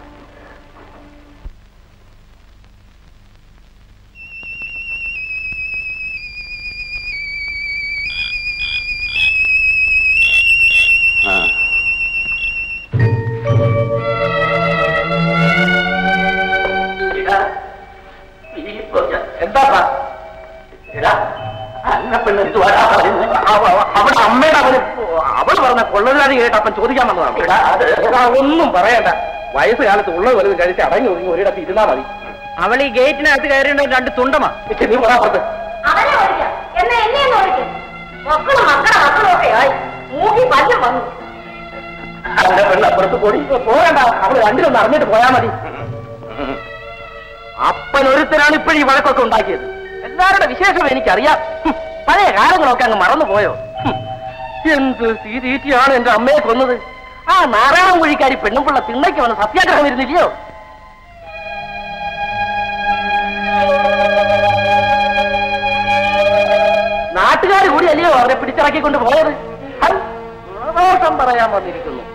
ആ എന്താ അന്നപ്പെണ്ണ് എന്തുവാടാ പറയുന്നത് അവിടെ അമ്മയുടെ അവന് അവൾ പറഞ്ഞ കൊള്ളരുതാതി കേട്ട് അപ്പം ചോദിക്കാൻ വന്നതാണ് എടാ, അത് എടാ, ഒന്നും പറയണ്ട വയസ്സുകാലത്ത് ഉള്ളത് വലുത് കഴിച്ച് അടങ്ങി ഒതുങ്ങി ഒരിടത്ത് ഇരുന്നാ മതി അവൾ ഈ ഗേറ്റിനകത്ത് കയറിയുണ്ട് രണ്ട് തുണ്ടമാ നീ പോടാ പുറത്ത് അവനെ ഓടിക്കാം എന്നാ എന്നെ ഒന്ന് ഓടിക്കും മക്കളും മക്കളെ മക്കളും ഒക്കെ ആയി മൂക്കി പല്ലും വന്നു അവന്റെ പെണ്ണ് അപ്പുറത്ത് പോടി പോകണ്ട അവള് രണ്ടിലൊന്ന് അറിഞ്ഞിട്ട് പോയാ മതി അപ്പൻ ഒരുത്തരാണ് ഇപ്പോഴും ഈ വഴക്കൊക്കെ ഉണ്ടാക്കിയത് എല്ലാവരുടെ വിശേഷം എനിക്കറിയാം ഹും, പഴയ കാലങ്ങളൊക്കെ അങ്ങ് മറന്നുപോയോ ഹും, എന്ത് തീറ്റീറ്റിയാണ് എന്റെ അമ്മയെ കൊന്നത് ആ നാരായണൻ കുഴിക്കാരി പെണ്ണുമ്പിള്ള തിണ്ണയ്ക്ക് വന്ന് സത്യാഗ്രഹം ഇരുന്നില്ലയോ നാട്ടുകാർ കൂടി അല്ലയോ അവരെ പിടിച്ചിറക്കിക്കൊണ്ട് പോയത് ഹൈ, ദോഷം പറയാൻ വന്നിരിക്കുന്നു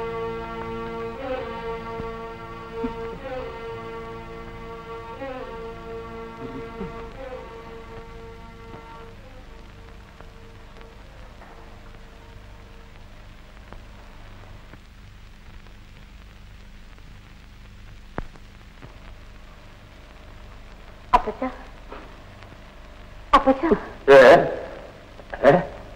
അപ്പച്ച അപ്പച്ച ഏ ഏ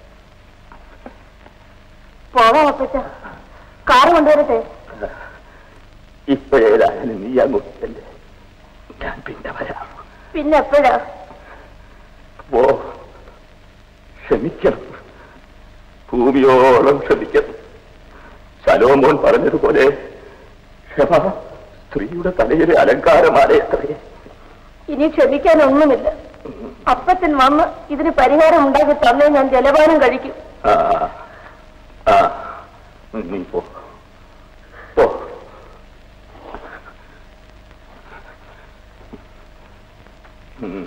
പോവാം അപ്പച്ച കാറ് കൊണ്ടുവരട്ടെ ഇപ്പോഴേതായാലും നീ അങ്ങോട്ടല്ലേ ഞാൻ പിന്നെ വരാം പിന്നെ എപ്പോഴാ ഓ ക്ഷമിക്കണം ഭൂമിയോളം ക്ഷമിക്കണം ശലോമോൻ പറഞ്ഞതുപോലെ ക്ഷമ സ്ത്രീയുടെ തലയിലെ അലങ്കാരമാണ് എത്രയേ ഇനി ക്ഷമിക്കാനൊന്നുമില്ല അപ്പച്ചൻ വന്ന് ഇതിന് പരിഹാരം ഉണ്ടാക്കി തന്നെ ഞാൻ ജലപാനം കഴിക്കും ആ ആ നീ പോ പോ ഉം.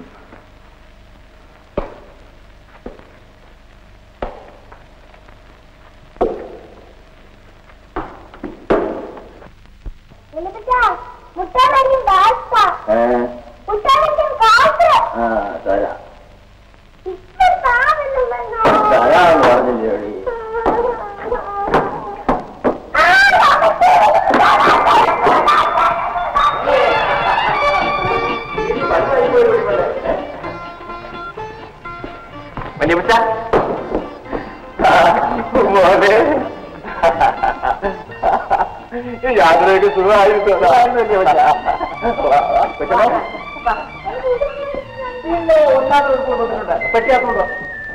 മുട്ടാണെങ്കിൽ കാശ ഏ, മുട്ടാണെങ്കിൽ കാശ് ആ തരാം ഇപ്പൊ താവെന്നും വന്നോ തരാന്ന് പറഞ്ഞില്ലേ വലിയ പറ്റ മോനെ യാത്രയൊക്കെ പറ്റിയാത്തുണ്ടോ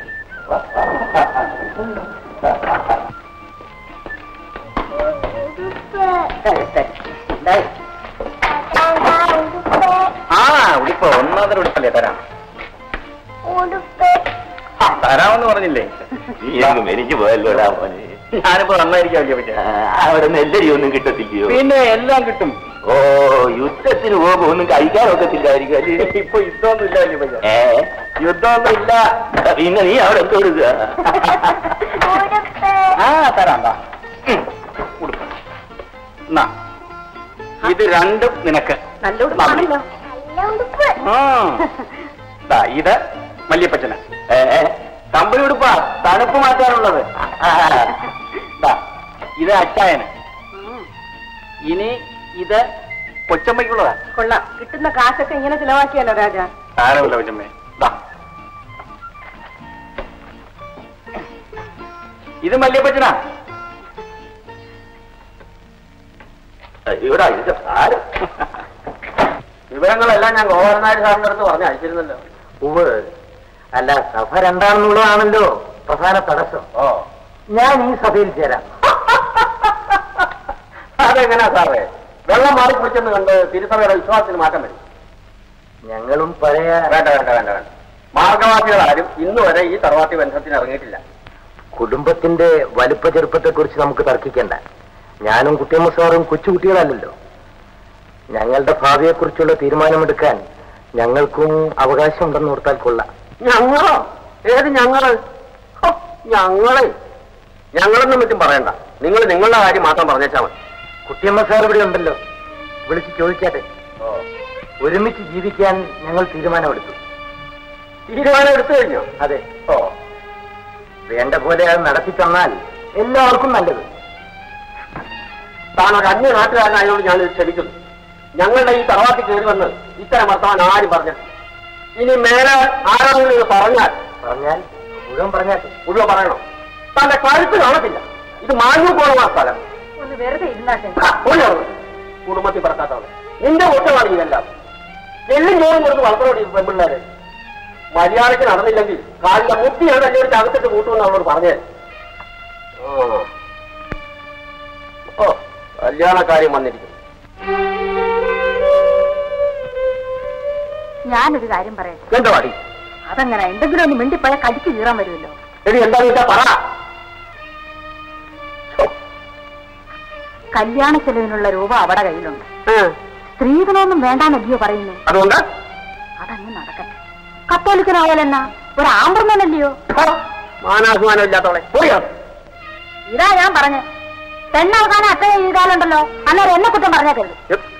ആ ഉടുപ്പ് ഒന്നാമതൊരു ഉടുപ്പല്ലേ തരാം ഉടുപ്പ് ആ, തരാമെന്ന് പറഞ്ഞില്ലേ നീ എങ്ങും എനിക്ക് പോയല്ലോടാ മോനെ ഞാനിപ്പോ നന്നായിരിക്കാം വലിയ പറ്റ ആ, അവിടെ നെല്ലരി ഒന്നും കിട്ടത്തില്ലയോ പിന്നെ എല്ലാം കിട്ടും ഓ യുദ്ധത്തിന് പോകുമ്പോ ഒന്നും കഴിക്കാനൊക്കത്തില്ലായിരിക്കും അല്ലേ ഇപ്പൊ യുദ്ധമൊന്നും ഇല്ല വലിയ പറ്റ ഏ യുദ്ധമൊന്നും ഇല്ല പിന്നെ നീ അവിടെ എന്തോ എടുക്കുക ഉടുപ്പ് ആ തരാം ദാ. ഉം, ഉടുപ്പ് എന്നാ, ഇത് രണ്ടും നിനക്ക് നല്ല ഉടുപ്പാണല്ലോ നല്ല ഉടുപ്പ് ആ. ദാ, ഇത് മല്ലിയപ്പച്ചന് ഏ ഏ, കമ്പനി ഉടുപ്പാ തണുപ്പ് മാറ്റാനുള്ളത് ആ, ദാ, ഇത് അച്ചായന് ഇനി ഇത് കൊച്ചമ്മയ്ക്കുള്ളതാ കൊള്ളാം കിട്ടുന്ന കാശൊക്കെ ഇങ്ങനെ ചിലവാക്കിയല്ലോ രാജാ സാരമില്ല കൊച്ചമ്മേ ദാ. ഇത് മല്ലിയപ്പച്ചനാ ഇവിടെ ഇത് ആരും വിവരങ്ങളെല്ലാം ഞാൻ ഗോപാലനായ സാറിന്റെ അടുത്ത് പറഞ്ഞ് അയച്ചിരുന്നല്ലോ ഉവ് അല്ല സഭ രണ്ടാണെന്നുള്ളതാണല്ലോ പ്രധാന തടസ്സം ഓ ഞാൻ ഈ സഭയിൽ ചേരാം അതെങ്ങനെയാ സാറേ വെള്ളം മാറി കുടിച്ചെന്ന് കണ്ട് തിരുസഭയുടെ വിശ്വാസത്തിന് മാറ്റം വരും ഞങ്ങളും പഴയ വേണ്ട വേണ്ട വേണ്ട വേണ്ട മാർഗവാസികളാരും ഇന്ന് വരെ ഈ തറവാട്ടി ബന്ധത്തിന് ഇറങ്ങിയിട്ടില്ല കുടുംബത്തിന്റെ വലുപ്പ ചെറുപ്പത്തെ കുറിച്ച് നമുക്ക് തർക്കിക്കണ്ട ഞാനും കുട്ടിയമ്മ സാറും കൊച്ചുകുട്ടികളല്ലല്ലോ ഞങ്ങളുടെ ഭാവിയെക്കുറിച്ചുള്ള തീരുമാനമെടുക്കാൻ ഞങ്ങൾക്കും അവകാശമുണ്ടെന്ന് ഓർത്താൽ കൊള്ളാം ഞങ്ങളോ ഏത് ഞങ്ങള് ഹോ, ഞങ്ങള് ഞങ്ങളെന്നും മറ്റും പറയണ്ട നിങ്ങൾ നിങ്ങളുടെ കാര്യം മാത്രം പറഞ്ഞേച്ചാ മതി കുട്ടിയമ്മ സാർ ഇവിടെ ഉണ്ടല്ലോ വിളിച്ച് ചോദിക്കാട്ടെ ഒരുമിച്ച് ജീവിക്കാൻ ഞങ്ങൾ തീരുമാനമെടുത്തു തീരുമാനം എടുത്തു കഴിഞ്ഞോ അതെ ഓ വേണ്ട പോലെ അത് നടത്തി തന്നാൽ എല്ലാവർക്കും നല്ലത് താൻ ഒരു അന്യ നാട്ടുകാരനായതുകൊണ്ട് ഞാൻ ഇത് ക്ഷമിക്കുന്നു ഞങ്ങളുടെ ഈ തറവാട്ടിൽ കയറി വന്ന് ഇത്തരം വർത്തമാനം ആരും പറഞ്ഞു ഇനി മേലെ ആരാണെങ്കിലും ഇത് പറഞ്ഞാൽ പറഞ്ഞാൽ മുഴുവൻ പറഞ്ഞാട്ടെ മുഴുവൻ പറയണം തന്റെ കഴുത്ത് കാണത്തില്ല ഇത് മാഞ്ഞു പോകുന്ന സ്ഥലം ഒന്ന് വെറുതെ ഇരുന്നാട്ടെ ആ, പോയി അവിടുന്ന്. കുടുംബത്തിൽ പറക്കാത്തവളെ നിന്റെ കുറ്റമാണ് ഇതെല്ലാം എല്ലും ചോറും കൊടുത്ത് വളർത്തോടി പെൺപിള്ളേര് മര്യാദയ്ക്ക് നടന്നില്ലെങ്കിൽ കാലിലെ മുട്ടിയാണ് എന്നെ ഒരു അകത്തിട്ട് കൂട്ടുമെന്ന് അവളോട് പറഞ്ഞേ ആ. ഓ കല്യാണക്കാര്യം വന്നിരിക്കുന്നു ഞാനൊരു കാര്യം പറയട്ടെ എന്താ പാടി അതങ്ങനെ എന്തെങ്കിലും ഒന്ന് മിണ്ടിപ്പോയ കടിച്ചു കീറാൻ വരുമല്ലോ എടി എന്താന്ന് വെച്ചാ പറ കല്യാണ ചെലവിനുള്ള രൂപ അവിടെ കയ്യിലുണ്ട് സ്ത്രീധനമൊന്നും വേണ്ടാന്നല്ലയോ പറയുന്നേ അതുകൊണ്ട് അതങ്ങ് നടക്കട്ടെ കത്തോലിക്കനായാലെന്നാ ഒരു ആമ്പ്രമേനല്ലയോ മാനാഭിമാനം ഇല്ലാത്തവളെ പോയാ ഇതാ ഞാൻ പറഞ്ഞേ പെണ്ണവസാനം അത്ര ചെയ്താലുണ്ടല്ലോ അന്നേരം എന്നെ കുറ്റം പറഞ്ഞേക്കരുത്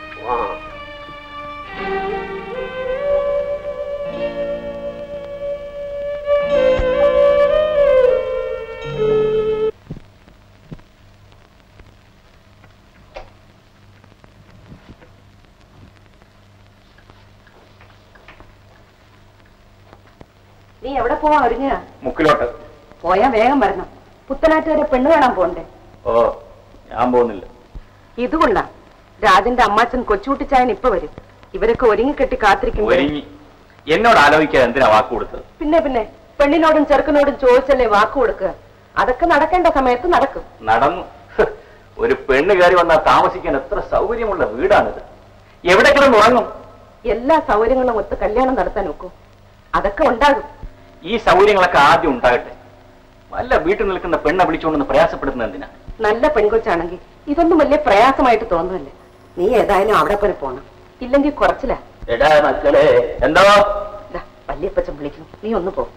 നീ എവിടെ പോവാൻ ഒരുങ്ങ മുക്കിലോട്ട് പോയാ വേഗം വരണം പുത്തനാറ്റ് വരെ പെണ്ണ് കാണാൻ പോണ്ടേ ഓ ഞാൻ പോകുന്നില്ല ഇതുകൊണ്ടാ രാജന്റെ അമ്മാച്ചൻ കൊച്ചുകുട്ടിച്ചായൻ ഇപ്പൊ വരും ഇവരൊക്കെ ഒരുങ്ങിക്കെട്ടി കാത്തിരിക്കുമ്പോ ഒരുങ്ങി എന്നോട് ആലോചിക്കാൻ എന്തിനാ വാക്ക് കൊടുത്തത് പിന്നെ പിന്നെ പെണ്ണിനോടും ചെറുക്കനോടും ചോദിച്ചല്ലേ വാക്ക് കൊടുക്കുക അതൊക്കെ നടക്കേണ്ട സമയത്ത് നടക്കും നടന്നു ഹ്, ഒരു പെണ്ണ് കയറി വന്നാൽ താമസിക്കാൻ എത്ര സൗകര്യമുള്ള വീടാണിത് എവിടെ കിടന്ന് ഉറങ്ങും എല്ലാ സൗകര്യങ്ങളും ഒത്ത് കല്യാണം നടത്താൻ നോക്കൂ അതൊക്കെ ഉണ്ടാകും ഈ സൗകര്യങ്ങളൊക്കെ ആദ്യം ഉണ്ടാകട്ടെ വല്ല വീട്ടിൽ നിൽക്കുന്ന പെണ്ണെ വിളിച്ചുകൊണ്ടെന്ന് പ്രയാസപ്പെടുന്നത് എന്തിനാ നല്ല പെൺകൊച്ചാണെങ്കിൽ ഇതൊന്നും വലിയ പ്രയാസമായിട്ട് തോന്നുന്നില്ല നീ ഏതായാലും അവിടെ പോയി പോണം ഇല്ലെങ്കിൽ കുറച്ചില്ല എടാ മക്കളെ എന്തോ വല്യപ്പച്ചൻ വിളിക്കുന്നു നീ ഒന്ന് പോ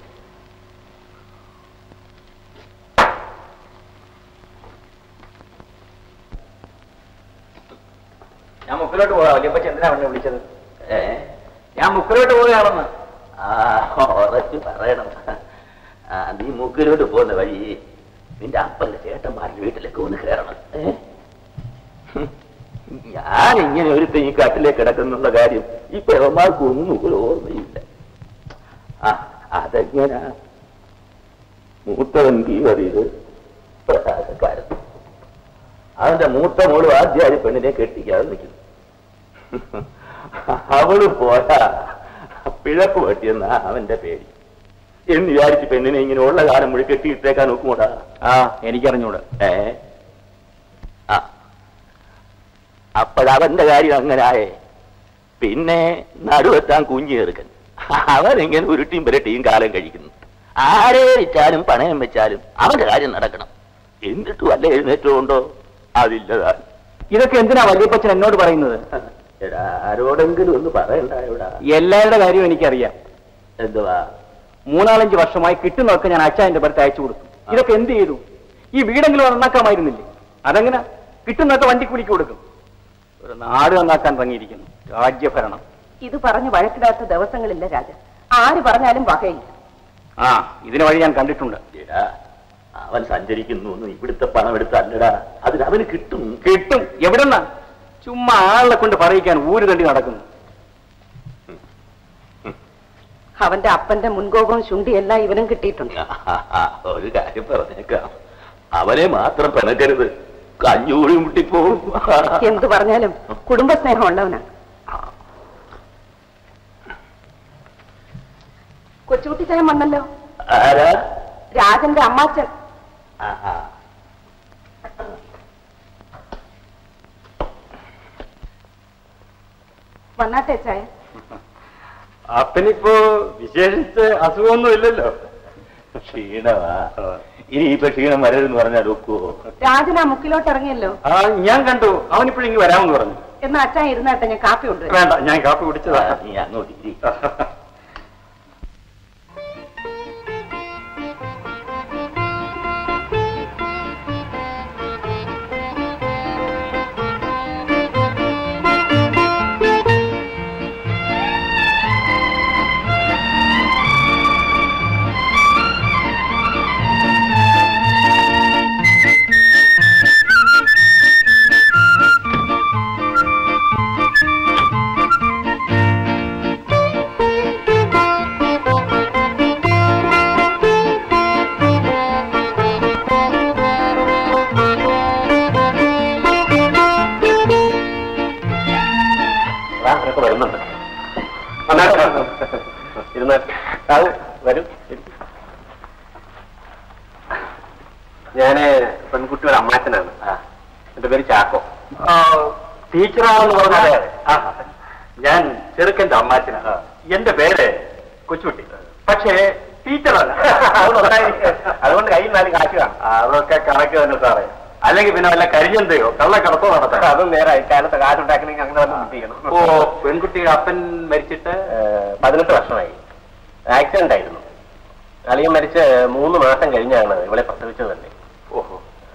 ഞാൻ മുക്കിലോട്ട് പോകാം വലിയപ്പച്ച എന്തിനാ എന്നെ വിളിച്ചത് ഏ ഞാൻ മുക്കിലോട്ട് പോവുകയാണെന്ന് ആ ഉറച്ചു പറയണം ആ നീ മുക്കിലോട്ട് പോകുന്ന വഴി നിന്റെ അപ്പന്റെ ചേട്ടന്മാരുടെ വീട്ടിലേക്ക് ഒന്ന് കയറണം ഏ? ഞാൻ ഇങ്ങനെ ഒരു ഈ കാട്ടിലേക്ക് കിടക്കുന്നുള്ള കാര്യം ഈ പെവന്മാർക്ക് ഒന്നും ഒരു ഓർമ്മയില്ല ആ അതെങ്ങനാ മൂത്തവൻ കീവറിയത് പ്രസാദക്കാരൻ അവന്റെ മൂത്ത മോളും ആദ്യം പെണ്ണിനെ കെട്ടിക്കാതെ നിൽക്കുന്നു അവള് പോരാ പിഴപ്പ് പറ്റിയെന്ന അവന്റെ പേടി എന്ന് വിചാരിച്ച് പെണ്ണിനെ ഇങ്ങനെ ഉള്ള കാലം മുഴുവൻ കെട്ടിയിട്ടേക്കാൻ നോക്കുമോടാ ആ എനിക്കറിഞ്ഞൂടെ ഏ ആ അപ്പോഴവന്റെ കാര്യം അങ്ങനായേ പിന്നെ നടുവെത്താൻ കുഞ്ഞു ചെറുക്കൻ അവനിങ്ങനെ ഉരുട്ടിയും പുരട്ടിയും കാലം കഴിക്കുന്നു ആരെ വെച്ചാലും പണയം വെച്ചാലും അവന്റെ കാര്യം നടക്കണം എന്നിട്ട് വല്ല എഴുന്നേറ്റമുണ്ടോ അതില്ലതാ ഇതൊക്കെ എന്തിനാ വല്യപ്പച്ചൻ എന്നോട് പറയുന്നത് എടാ ആരോടെങ്കിലും ഒന്ന് പറയണ്ടായോടാ എല്ലാവരുടെ കാര്യവും എനിക്കറിയാം എന്തുവാ മൂന്നാലഞ്ച് വർഷമായി കിട്ടുന്നതൊക്കെ ഞാൻ അച്ഛൻ്റെ പുറത്ത് അയച്ചു കൊടുത്തു ഇതൊക്കെ എന്ത് ചെയ്തു ഈ വീടെങ്കിലും നന്നാക്കാമായിരുന്നില്ലേ അതെങ്ങനെ കിട്ടുന്നതൊക്കെ വണ്ടിക്കൂലിക്ക് കൊടുക്കും ഒരു നാട് നന്നാക്കാൻ തുടങ്ങിയിരിക്കുന്നു രാജ്യഭരണം ഇത് പറഞ്ഞ് വഴക്കിടാത്ത ദിവസങ്ങളില്ല രാജ ആര് പറഞ്ഞാലും വകയില്ല ആ ഇതിന് വഴി ഞാൻ കണ്ടിട്ടുണ്ട് എടാ അവൻ സഞ്ചരിക്കുന്നു എന്ന് ഇവിടുത്തെ പണം എടുത്തല്ലടാ അതിന് അവന് കിട്ടും കിട്ടും എവിടെന്നാ ചുമ്മാ ആളെ കൊണ്ട് പറയിക്കാൻ ഊര് തണ്ടി നടക്കുന്നു അവന്റെ അപ്പന്റെ മുൻകോപവും ശുണ്ടിയെല്ലാം ഇവനും കിട്ടിയിട്ടുണ്ട് ഒരു കാര്യം പറഞ്ഞേക്കാം അവനെ മാത്രം പിണക്കരുത് കഞ്ഞൂടി മുട്ടിപ്പോവും എന്തു പറഞ്ഞാലും കുടുംബസ്നേഹം ഉള്ളവനാ കൊച്ചുകുട്ടിച്ചനും വന്നല്ലോ ആരാ രാജന്റെ അമ്മാച്ചൻ ആഹാ. വന്നാട്ടെ ചായ അപ്പനിപ്പോ വിശേഷിച്ച് അസുഖമൊന്നും ഇല്ലല്ലോ ക്ഷീണമാ ഇനി ഇപ്പൊ ക്ഷീണം വരരുതെന്ന് പറഞ്ഞാൽ ഒക്കുവോ രാജൻ ആ മുക്കിലോട്ട് ഇറങ്ങിയല്ലോ ആ ഞാൻ കണ്ടു അവനിപ്പോഴിങ്ങ് വരാമെന്ന് പറഞ്ഞു എന്നാ അച്ഛൻ ഇരുന്നാട്ടെ ഞാൻ കാപ്പി കൊണ്ടുവരാം വേണ്ട ഞാൻ കാപ്പി കുടിച്ചതാ നീ അങ്ങോട്ട് ഇരി. ആ, അവരൊക്കെ വരുന്നുണ്ട് വന്നാട്ടെ. ഇരുന്നാട്ടെ. സാവു, വരൂ ഇരിക്കൂ. ഞാന് പെൺകുട്ടിയുടെ അമ്മാച്ചനാണ് എന്റെ പേര് ചാക്കോ ടീച്ചറാണെന്ന് പറഞ്ഞാലേ ആ, ഞാൻ ചെറുക്കന്റെ അമ്മാച്ചനാണ് എന്റെ പേര് കൊച്ചുകുട്ടി പക്ഷേ ടീച്ചറല്ല അതുകൊണ്ട് കയ്യിൽ നാല് കാശ് കാണും അതൊക്കെ കണക്ക് തന്നെ സാറേ അല്ലെങ്കിൽ പിന്നെ വല്ല കരിഞ്ഞെന്തയോ കള്ളക്കടത്തോ നടത്താം അതും നേരെ ഇക്കാലത്ത് കാശുണ്ടാക്കണമെങ്കിൽ അങ്ങനെ വന്ന് ചെയ്യണം ഓ പെൺകുട്ടിയുടെ അപ്പൻ മരിച്ചിട്ട് പതിനെട്ട് വർഷമായി ആക്സിഡന്റ് ആയിരുന്നു അളിയൻ മരിച്ച് മൂന്ന് മാസം കഴിഞ്ഞാണ് ഇവളെ പ്രസവിച്ചത് തന്നെ ഓഹോ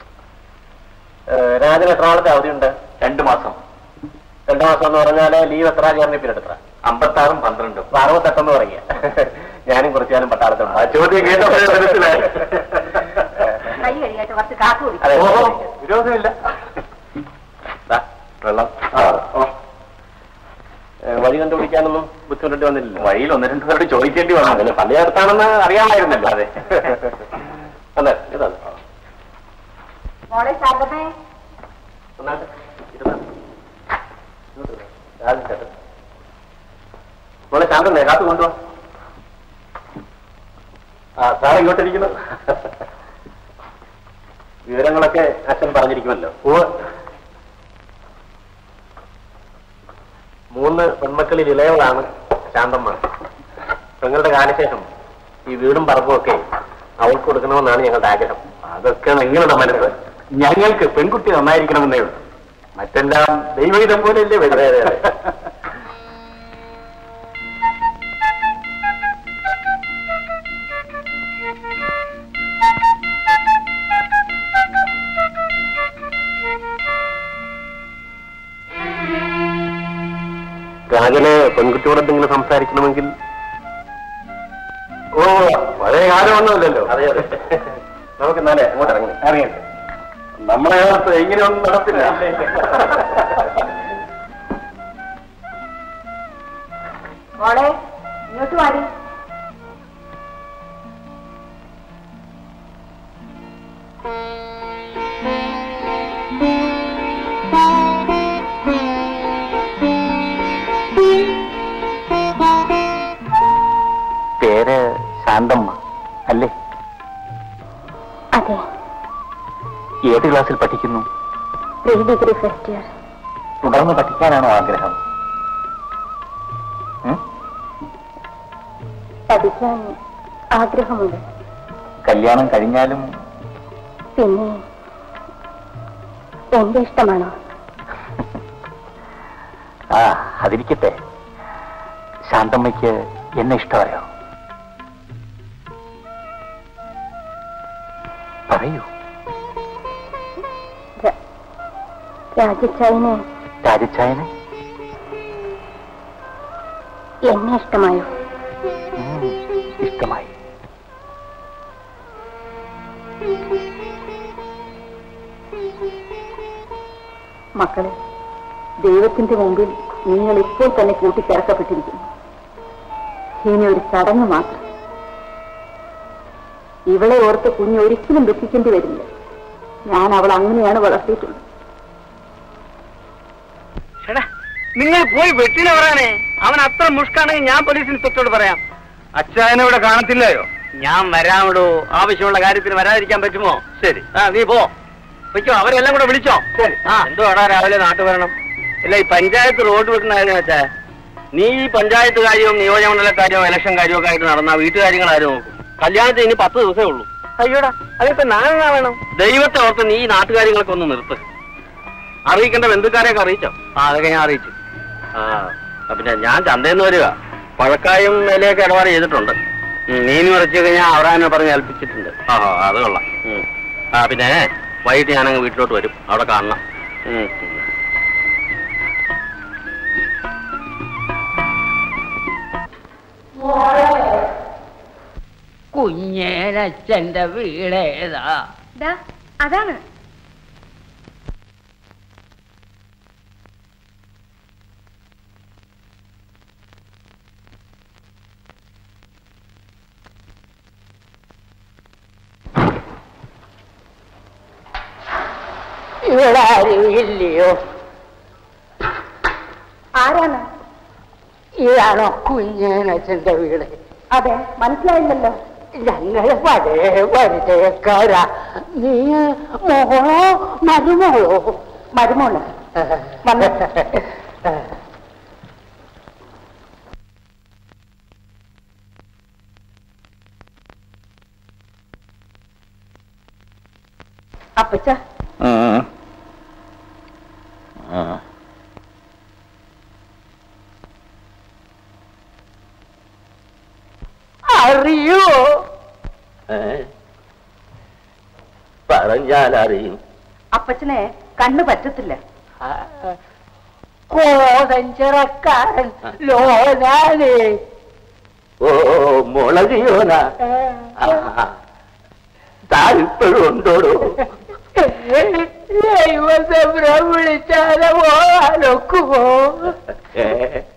രാജന് എത്ര നാളത്തെ അവധിയുണ്ട് രണ്ടു മാസം രണ്ടു മാസം എന്ന് പറഞ്ഞാല് ലീവ് എത്ര ചേർന്ന് പിന്നെ എത്ര അമ്പത്താറും പന്ത്രണ്ടും അറുപത്തെട്ടെന്ന് പറയുക ഞാനും കുറച്ചു കാലം പട്ടാളത്തുണ്ട് ചോദ്യം കേട്ടപ്പോഴേ മനസ്സിലായി കൈ കഴിയാട്ട് കുറച്ച് കാപ്പി കുടിക്കും അതെ വിരോധമില്ല ദാ, വെള്ളം ഏ, വഴി കണ്ടുപിടിക്കാനൊന്നും ബുദ്ധിമുട്ടി വന്നില്ല വഴിയിൽ ഒന്ന് രണ്ടു പേരോട് ചോദിക്കേണ്ടി വന്നു അതിന് പള്ളിയടുത്താണെന്ന് അറിയാമായിരുന്നല്ലോ അതെ അതെ ഇതാണ് മോളെ ശാന്തമേ ഒന്നാമത്തെ ഇരുന്നാ. ഇങ്ങോട്ട് വരൂ. ആദ്യം ചേട്ടൻ. മോളെ ശാന്തന്നേ കാത്തു കൊണ്ടുവാ ആ സാറ് ഇങ്ങോട്ടിരിക്കുന്നു വിവരങ്ങളൊക്കെ അച്ഛൻ പറഞ്ഞിരിക്കുമല്ലോ മൂന്ന് പെൺമക്കളിൽ ഇളയവളാണ് ശാന്തമ്മ പെങ്ങളുടെ കാലശേഷം ഈ വീടും പറമ്പും ഒക്കെ അവൾക്ക് കൊടുക്കണമെന്നാണ് ഞങ്ങളുടെ ആഗ്രഹം അതൊക്കെ നിങ്ങളുടെ മനസ്സ് ഞങ്ങൾക്ക് പെൺകുട്ടി നന്നായിരിക്കണമെന്നേ ഉള്ളൂ മറ്റെല്ലാം ദൈവഹിതം പോലെയല്ലേ വരുന്നത് രാജന് പെൺകുട്ടിയോട് എന്തെങ്കിലും സംസാരിക്കണമെങ്കിൽ ഓ പഴയ കാലമൊന്നുമല്ലല്ലോ അതെ അതെ നമുക്ക് എന്നാലേ അങ്ങോട്ട് ഇറങ്ങി ഇറങ്ങിയിട്ട് നമ്മുടെ കാലത്ത് ഇങ്ങനെയൊന്നും നടപ്പില്ല മോളെ ഇങ്ങോട്ട് വാടി പേര് ശാന്തമ്മ അല്ലേ അതെ ഏത് ക്ലാസ്സിൽ പഠിക്കുന്നു പ്രീ ഡിഗ്രി ഫസ്റ്റ് ഇയർ തുടർന്ന് പഠിക്കാനാണോ ആഗ്രഹം ഉം? പഠിക്കാൻ ആഗ്രഹമുണ്ട് കല്യാണം കഴിഞ്ഞാലും പിന്നെ എന്റെ ഇഷ്ടമാണോ ആ അതിരിക്കട്ടെ ശാന്തമ്മയ്ക്ക് എന്നെ ഇഷ്ടമായോ പറയൂ ര- രാജച്ചായന് രാജച്ചായന് എന്നെ ഇഷ്ടമായോ ഉം, ഇഷ്ടമായി മക്കളെ ദൈവത്തിന്റെ മുമ്പിൽ നിങ്ങൾ ഇപ്പോൾ തന്നെ കൂട്ടിച്ചേർക്കപ്പെട്ടിരിക്കുന്നു ഇനി ഒരു ചടങ്ങ് മാത്രം ഇവളെ ഓർത്ത് കുഞ്ഞ് ഒരിക്കലും ദുഃഖിക്കേണ്ടി വരില്ല ഞാൻ അവൾ അങ്ങനെയാണ് വളർത്തിയിട്ടുള്ളത് നിങ്ങൾ പോയി വെട്ടിനെ പറയാനേ അവൻ അത്ര മുഷ്കാണെങ്കിൽ ഞാൻ പോലീസ് ഇൻസ്പെക്ടറോട് പറയാം അച്ചായനെ ഇവിടെ കാണത്തില്ലയോ ഞാൻ വരാമിടൂ ആവശ്യമുള്ള കാര്യത്തിന് വരാതിരിക്കാൻ പറ്റുമോ ശരി ആ നീ പോ വെച്ചോ അവരെല്ലാം കൂടെ വിളിച്ചോ ആ എന്തോ എടാ രാവിലെ നാട്ടു വരണം ഇല്ല ഈ പഞ്ചായത്ത് റോഡ് വെക്കുന്ന കാര്യം വെച്ചാ നീ ഈ പഞ്ചായത്ത് കാര്യവും നിയോജകമണ്ഡല കാര്യവും ഇലക്ഷൻ കാര്യവും ഒക്കെ ആയിട്ട് നടന്ന വീട്ടുകാര്യങ്ങൾ ആരും നോക്കും കല്യാണത്തിന് ഇനി പത്ത് ദിവസമേ ഉള്ളൂ അയ്യോടാ അതിപ്പോ നാളെ വേണം ദൈവത്തെ ഓർത്ത് നീ ഈ നാട്ടുകാര്യങ്ങളൊക്കെ ഒന്ന് നിർത്ത് അറിയിക്കേണ്ട ബന്ധുക്കാരെയൊക്കെ അറിയിച്ചോ ആ അതൊക്കെ ഞാൻ അറിയിച്ചു ആ ആ, പിന്നെ ഞാൻ ചന്തയിൽ നിന്ന് വരിക പഴക്കായും ഇലയൊക്കെ ഇടപാട് ചെയ്തിട്ടുണ്ട് ഉം, മീൻ മറിച്ചൊക്കെ ഞാൻ അവരാനെ പറഞ്ഞ് ഏൽപ്പിച്ചിട്ടുണ്ട് ആ ആ, അത് കൊള്ളാം ഉം. ആ പിന്നെ വൈകിട്ട് ഞാനങ്ങ് വീട്ടിലോട്ട് വരും അവിടെ കാണണം ഉം. കുഞ്ഞേനച്ഛന്റെ വീടേതാ ദാ, അതാണ് ഇവിടെ ആരും ഇല്ലയോ ആരാണ് ഇതാണോ കുഞ്ഞേനച്ഛന്റെ വീട് അതെ മനസ്സിലായില്ലല്ലോ ഞങ്ങള് പഴയ പരിചയക്കാരാ നീ മോളോ മരുമോളോ മരുമോള് അപ്പച്ച അറിയോ പറഞ്ഞാൽ അറിയും അപ്പച്ചനെ കണ്ണു പറ്റത്തില്ല കോതഞ്ചിറക്കാരൻ ലോനാനേ ഓ മുളകിയോന താരിപ്പോഴും ഉണ്ടോടോ ദൈവത്തെ വിളിച്ചാലോ പോകാനൊക്കുമോ ഏ,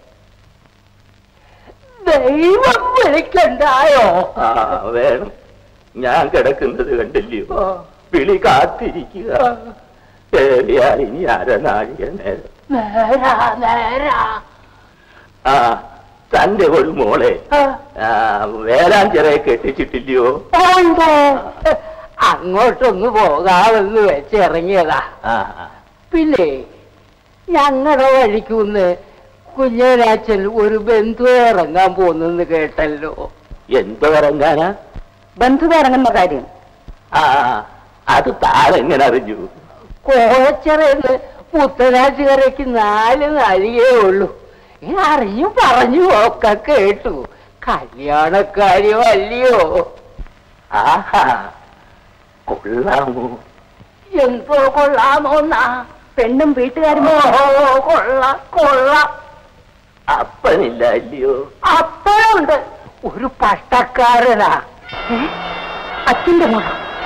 ദൈവം വിളിക്കണ്ടായോ ആ വേണം ഞാൻ കിടക്കുന്നത് കണ്ടില്ലയോ വിളി കാത്തിരിക്കുക കേറിയാൽ ഇനി അരനാഴിക നേരം നേരാ നേരാ ആ തന്റെ ഒരു മോളെ ആ, വേലാഞ്ചിറയെ കെട്ടിച്ചിട്ടില്ലയോ ഉണ്ട് അങ്ങോട്ടൊന്ന് പോകാമെന്ന് വെച്ചിറങ്ങിയതാ ആ പിന്നെ ഞങ്ങളുടെ വഴിക്കുന്ന് കുഞ്ഞനാച്ചൻ ഒരു ബന്ധു ഇറങ്ങാൻ പോന്നെന്ന് കേട്ടല്ലോ എന്തോ ഇറങ്ങാനാ ബന്ധുത ഇറങ്ങുന്ന കാര്യം ആ അത് താരെങ്ങനെ അറിഞ്ഞു കോച്ചറന്ന് പുത്തനാറ്റുകരയ്ക്ക് നാല് നാഴികേ ഉള്ളൂ ഈ അറിഞ്ഞു പറഞ്ഞു ഒക്കെ കേട്ടു കല്യാണക്കാരിയോ അല്ലയോ ആഹാ കൊള്ളാമോ എന്തോ കൊള്ളാമോന്നാ പെണ്ണും വീട്ടുകാരും ഓ കൊള്ളാം കൊള്ളാം അപ്പനില്ല അല്ലയോ അപ്പോഴുണ്ട് ഒരു പട്ടക്കാരനാ അച്ഛന്റെ മോള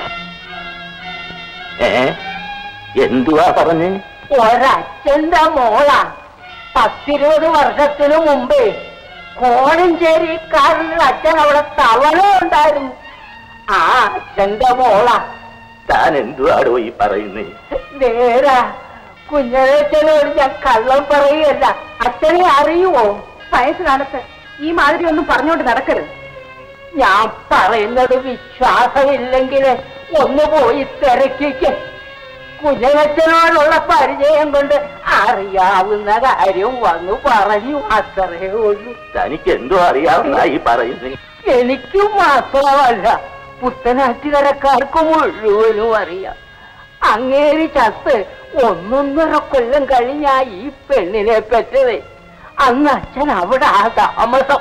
ഏ എന്തുവാ പറഞ്ഞേ ഒരച്ഛന്റെ മോളാ പത്തിരുപത് വർഷത്തിനു മുമ്പേ കോഴഞ്ചേരിക്കാരൻ്റെ അച്ഛൻ അവിടെ തവണ ഉണ്ടായിരുന്നു ആ അച്ഛന്റെ മോളാ താൻ എന്തുവാടോ ഈ പറയുന്നേ നേരാ കുഞ്ഞനച്ഛനോട് ഞാൻ കള്ളം പറയുകയല്ല അച്ഛനെ അറിയുമോ വയസ്സുകാലത്ത് ഈ മാതിരി ഒന്നും പറഞ്ഞോണ്ട് നടക്കരുത് ഞാൻ പറയുന്നത് വിശ്വാസമില്ലെങ്കിൽ ഒന്ന് പോയി തിരക്കിക്ക് കുഞ്ഞനച്ഛനോടുള്ള പരിചയം കൊണ്ട് അറിയാവുന്ന കാര്യം വന്നു പറഞ്ഞു അത്രേ ഉള്ളൂ തനിക്ക് എന്തോ അറിയാവുന്ന ഈ പറയുന്നേ എനിക്ക് മാത്രമല്ല പുത്തനാറ്റുകരക്കാർക്ക് മുഴുവനും അറിയാം അങ്ങേരി ചത്ത് ഒന്നൊന്നര കൊല്ലം കഴിഞ്ഞാ ഈ പെണ്ണിനെ പറ്റത് അന്ന് അച്ഛൻ അവിടെ ആ താമസം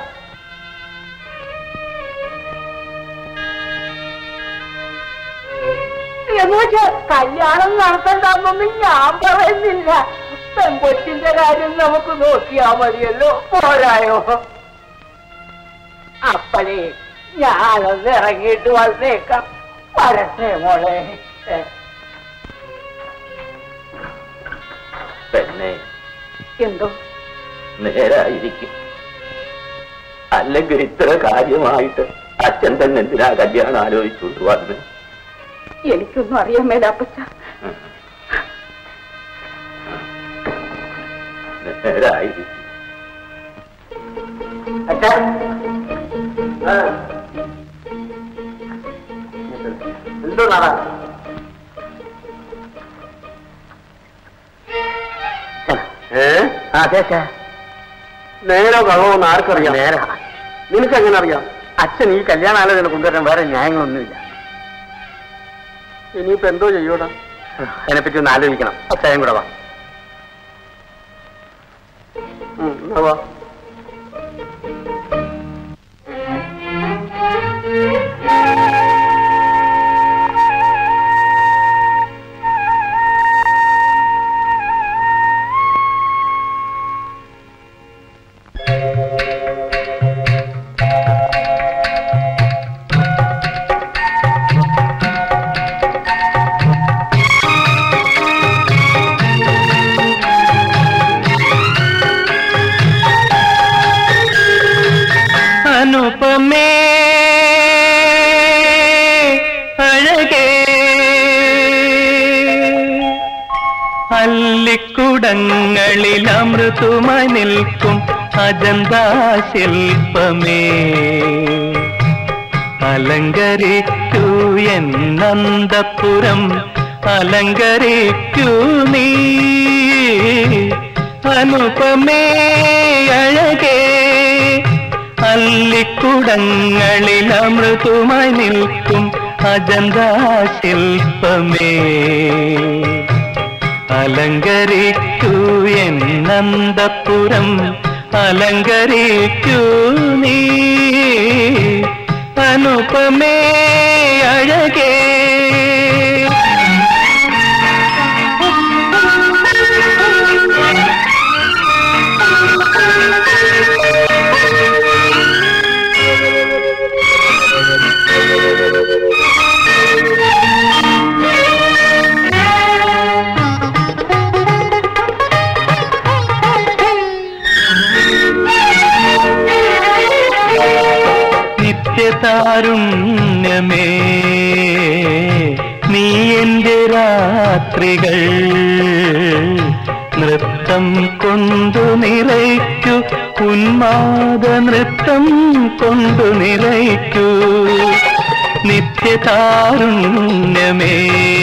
എന്ന് വെച്ചാ കല്യാണം നടത്തണ്ടെന്നൊന്നും ഞാൻ പറയുന്നില്ല പെൺകൊച്ചിന്റെ കാര്യം നമുക്ക് നോക്കിയാ മതിയല്ലോ പോരായോ അപ്പഴേ ഞാനൊന്ന് ഇറങ്ങിയിട്ട് വന്നേക്കാം വരട്ടെ മോളെ ഏ, പെണ്ണെ എന്തോ നേരായിരിക്കും അല്ലെങ്കിൽ ഇത്ര കാര്യമായിട്ട് അച്ഛൻ തന്നെ എന്തിനാ കല്യാണം ആലോചിച്ചുകൊണ്ട് വന്ന് എനിക്കൊന്നും അറിയാൻ മേല അപ്പച്ച നേരായിരിക്കും അച്ഛാ എന്തോ നാടാ ഏ ആ കേക്ക നേരോ കളവോന്ന് ആർക്കറിയാം നേരാ നിനക്ക് എങ്ങനെ അറിയാം അച്ഛൻ ഈ കല്യാണാലോചന കൊണ്ടുവരാൻ വേറെ ന്യായങ്ങളൊന്നുമില്ല ഇനിയിപ്പോ എന്തോ ചെയ്യൂടാ അതിനെപ്പറ്റി ഒന്ന് ആലോചിക്കണം അച്ഛനും കൂടെ വാ ഉം, എന്നാ വാ. അനുപമേ അഴകേ അല്ലിക്കുടങ്ങളിൽ അമൃതുമായി നിൽക്കും അജന്താ ശില്പമേ അലങ്കരിക്കൂ എന്നന്തപുരം അലങ്കരിക്കൂ നീ അനുപമേ അഴകേ അല്ലിക്കുടങ്ങളിൽ അമൃതുമായി നിൽക്കും അജന്താ ശില്പമേ അലങ്കരിക്കൂ എന്നന്തപുരം അലങ്കരിക്കൂ നീ അനുപമേ അഴകേ നിത്യതാരുണ്യമേ നീ എന്റെ രാത്രികൾ നൃത്തം കൊണ്ടു നിറയ്ക്കു ഉന്മാദ നൃത്തം കൊണ്ടു നിറയ്ക്കൂ നിത്യതാരുണ്യമേ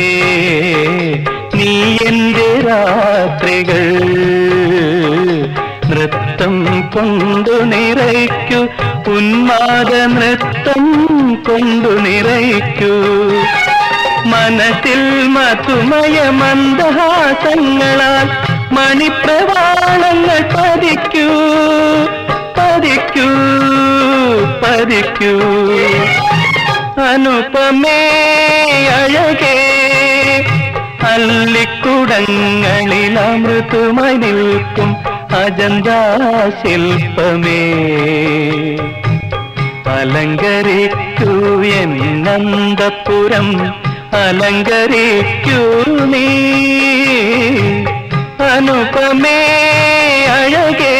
നീ എന്റെ രാത്രികൾ നൃത്തം കൊണ്ടു നിറയ്ക്കൂ ഉന്മാദ നൃത്തം കൊണ്ടു നിറയ്ക്കൂ മനസ്സിൽ മധുമയ മന്ദഹാസങ്ങളാൽ മണിപ്രവാളങ്ങൾ പതിക്കൂ പതിക്കൂ പതിക്കൂ അനുപമേ അഴകേ അല്ലിക്കുടങ്ങളിൽ അമൃതുമായി നിൽക്കും അജന്താ ശില്പമേ അലങ്കരിക്കൂ എന്നന്തപുരം അലങ്കരിക്കൂ നീ അനുപമേ അഴകേ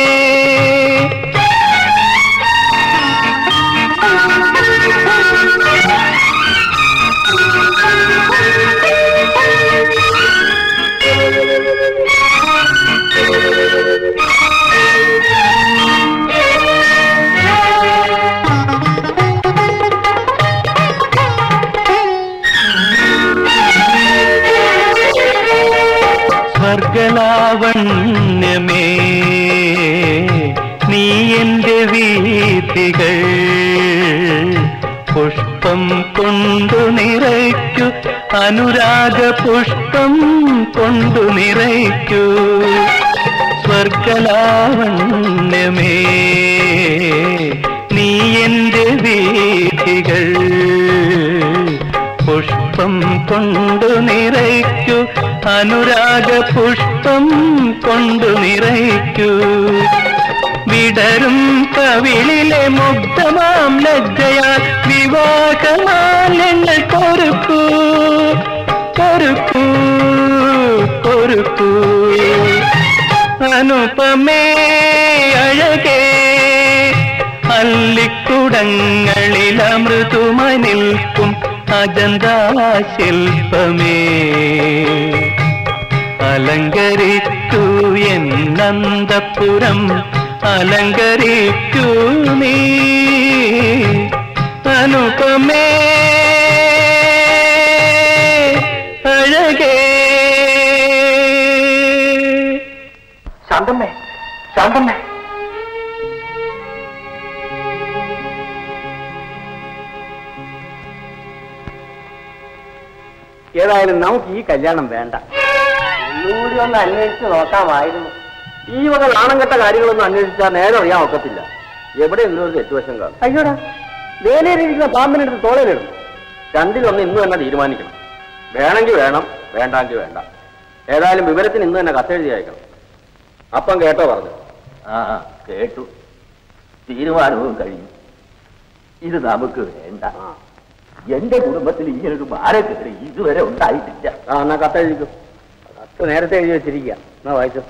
സ്വർഗലാവണ്യമേ നീ എന്റെ വീഥികൾ പുഷ്പം കൊണ്ടു നിറയ്ക്കു അനുരാഗ പുഷ്പം കൊണ്ടു നിറയ്ക്കൂ സ്വർഗലാവണ്യമേ നീ എന്റെ വീഥികൾ പുഷ്പം കൊണ്ടു നിറയ്ക്കു അനുരാഗ പുഷ്പം കൊണ്ടു നിറയ്ക്കൂ വിടരും കവിളിലെ മുഗ്ധമാം ലജ്ജയാൽ വിവാഹമാലങ്ങൾ കൊരുക്കൂ കൊരുക്കൂ കൊരുക്കൂ അനുപമേ അഴകേ അല്ലിക്കുടങ്ങളിൽ അമൃതുമായി നിൽക്കും അജന്താ ശില്പമേ അലങ്കരിക്കൂ എന്നന്തപുരം അലങ്കരിക്കൂ നീ ശാന്തമ്മേ ഏതായാലും നമുക്ക് ഈ കല്യാണം വേണ്ട ഒന്നുകൂടി ഒന്ന് അന്വേഷിച്ച് നോക്കാമായിരുന്നു ഈ വക നാണം കെട്ട കാര്യങ്ങളൊന്നും അന്വേഷിച്ചാൽ നേരെ അറിയാൻ ഒക്കത്തില്ല എവിടെയെങ്കിലും ഒരു തെറ്റുവശം കാണും അയ്യോടാ വേലയിലിരിക്കുന്ന പാമ്പിനെടുത്ത് തോളയിലിടും രണ്ടിലൊന്ന് ഇന്ന് തന്നെ തീരുമാനിക്കണം വേണമെങ്കിൽ വേണം വേണ്ടാങ്കിൽ വേണ്ട ഏതായാലും വിവരത്തിന് ഇന്ന് തന്നെ കത്തെഴുതി അയക്കണം അപ്പം കേട്ടോ പറഞ്ഞു ആ കേട്ടു തീരുമാനവും കഴിഞ്ഞു ഇത് നമുക്ക് വേണ്ട എന്റെ കുടുംബത്തിൽ ഇങ്ങനൊരു മാരക്കേട് ഇതുവരെ ഉണ്ടായിട്ടില്ല ആ എന്നാ കത്തെഴുതിക്കും കത്ത് നേരത്തെ എഴുതി വെച്ചിരിക്കുക എന്നാ വായിച്ചു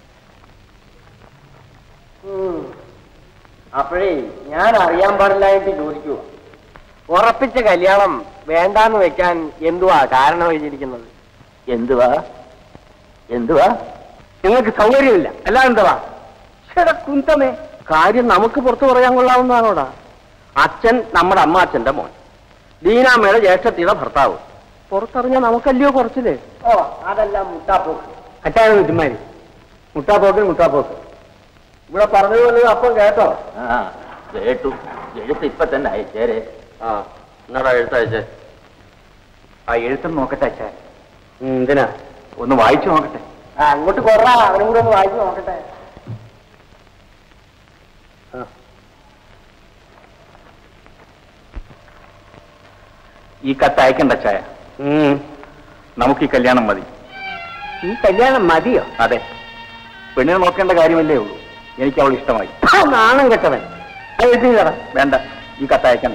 അപ്പോഴേ ഞാൻ അറിയാൻ പാടില്ലായിട്ട് ചോദിക്കുക ഉറപ്പിച്ച കല്യാണം വേണ്ടാന്ന് വെക്കാൻ എന്തുവാ കാരണം എഴുതിയിരിക്കുന്നത് എന്തുവാ എന്തുവാ നിങ്ങൾക്ക് സൗകര്യമില്ല അല്ലാതെ എന്തുവാ ചേട്ടാ കുന്തമേ കാര്യം നമുക്ക് പുറത്തു പറയാൻ കൊള്ളാവുന്നതാണോടാ അച്ഛൻ നമ്മുടെ അമ്മാച്ചന്റെ മോൻ ദീനാമ്മയുടെ ജ്യേഷ്ഠത്തിയുടെ ഭർത്താവ് പുറത്തറിഞ്ഞാൽ നമുക്കല്ലയോ കുറച്ചില്ലേ ഓ അതെല്ലാം മുട്ടാപ്പോക്ക് അച്ചായ ചുമ്മാരി മുട്ടാപ്പോക്ക് മുട്ടാപ്പോക്ക് ഇവിടെ പറഞ്ഞതുപോലെ അപ്പം കേട്ടോ ആ കേട്ടു എഴുത്ത് ഇപ്പൊ തന്നെ അയച്ചേരെ ആ എന്നാടാ എഴുത്തയച്ചേ ആ എഴുത്തൊന്ന് നോക്കട്ടെ അച്ഛാ എന്തിനാ ഒന്ന് വായിച്ചു നോക്കട്ടെ ആ അങ്ങോട്ട് കൊറ അവനും കൂടെ ഒന്ന് വായിച്ചു നോക്കട്ടെ ഈ കത്ത് അയക്കണ്ട അച്ചായ നമുക്ക് ഈ കല്യാണം മതി ഈ കല്യാണം മതിയോ അതെ പെണ്ണിനെ നോക്കേണ്ട കാര്യമല്ലേ ഉള്ളൂ എനിക്ക് അവൾ ഇഷ്ടമായി ആ, നാണം കെട്ടവൻ അത് എഴുതി തരാം വേണ്ട ഈ കത്ത് അയക്കണ്ട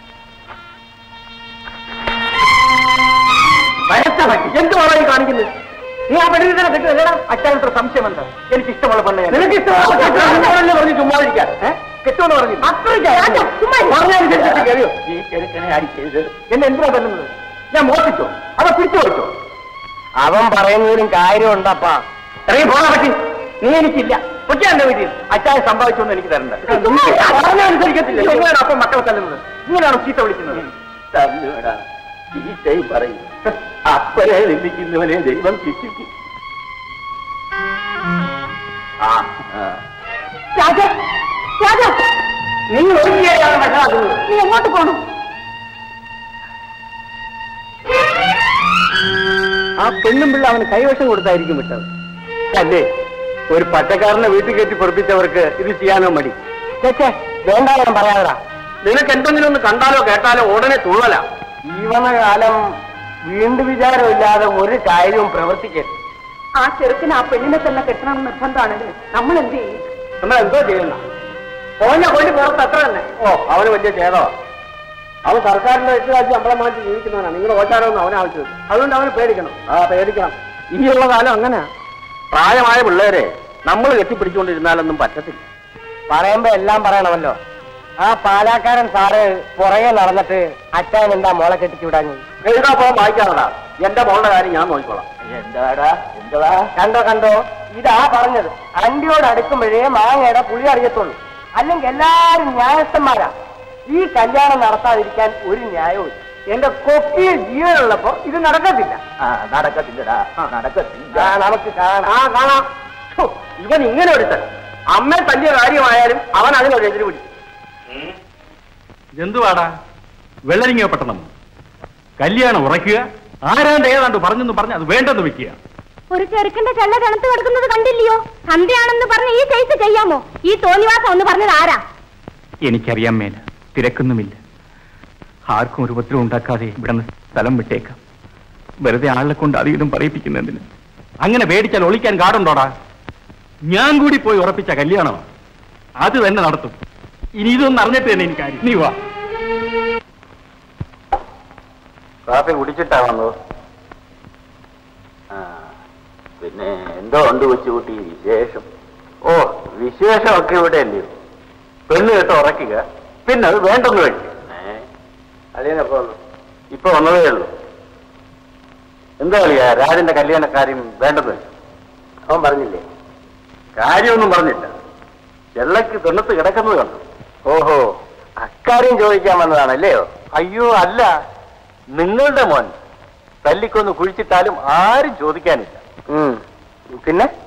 എന്തുവാണോ ഈ കാണിക്കുന്നത് നീ ആ പെണ്ണിനെ തന്നെ കെട്ടുകയല്ലേടാ അച്ഛനത്ര സംശയമുണ്ട് എനിക്ക് ഇഷ്ടമുള്ള പെണ്ണെ നിനക്ക് ഇഷ്ടമാണല്ലേ പറഞ്ഞു ചുമ്മാതിരിക്കാൻ കെട്ടുമെന്ന് പറഞ്ഞു പറഞ്ഞനുസരിച്ച് കഴിയോ ഈ ചെറുക്കനെ അടിക്കരുത് എന്നെ എന്തിനാ തല്ലുന്നത് ഞാൻ മോഷിച്ചോ അവ പിടിച്ചു കൊടുത്തോ അവൻ പറയുന്നതിലും കാര്യമുണ്ടപ്പാ ഇറങ്ങി പോകാൻ പറ്റി നീ എനിക്കില്ല കൊച്ചാ എന്റെ വീട്ടിൽ അച്ചായ സംഭവിച്ചൊന്നും എനിക്ക് തരണ്ട പറഞ്ഞനുസരിക്കത്തില്ല എങ്ങനെയാണ് അപ്പം മക്കളെ തല്ലുന്നത് ഇങ്ങനെയാണ് ചീത്ത വിളിക്കുന്നത് തല്ലുവേടാ ചീത്തയും പറയും അപ്പനെ നിന്ദിക്കുന്നവനെ ദൈവം ശിക്ഷിക്കും ആ ആ. രാജ രാജ നിങ്ങൾ ഒഴിഞ്ഞാണ് മനസ്സിലാക്കുന്നത് നീ എങ്ങോട്ട് പോണു ആ പെണ്ണും പിള്ള അവന് കൈവശം കൊടുത്തായിരിക്കും വിട്ടത് അല്ലേ ഒരു പച്ചക്കാരനെ വീട്ടിൽ കയറ്റി പൊറപ്പിച്ചവർക്ക് ഇത് ചെയ്യാനോ മടി ചേച്ചേ വേണ്ട ഞാൻ പറയാതാ നിനക്ക് എന്തെങ്കിലും ഒന്ന് കണ്ടാലോ കേട്ടാലോ ഉടനെ തുള്ളല ജീവനകാലം വീണ്ടും വിചാരമില്ലാതെ ഒരു കാര്യവും പ്രവർത്തിക്കരുത് ആ ചെറുക്കിന് ആ പെണ്ണിനെ തന്നെ കെട്ടണം നിർബന്ധമാണെങ്കിൽ നമ്മൾ എന്ത് ചെയ്യും നമ്മൾ എന്തോ ചെയ്യുന്ന പോഞ്ഞ കൊല്ലി പുറത്ത് അത്ര തന്നെ ഓ അവന് വലിയ ഛേദമാ അവൻ സർക്കാരിന്റെ എട്ടുകാഴ്ച ശമ്പളം മാറ്റി ജീവിക്കുന്നവനാണ് നിങ്ങളുടെ ഓച്ചാരമൊന്നും അവനെ ആവശ്യം അതുകൊണ്ട് അവന് പേടിക്കണം ആ പേടിക്കണം ഇനിയുള്ള കാലം അങ്ങനെയാ പ്രായമായ പിള്ളേരെ നമ്മൾ കെട്ടിപ്പിടിച്ചുകൊണ്ടിരുന്നാലൊന്നും പറ്റത്തില്ല പറയുമ്പോ എല്ലാം പറയണമല്ലോ ആ പാലാക്കാരൻ സാറ് പുറകെ നടന്നിട്ട് അച്ഛൻ എന്താ മോളെ കെട്ടിച്ചു വിടാഞ്ഞത് എഴുതാ പോകാൻ വായിക്കാറടാ എന്റെ മോളുടെ കാര്യം ഞാൻ നോക്കിക്കോളാം എന്താടാ എന്താ കണ്ടോ കണ്ടോ ഇതാ പറഞ്ഞത് അണ്ടിയോട് അടുക്കുമ്പോഴേ മാങ്ങയുടെ പുളി അറിയത്തുള്ളൂ അല്ലെങ്കിൽ എല്ലാരും ന്യായസ്ഥന്മാരാ ഈ കല്യാണം നടത്താതിരിക്കാൻ ഒരു ന്യായവും ഇല്ല. എന്റെ കൊക്കിയിൽ ജീവനുള്ളപ്പോ ഇത് നടക്കത്തില്ല ആ നടക്കത്തില്ലടാ നടക്കത്തില്ല ആ, നമുക്ക് കാണാം ആ കാണാം ഛോ, ഇവൻ ഇങ്ങനെ ഒരുത്തൻ അമ്മയെ തല്ലിയ കാര്യമായാലും അവൻ അതിനൊരു എതിര് പിടിക്കും എന്തുവാടാ വെള്ളരിങ്ങ പട്ടണം കല്യാണം ഉറയ്ക്കുക ആരാണ്ട് ഏതാണ്ട് പറഞ്ഞെന്ന് പറഞ്ഞ് അത് വേണ്ടെന്ന് വെക്കുക ഒരു ചെറുക്കന്റെ ചെള്ള തണുത്ത് കിടക്കുന്നത് കണ്ടില്ലയോ സന്ധ്യയാണെന്ന് പറഞ്ഞ് ഈ സൈസ് ചെയ്യാമോ ഈ തോന്നിവാസം ഒന്ന് പറഞ്ഞത് ആരാ എനിക്കറിയാൻ മേല തിരക്കൊന്നുമില്ല ആർക്കും ഒരു ഉപദ്രവം ഉണ്ടാക്കാതെ ഇവിടെ നിന്ന് സ്ഥലം വിട്ടേക്കാം വെറുതെ ആളെ കൊണ്ട് അധികം പറയിപ്പിക്കുന്നതിന് അങ്ങനെ പേടിച്ചാൽ ഒളിക്കാൻ കാടുണ്ടോടാ ഞാൻ കൂടി പോയി ഉറപ്പിച്ച കല്യാണമാണ് അത് തന്നെ നടത്തും ഇനി ഇതൊന്നും അറിഞ്ഞിട്ട് തന്നെ എനിക്ക് കാര്യം നീ വാ കാപ്പി കുടിച്ചിട്ടാ വന്നത് ആ പിന്നെ എന്തോ ഉണ്ട് കൊച്ചുകുട്ടി വിശേഷം ഓ വിശേഷമൊക്കെ ഇവിടെ അല്ലയോ പെണ്ണ് കേട്ട് ഉറക്കുക പിന്നെ അത് വേണ്ടെന്ന് കഴിക്കും അളിയനപ്പോ ഇപ്പൊ വന്നതേ ഉള്ളൂ എന്താ കളിയാ രാജന്റെ കല്യാണക്കാര്യം വേണ്ടെന്ന് വെച്ചു അവൻ പറഞ്ഞില്ലേ കാര്യമൊന്നും പറഞ്ഞില്ല ചെള്ളക്ക് തെണ്ണത്ത് കിടക്കുന്നത് കണ്ടു ഓഹോ അക്കാര്യം ചോദിക്കാൻ വന്നതാണല്ലയോ അയ്യോ അല്ല നിങ്ങളുടെ മോൻ തല്ലിക്കൊന്ന് കുഴിച്ചിട്ടാലും ആരും ചോദിക്കാനില്ല പിന്നെ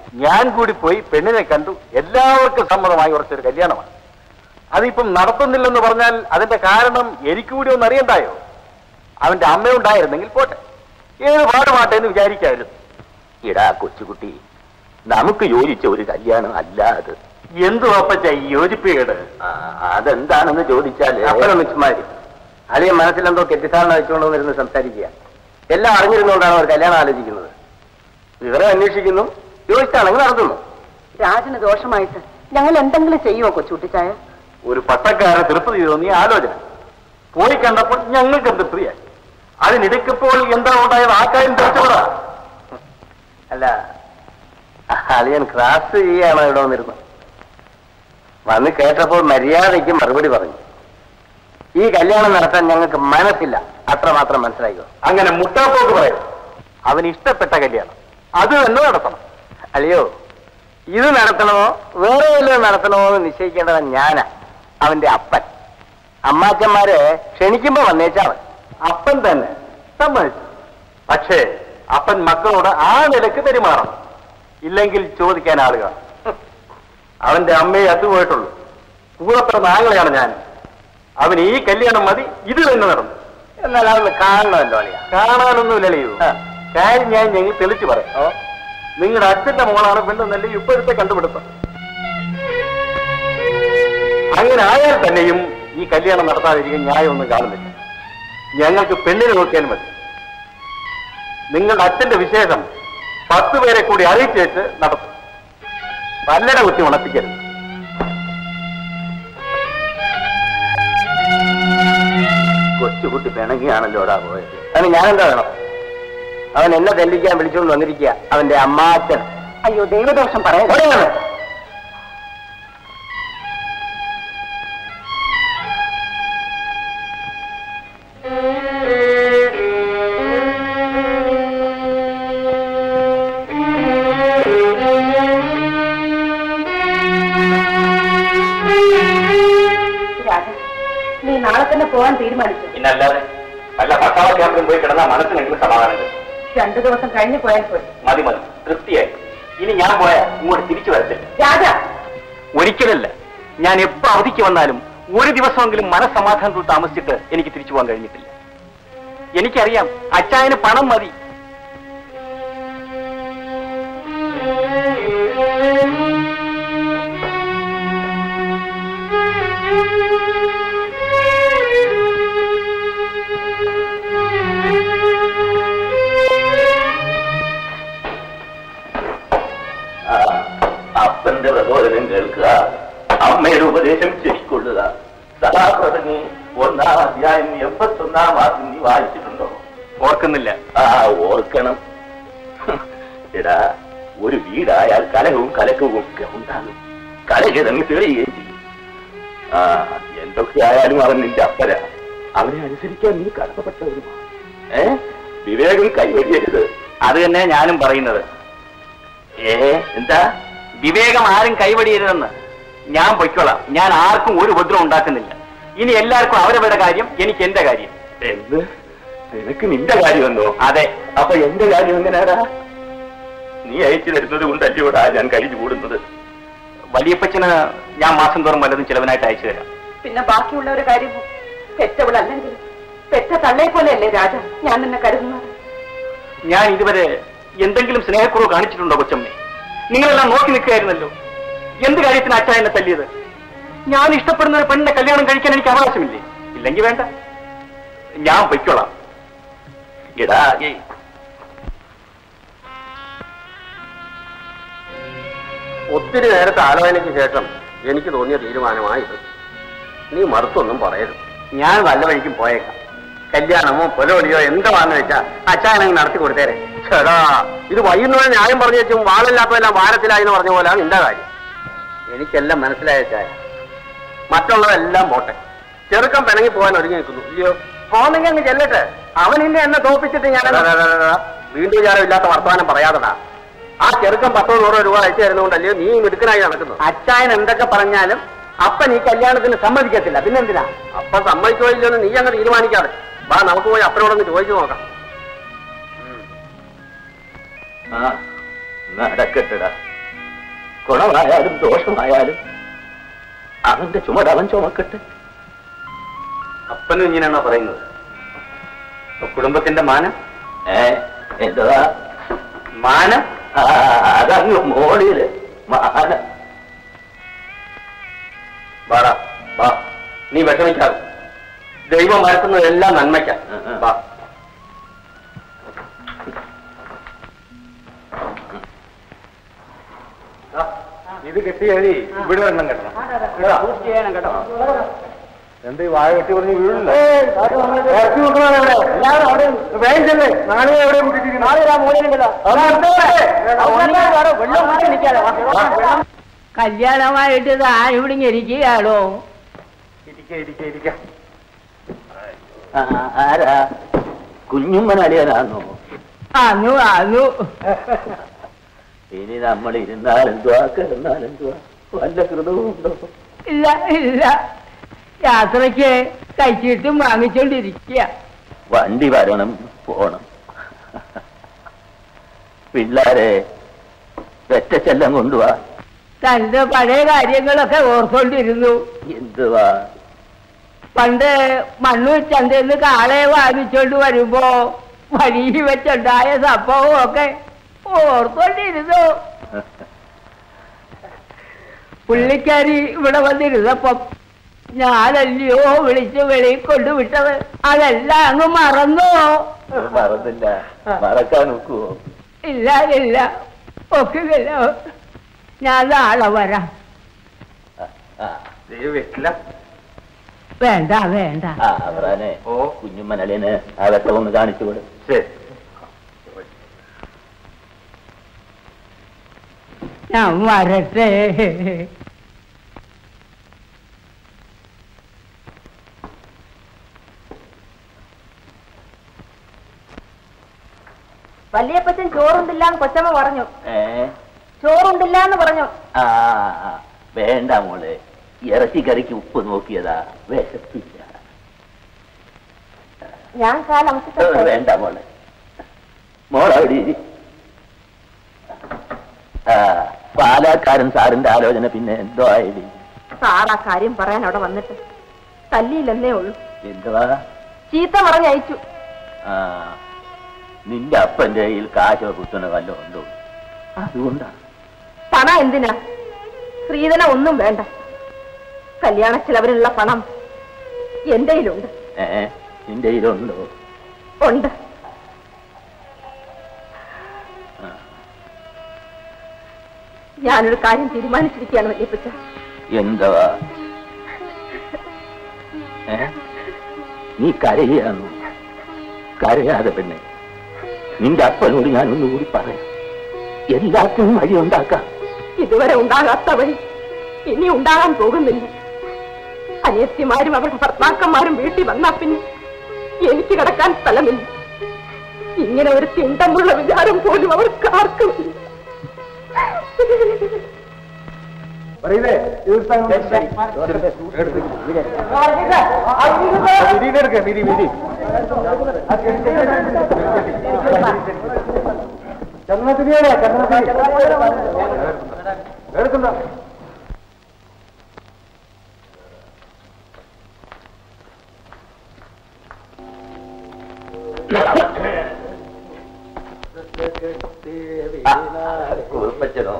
ഞാൻ കൂടി പോയി പെണ്ണിനെ കണ്ടു എല്ലാവർക്കും സമ്മതമായി ഉറച്ചൊരു കല്യാണമാണ് അതിപ്പം നടത്തുന്നില്ലെന്ന് പറഞ്ഞാൽ അതിന്റെ കാരണം എനിക്ക് കൂടി ഒന്ന് അറിയണ്ടായോ അവന്റെ അമ്മ ഉണ്ടായിരുന്നെങ്കിൽ പോട്ടെ ഏത് പാടുമാട്ടെ എന്ന് വിചാരിക്കായിരുന്നു എടാ കൊച്ചുകുട്ടി നമുക്ക് യോജിച്ച ഒരു കല്യാണം അല്ല അത് എന്തു അപ്പച്ച ഈ യോജിപ്പേട് ആ, അതെന്താണെന്ന് ചോദിച്ചാല് അപ്പനൊന്ന് ചുമ്മാരി അളിയ മനസ്സിലെന്തോ തെറ്റിദ്ധാരണ വെച്ചുകൊണ്ട് വന്നിരുന്ന് സംസാരിക്കുക എല്ലാം അറിഞ്ഞിരുന്നുകൊണ്ടാണ് അവർ കല്യാണം ആലോചിക്കുന്നത് വിവരം അന്വേഷിക്കുന്നു യോജിച്ചാണെങ്കിൽ നടത്തുന്നു രാജന് ദോഷമായിട്ട് ഞങ്ങൾ എന്തെങ്കിലും ചെയ്യുമോ കൊച്ചുകുട്ടിച്ചായ ഒരു പട്ടക്കാരൻ തൃപ്തി തോന്നിയ ആലോചന പോയി കണ്ടപ്പോൾ ഞങ്ങൾക്ക് തൃപ്തിയായി അതിനിടയ്ക്കിപ്പോൾ എന്താ ഉണ്ടായത് ആ കാര്യം ചോദിച്ചോടാ അല്ല അളിയൻ ക്രാസ് ചെയ്യാണോ ഇവിടെ വന്നിരുന്നത് വന്ന് കേട്ടപ്പോൾ മര്യാദയ്ക്ക് മറുപടി പറഞ്ഞു ഈ കല്യാണം നടത്താൻ ഞങ്ങൾക്ക് മനസ്സില്ല അത്രമാത്രം മനസ്സിലായിക്കോ അങ്ങനെ മുട്ടാപ്പോക്ക് പറയും അവന് ഇഷ്ടപ്പെട്ട കല്യാണം അത് തന്നെ നടത്തണം അല്ലയോ ഇത് നടത്തണമോ വേറെ വല്ലതും നടത്തണമോ എന്ന് നിശ്ചയിക്കേണ്ടത് ഞാനാ അവന്റെ അപ്പൻ അമ്മാച്ചന്മാരെ ക്ഷണിക്കുമ്പോ വന്നേച്ചാ മതി അപ്പൻ തന്നെ സമ്മതിച്ചു പക്ഷേ അപ്പൻ മക്കളോട് ആ നിലക്ക് പെരുമാറണം ഇല്ലെങ്കിൽ ചോദിക്കാൻ ആളുകൾ അവന്റെ അമ്മയെ അത്തുപോയിട്ടുള്ളൂ കൂടെ പിറന്ന ആങ്ങളെയാണ് ഞാൻ അവന് ഈ കല്യാണം മതി ഇത് തന്നെ നടന്നു എന്നാൽ അതൊന്ന് കാണണമല്ലോ അളിയ കാണാനൊന്നുമില്ല അല്ലയോ കാര്യം ഞാൻ ഞങ്ങൾ തെളിച്ചു പറയാം നിങ്ങളുടെ അച്ഛന്റെ മോളാണ് പെണ്ണെന്നല്ലേ ഇപ്പോഴത്തെ കണ്ടുപിടുത്തം അങ്ങനെ ആയാൽ തന്നെയും ഈ കല്യാണം നടത്താതിരിക്കാൻ ന്യായമൊന്നും കാണുന്നില്ല ഞങ്ങൾക്ക് പെണ്ണിനെ നോക്കിയാൽ മതി നിങ്ങളുടെ അച്ഛന്റെ വിശേഷം പത്ത് പേരെ കൂടി അറിയിച്ചേച്ച് നടത്തും പല്ലട കുത്തി ഉണപ്പിക്കരുത് കൊച്ചുകുട്ടി പിണങ്ങിയാണല്ലോടാ പോയത് അതിന് ഞാനെന്താ വേണം അവൻ എന്നെ തെല്ലിക്കാൻ വിളിച്ചുകൊണ്ട് വന്നിരിക്കുക അവന്റെ അമ്മാച്ചൻ അയ്യോ ദൈവദോഷം പറയാം ഓടിയാണ്. രാജൻ നീ നാളെ തന്നെ പോകാൻ തീരുമാനിച്ചു പിന്നല്ലാതെ അല്ല പട്ടാള ക്യാമ്പിൽ പോയി കിടന്നാൽ മനസ്സിനെങ്കിലും സമാധാനം കിട്ടും രണ്ടു ദിവസം കഴിഞ്ഞ് പോയാൽ പോയി മതി മതി തൃപ്തിയായി ഇനി ഞാൻ പോയാൽ ഇങ്ങോട്ട് തിരിച്ചു വരത്തില്ല രാജ ഒരിക്കലല്ല ഞാൻ എപ്പോ അവധിക്ക് വന്നാലും ഒരു ദിവസമെങ്കിലും മനസ്സമാധാനത്തിൽ താമസിച്ചിട്ട് എനിക്ക് തിരിച്ചു പോകാൻ കഴിഞ്ഞിട്ടില്ല എനിക്കറിയാം അച്ചായന് പണം മതി ആ, അപ്പന്റെ പ്രബോധനം കേൾക്കുക അമ്മയുടെ ഉപദേശം ശരിക്കൊള്ളുക സദാപ്രസംഗി ഒന്നാം അധ്യായം എൺപത്തൊന്നാം വാക്യം നീ വായിച്ചിട്ടുണ്ടോ ഓർക്കുന്നില്ല ആ ഓർക്കണം എടാ ഒരു വീടായാൽ കലഹവും കലക്കവും ഒക്കെ ഉണ്ടാകും കലകിടങ്ങ് തെളിയുകയും ചെയ്യും ആ എന്തൊക്കെ ആയാലും അവൻ നിന്റെ അപ്പര അവനെ അനുസരിക്കാൻ നീ കടത്തപ്പെട്ടവരുമാണ് ഏ വിവേകം കൈവരിയരുത് അത് തന്നെ ഞാനും പറയുന്നത് ഏ എന്താ വിവേകം ആരും കൈവടിയരുതെന്ന് ഞാൻ പൊയ്ക്കോളാം ഞാൻ ആർക്കും ഒരു ഉപദ്രവം ഉണ്ടാക്കുന്നില്ല ഇനി എല്ലാവർക്കും അവരവരുടെ കാര്യം എനിക്ക് എന്റെ കാര്യം എന്ത് നിനക്ക് നിന്റെ കാര്യമെന്നോ അതെ അപ്പൊ എന്റെ കാര്യം എങ്ങനെയാടാ നീ അയച്ചു തരുന്നത് കൊണ്ടല്ലയോടാ ഞാൻ കഴിഞ്ഞു കൂടുന്നത് വലിയപ്പച്ചന് ഞാൻ മാസം തോറും വല്ലതും ചിലവിനായിട്ട് അയച്ചു തരാം പിന്നെ ബാക്കിയുള്ളവരുടെ കാര്യം പെറ്റവളല്ലെങ്കിൽ പെറ്റ തള്ളയെ പോലെയല്ലേ രാജ ഞാൻ നിന്നെ കരുതുന്നത് ഞാൻ ഇതുവരെ എന്തെങ്കിലും സ്നേഹക്കുറവ് കാണിച്ചിട്ടുണ്ടോ കൊച്ചമ്മേ നിങ്ങളെല്ലാം നോക്കി നിൽക്കുകയായിരുന്നല്ലോ എന്ത് കാര്യത്തിന് അച്ഛൻ എന്നെ തല്ലിയത് ഞാൻ ഇഷ്ടപ്പെടുന്ന ഒരു പെണ്ണിനെ കല്യാണം കഴിക്കാൻ എനിക്ക് അവകാശമില്ലേ ഇല്ലെങ്കിൽ വേണ്ട ഞാൻ പൊയ്ക്കോളാം എടാ ഏയ് ഒത്തിരി നേരത്തെ ആലോചനയ്ക്ക് ശേഷം എനിക്ക് തോന്നിയ തീരുമാനമായത് നീ മറുത്തൊന്നും പറയരുത് ഞാൻ വല്ല വഴിക്കും പോയേക്കാം കല്യാണമോ പൊലോളിയോ എന്താണെന്ന് വെച്ചാ അച്ചായനങ്ങ് നടത്തി കൊടുത്തേരെ ചേടാ ഇത് വൈകുന്നേരം ന്യായം പറഞ്ഞു വെച്ചും വാളില്ലാത്തതെല്ലാം വാരത്തിലായി എന്ന് പറഞ്ഞ പോലെയാണ് നിന്റെ കാര്യം എനിക്കെല്ലാം മനസ്സിലായ ചായ മറ്റുള്ളതെല്ലാം പോട്ടെ ചെറുക്കം പിണങ്ങി പോകാൻ ഒരുങ്ങി നിൽക്കുന്നു ഇല്ലയോ പോന്നെങ്കിൽ അങ്ങ് ചെല്ലട്ടെ അവൻ ഇന്നെ എന്നെ തോപ്പിച്ചിട്ട് ഞാൻ എടാ, എടാ, എടാ, എടാ, വീണ്ടും വിചാരമില്ലാത്ത വർത്തമാനം പറയാതടാ ആ ചെറുക്കം പത്തോ നൂറോ രൂപ അയച്ചു തരുന്നതുകൊണ്ടല്ലയോ നീ മിടുക്കനായി നടക്കുന്നത് അച്ചായൻ എന്തൊക്കെ പറഞ്ഞാലും അപ്പൻ ഈ കല്യാണത്തിന് സമ്മതിക്കത്തില്ല പിന്നെന്തിനാ അപ്പൊ സമ്മതിക്കോ ഇല്ലെന്ന് നീ അങ്ങ് തീരുമാനിക്കാതെ വാ നമുക്ക് പോയി അപ്പനോടൊന്ന് ചോദിച്ചു നോക്കാം ആ നടക്കട്ടെടാ ഗുണമായാലും ദോഷമായാലും അവന്റെ ചുമട് അവൻ ചുമക്കട്ടെ അപ്പനും ഇങ്ങനെയാണോ പറയുന്നത് അപ്പൊ കുടുംബത്തിന്റെ മാനം ഏ എന്താ മാനം ആ, അതങ്ങ് മോളില് മാന വാടാ വാ നീ വിഷമിക്കാതെ ദൈവം വരത്തുന്നതെല്ലാം നന്മയ്ക്കാ വാ ഇത് കെട്ടി എഴുതി ഇവിടെ എണ്ണം കെട്ടണം ചെയ്യണം കേട്ടോ എന്ത് ഈ വാഴ കെട്ടി പറഞ്ഞ് വീഴില്ല ഇറക്കി വെക്കണതാണ് ഇവിടെ. വേഗം ചെല്ല്. നാളെ എവിടെ കൂട്ടിയിട്ടിരിക്കുന്നു? വെള്ളം കുടിച്ച് നിൽക്കാതെ കല്യാണമായിട്ട് താൻ ഇവിടെ ഇരിക്കുകയാണോ ഇരിക്ക, ഇരിക്ക, ഇരിക്ക. ആ, ആരാ കുഞ്ഞുമ്മൻ അളിയനാണോ അന്നു അന്നു ഇനി നമ്മൾ ഇരുന്നാൽ എന്തുവാ കിടന്നാൽ എന്തുവാ വല്ല കൃതവും ഉണ്ടോ ഇല്ല ഇല്ല യാത്രയ്ക്ക് കഴിച്ചിട്ടും വാങ്ങിച്ചോണ്ടിരിക്കുക വണ്ടി വരണം പോണം പിള്ളാരെ വെറ്റച്ചെല്ലം കൊണ്ടുവാ തന്റെ പഴയ കാര്യങ്ങളൊക്കെ ഓർത്തോണ്ടിരുന്നു എന്തുവാ പണ്ട് മണ്ണൂർ ചന്തയിൽ കാളയെ വാങ്ങിച്ചോണ്ട് വരുമ്പോ വഴിയിൽ വെച്ചുണ്ടായ സംഭവം ഒക്കെ ഓർത്തോണ്ടിരുന്നു പുള്ളിക്കാരി ഇവിടെ വന്നിരുന്നപ്പം ഞാനല്ലയോ വിളിച്ച് വെളിയിൽ കൊണ്ടുവിട്ടത് അതെല്ലാം അങ്ങ് മറന്നോ മറന്നില്ല മറക്കാൻ നോക്കുവോ ഇല്ല ഇല്ല ഒക്കില്ല ഞാൻ നാളെ വരാം വെറ്റില വേണ്ട വേണ്ട ആ അവറാനെ ഓ കുഞ്ഞുമ്മൻ അളിയന് ആ വെട്ടം ഒന്ന് കാണിച്ചു കൊടു ശരി ഞാൻ വരട്ടെ വല്യപ്പച്ചൻ ചോറുണ്ടില്ല എന്ന് കൊച്ചമ്മ പറഞ്ഞു ഏ ചോറുണ്ടില്ല എന്ന് പറഞ്ഞു ആ ആ, വേണ്ട മോളെ ഇറച്ചിക്കറിക്ക് ഉപ്പ് നോക്കിയതാ വിശപ്പില്ല ഞാൻ ഏ, കാലമസിട്ട് വേണ്ട മോളെ മോളവിടെ ഇരി. ആ പാലാക്കാരൻ സാറിന്റെ ആലോചന പിന്നെ എന്തോ ആയിടി സാർ ആ കാര്യം പറയാൻ അവിടെ വന്നിട്ട് തല്ലിയില്ലെന്നേ ഉള്ളൂ എന്തുവാ ചീത്ത പറഞ്ഞയച്ചു ആ നിന്റെ അപ്പന്റെ കയ്യിൽ കാശോ കുത്തണ വല്ലോ ഉണ്ടോ അതുകൊണ്ടാ പണം എന്തിനാ ശ്രീധന ഒന്നും വേണ്ട കല്യാണ ചിലവിനുള്ള പണം എന്റെ കയ്യിലുണ്ട് ഏ നിന്റെ കയ്യിലുണ്ടോ ഉണ്ട് ഞാനൊരു കാര്യം തീരുമാനിച്ചിരിക്കുകയാണ് വല്യപ്പച്ച എന്തുവാ ഏ നീ കരയാന്നു കരയാതെ പെണ്ണെ നിന്റെ അപ്പനോട് ഞാൻ ഒന്നുകൂടി പറയാം എല്ലാത്തിനും വഴി ഉണ്ടാക്കാം ഇതുവരെ ഉണ്ടാകാത്ത വഴി ഇനി ഉണ്ടാകാൻ പോകുന്നില്ല അനിയത്തിമാരും അവരുടെ ഭർത്താക്കന്മാരും വീട്ടിൽ വന്നാ പിന്നെ എനിക്ക് കിടക്കാൻ സ്ഥലമില്ല ഇങ്ങനെ ഒരു തിണ്ടമുള്ള വിചാരം പോലും അവർക്ക് ആർക്കുമില്ല കുറുപ്പച്ചനോ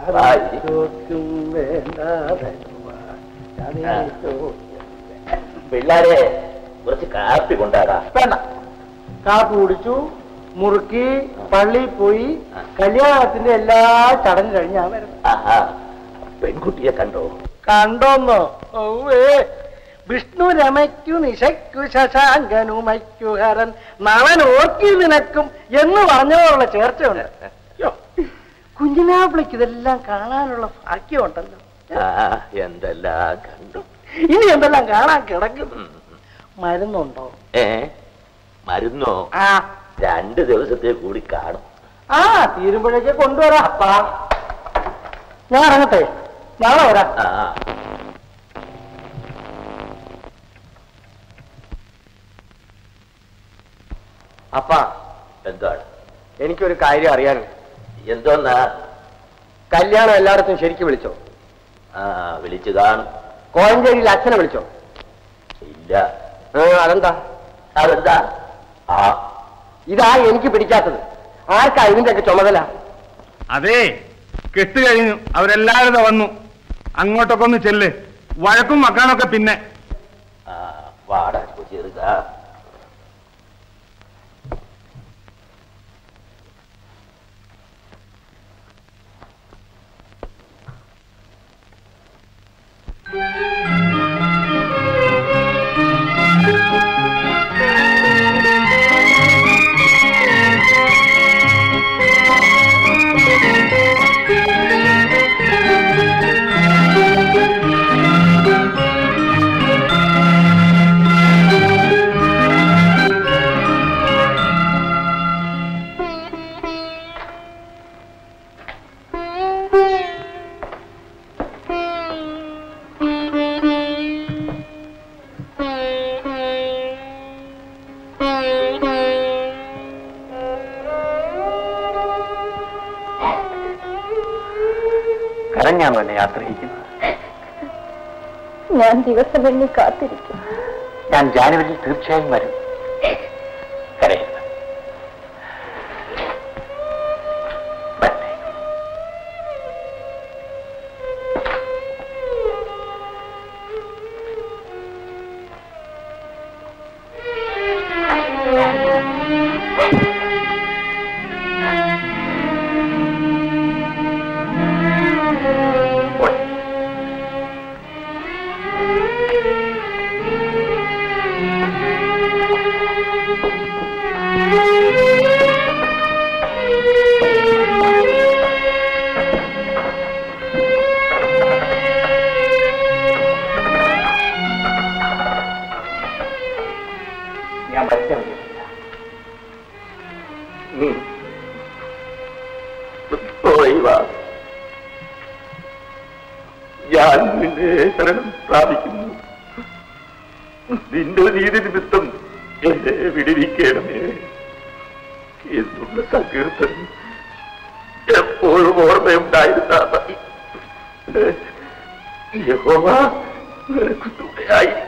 പിള്ളാരെ കുറച്ച് കാപ്പി കൊണ്ടാടാ വേണ്ട കാപ്പി കുടിച്ചു മുറുക്കി പള്ളിയിൽ പോയി കല്യാണത്തിന്റെ എല്ലാ ചടങ്ങ് കഴിഞ്ഞാ വരുന്നത് ആഹാ പെൺകുട്ടിയെ കണ്ടോ കണ്ടോന്നോ ഔവേ വിഷ്ണു രമയ്ക്കു നിശയ്ക്കു ശശാങ്കനുമയ്ക്കു ഹരൻ നളൻ ഓർക്കി നിനക്കും എന്ന് പറഞ്ഞതോടുള്ള ചേർച്ചയുണ്ട് യ്യോ, കുഞ്ഞിനാപ്പിളിക്ക് ഇതെല്ലാം കാണാനുള്ള ഭാഗ്യമുണ്ടല്ലോ ആ എന്തെല്ലാം കണ്ടു ഇനി എന്തെല്ലാം കാണാൻ കിടക്കുന്നു മരുന്നുണ്ടോ ഏ മരുന്നോ ആ രണ്ട് ദിവസത്തെ കൂടി കാണും ആ തീരുമ്പോഴേക്ക് കൊണ്ടുവരാം അപ്പാ ഞാൻ ഇറങ്ങട്ടെ നാളെ വരാം ആ അപ്പാ എന്താണ് എനിക്കൊരു കാര്യം അറിയാനുണ്ട് എന്തോന്നാ കല്യാണം എല്ലായിടത്തും ശരിക്കും വിളിച്ചോ ആ വിളിച്ചു കാണും കോഴഞ്ചേരിയിൽ അച്ഛനെ വിളിച്ചോ ഇല്ല ആ, അതെന്താ അതെന്താ ആ ഇതാ എനിക്ക് പിടിക്കാത്തത് ആർക്കാ ഇതിന്റെയൊക്കെ ചുമതല അതെ കെട്ട് കഴിഞ്ഞു അവരെല്ലാവരും ദാ വന്നു അങ്ങോട്ടൊക്കെ ഒന്ന് ചെല്ല് വഴക്കും മക്കാനൊക്കെ പിന്നെ ആ വാടാ ചെറുക കരഞ്ഞാണോ എന്നെ ആശ്രയിക്കുന്നത് ഞാൻ ദിവസം എണ്ണി കാത്തിരിക്കും ഞാൻ ജാനുവരിയിൽ തീർച്ചയായും വരും കരയരുത് വരണേ. പോയി. ഞാൻ മരിച്ചറിയില്ല പോയി വാ ഞാൻ നിന്നെ ശരണം പ്രാപിക്കുന്നു നിന്റെ നീതി നിമിത്തം എന്നെ വിടിവിക്കണമേ എന്നുള്ള സങ്കീർത്തനം എപ്പോഴും ഓർമ്മയുണ്ടായിരുന്ന മതി യഹോവ നിനക്ക് തുണയായിരിക്കും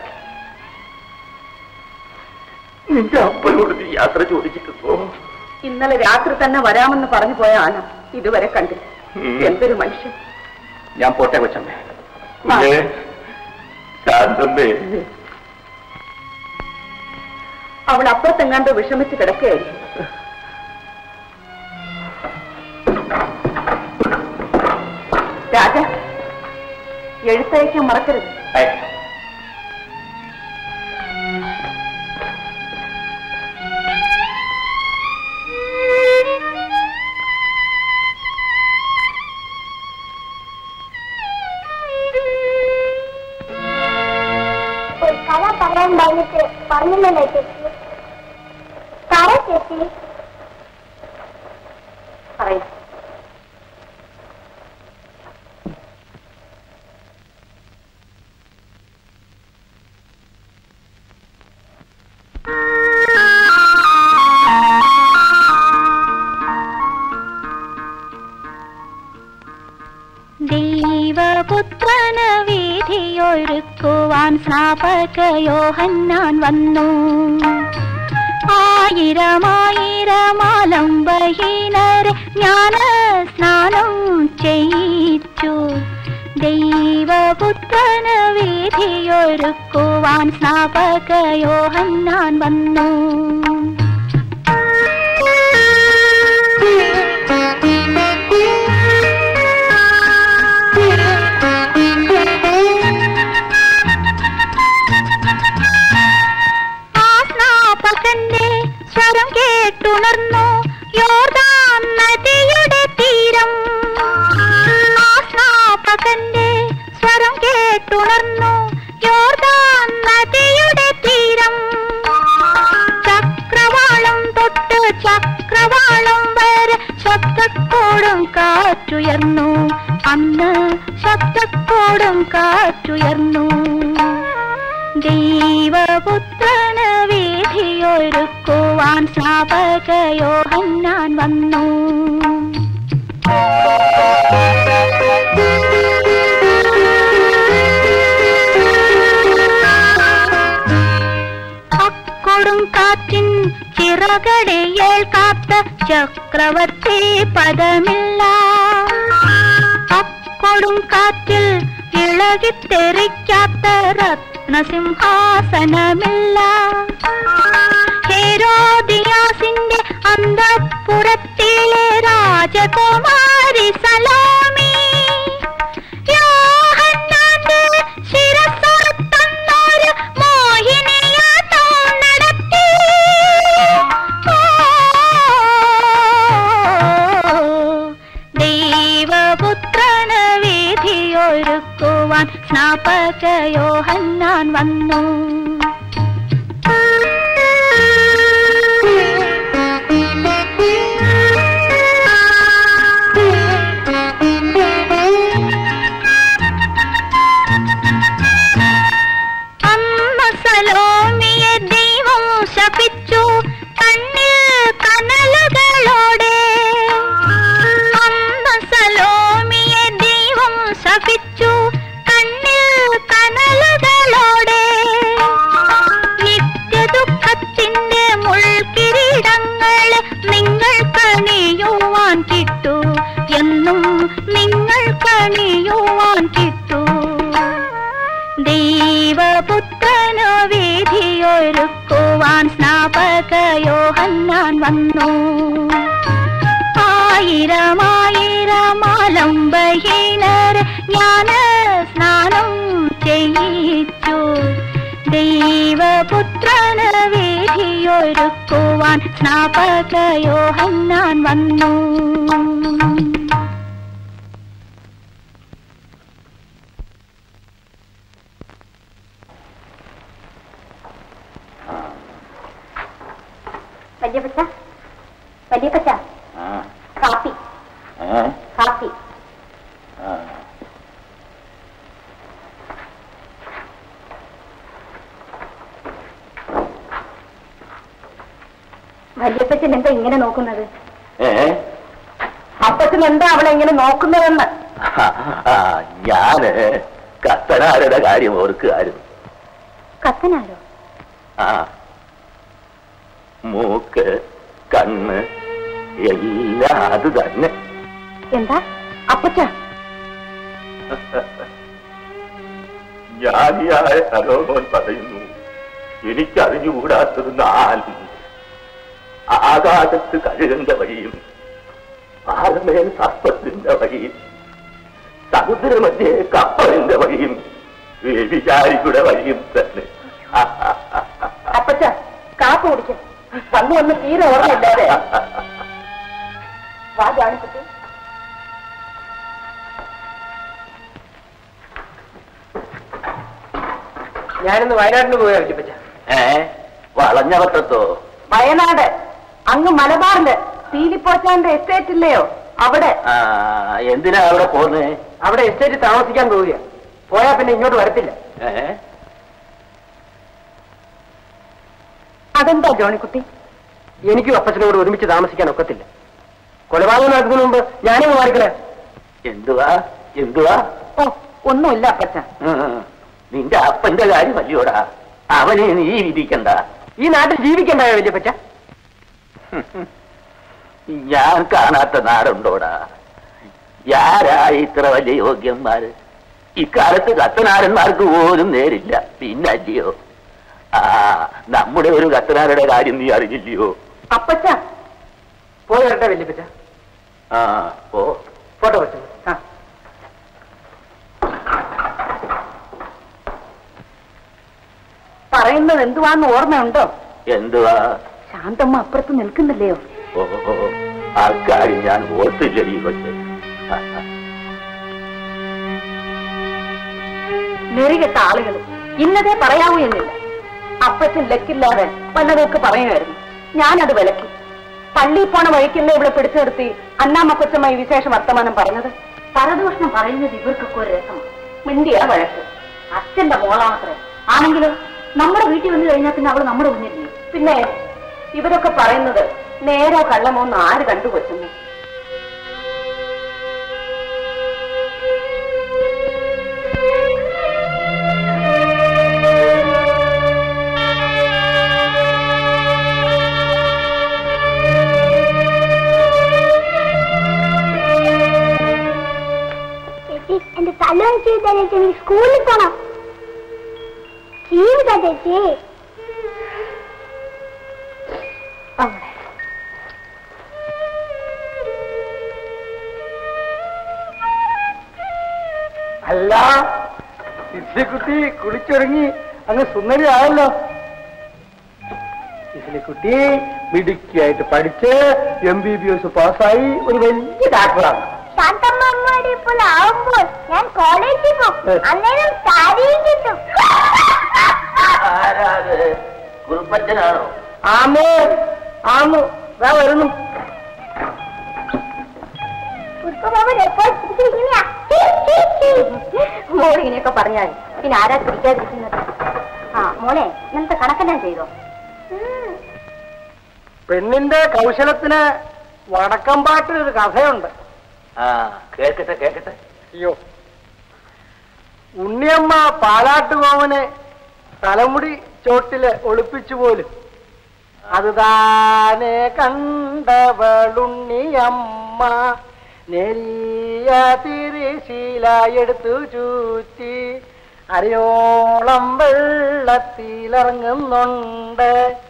നിന്റെ അപ്പനോട് നീ യാത്ര ചോദിച്ചിട്ടുണ്ടോ ഇന്നലെ രാത്രി തന്നെ വരാമെന്ന് പറഞ്ഞു പോയ ആന ഇതുവരെ കണ്ടില്ല ഉം. എന്തൊരു മനുഷ്യൻ ഞാൻ പോട്ടെ കൊച്ചമ്മേ പിന്നെ ശാന്തമ്മേ അവൾ അപ്പുറത്തെങ്ങാണ്ട് വിഷമിച്ച് കിടക്കുകയായിരിക്കും രാജ എഴുത്തയക്കാൻ മറക്കരുത് അയക്കാം ഒരു കഥ പറയാൻ പറഞ്ഞിട്ട് പറഞ്ഞില്ലല്ലോ ചേച്ചി പറ ചേച്ചി പറയും ദൈവപുത്രന വീതിയൊരുക്കുവാൻ സ്നാപകയോഹന്നാൻ വന്നു ആയിരമായിരമാലംബഹീനരെ ജ്ഞാന സ്നാനം ചെയ്യിച്ചു ദൈവപുത്രന വീതിയൊരുക്കുവാൻ സ്നാപകയോഹന്നാൻ വന്നു ആ സ്നാപകന്റെ സ്വരം കേട്ടുണർന്നു യോർദാൻ നദിയുടെ തീരം ആ സ്നാപകന്റെ സ്വരം കേട്ടുണർന്നു യോർദാൻ നദിയുടെ തീരം ചക്രവാളം തൊട്ട് ചക്രവാളം വരെ ശബ്ദത്തോടും കാറ്റുയർന്നു അന്ന് ശബ്ദത്തോടും കാറ്റുയർന്നു ദൈവപുത്രന വീതിയൊരുക്കുവാൻ സ്നാപകയോഹന്നാൻ വന്നു ചിറകടിയേൽക്കാത്ത ചക്രവർത്തി പദമില്ല അക്കൊടും കാറ്റിൽ ഇളകിത്തെറിക്കാത്ത രത്നസിംഹാസനമില്ല ഹേരോദിയാസിന്റെ അന്തപ്പുറത്തിലെ രാജകുമാരി സലോമി യോഹന്നാന്റെ ശിരസ്സുറത്തന്നൊരു മോഹിനിയാട്ടം നടത്തി. ഓ, ദൈവപുത്രന് വീതിയൊരുക്കുവാൻ സ്നാപക യോഹന്നാൻ വന്നു അമ്മ സലോമിയെ ദൈവം ശപിച്ചു കണ്ണിൽ കനലുകളോടെ അമ്മ സലോമിയെ ദൈവം ശപിച്ചു കണ്ണിൽ കനലുകളോടെ നിത്യദുഃഖത്തിന്റെ മുൾക്കിരീടങ്ങളെ നിങ്ങൾ കണിയുവാൻ കിട്ടു എന്നും നിങ്ങൾ കണിയുവാൻ കിട്ടു ദൈവപുത്രനു വീതിയൊരുക്കുവാൻ സ്നാപക യോഹന്നാൻ വന്നു ആയിരമായിരമാലംബഹീനർ ജ്ഞാന സ്നാനം ചെയ്യിച്ചു ദൈവപുത്രന് വീതിയൊരുക്കുവാൻ സ്നാപക യോഹന്നാൻ വന്നു വല്യപ്പച്ച വല്യപ്പച്ച ആ, കാപ്പി ഏ? കാപ്പി ആ. വല്യപ്പച്ചൻ എന്താ ഇങ്ങനെ നോക്കുന്നത് ഏ? അപ്പച്ചൻ എന്താ അവളെ ഇങ്ങനെ നോക്കുന്നതെന്ന് ആ, ഞാന് കത്തനാരുടെ കാര്യം ഓർക്കുകയായിരുന്നു കത്തനാരോ ആ മൂക്ക് കണ്ണ് എല്ലാം അത് തന്നെ എന്താ അപ്പച്ച ജ്ഞാനിയായ സലോമോൻ പറയുന്നു എനിക്കറിഞ്ഞുകൂടാത്തത് നാല് ആകാശത്ത് കഴുകന്റെ വഴിയും പാറമേൽ സർപ്പത്തിന്റെ വഴിയും സമുദ്രമധ്യേ കപ്പലിന്റെ വഴിയും വിചാരിയുടെ വഴിയും തന്നെ അപ്പച്ച കാപ്പ് കുടിക്കും വന്നു വന്ന് തീരെ ഓർമ്മയില്ലാതെ വാ ജാണിക്കുട്ടി ഞാനിന്ന് വയനാട്ടിന് പോയാ വല്യപ്പച്ച ഏ വളഞ്ഞവട്ടത്തോ വയനാട് അങ്ങ് മലബാറില് പീലിപ്പോച്ചാന്റെ എസ്റ്റേറ്റ് ഇല്ലയോ അവിടെ ആ എന്തിനാ അവിടെ പോന്നേ അവിടെ എസ്റ്റേറ്റ് താമസിക്കാൻ പോവുക പോയാ പിന്നെ ഇങ്ങോട്ട് വരത്തില്ല ഏ അതെന്താ ജോണിക്കുട്ടി എനിക്കും അപ്പച്ചനോട് ഒരുമിച്ച് താമസിക്കാൻ ഒക്കത്തില്ല കൊലപാതകം നടക്കുന്നതിന് മുമ്പ് ഞാനിങ്ങ് മാറിക്കണേ എന്തുവാ എന്തുവാ ഓ ഒന്നുമില്ല അപ്പച്ച ഉം. നിന്റെ അപ്പന്റെ കാര്യം അല്ലയോടാ അവനെ നീ വിധിക്കണ്ട ഈ നാട്ടിൽ ജീവിക്കണ്ടായോ വല്യപ്പച്ച ഞാൻ കാണാത്ത നാടുണ്ടോടാ ആരായി ഇത്ര വലിയ യോഗ്യന്മാര് ഇക്കാലത്ത് കത്തനാരന്മാർക്ക് പോലും നേരില്ല പിന്നല്ലയോ ആ നമ്മുടെ ഒരു കത്തനാരുടെ കാര്യം നീ അറിഞ്ഞില്ലയോ അപ്പച്ച പോയി വരട്ടെ വല്യപ്പച്ച ആ ഓ ഫോട്ടോ വെച്ചു ആ പറയുന്നത് എന്തുവാന്ന് ഓർമ്മയുണ്ടോ എന്തുവാ ശാന്തമ്മ അപ്പുറത്ത് നിൽക്കുന്നില്ലയോ ഓ ആ കാര്യം ഞാൻ ഓർത്തില്ലടി കൊച്ചെ നെറികെട്ട ആളുകൾ ഇന്നതേ പറയാവൂ എന്നില്ല അപ്പച്ചൻ ലക്കില്ലാതെ വല്ലതൊക്കെ പറയുമായിരുന്നു ഞാനത് വിലക്കി പള്ളിയിൽ പോണ വഴിക്കല്ലേ ഇവിടെ പിടിച്ചു നിർത്തി അന്നാമ്മ കൊച്ചമ്മ ഈ വിശേഷ വർത്തമാനം പറഞ്ഞത് പരദൂഷണം പറയുന്നത് ഇവർക്കൊക്കെ ഒരു രസമാണ് മിണ്ടിയ വഴക്ക് അച്ഛന്റെ മോളാണത്രേ ആണെങ്കിലോ നമ്മുടെ വീട്ടിൽ വന്നു കഴിഞ്ഞാൽ പിന്നെ അവള് നമ്മുടെ മുന്നിൽ പിന്നെ ഇവരൊക്കെ പറയുന്നത് നേരോ കള്ളമോ എന്ന് ആര് കണ്ടു കൊച്ചമ്മ സ്കൂളിൽ പോണം ജീവിത ചേച്ചി അവിടെ അല്ല കുട്ടി കുളിച്ചൊരുങ്ങി അങ്ങ് സുന്ദരിയായല്ലോ കുട്ടി മിടുക്കിയായിട്ട് പഠിച്ച് എം ബി ബി എസ് പാസ്സായി ഒരു വലിയ ഡാക്ടറാണ് ശാന്തമ്മ അങ്ങാടി ഇപ്പോൾ ആവുമ്പോൾ ഞാൻ കോളേജിൽ പോകും അന്നേരം സാരിയും കിട്ടും ആരാത് കുറുപ്പച്ചനാണോ ആമോ ആമോ ദാ വരുന്നു പുഷ്പമാമൻ എപ്പോൾ ചിരിച്ചിരിക്കുന്നയാ? മോൾ ഇങ്ങനെയൊക്കെ പറഞ്ഞാൽ പിന്നെ ആരാ പിടിക്കാതിരിക്കുന്നത് ആ മോളെ ഇന്നത്തെ കണക്കെല്ലാം ചെയ്തോ പെണ്ണിന്റെ കൗശലത്തിന് വടക്കമ്പാട്ടിൽ ഒരു കഥയുണ്ട് ആ കേക്കട്ടെ കേക്കട്ടെ അയ്യോ ഉണ്ണിയമ്മ പാലാട്ടുകോവനെ തലമുടി ചോട്ടില് ഒളിപ്പിച്ചു പോലും അത് താനെ കണ്ടവളുണ്ണിയമ്മ നെരിയ തിരിശീല എടുത്തു ചൂറ്റി അരയോളം വെള്ളത്തിലിറങ്ങുന്നുണ്ട്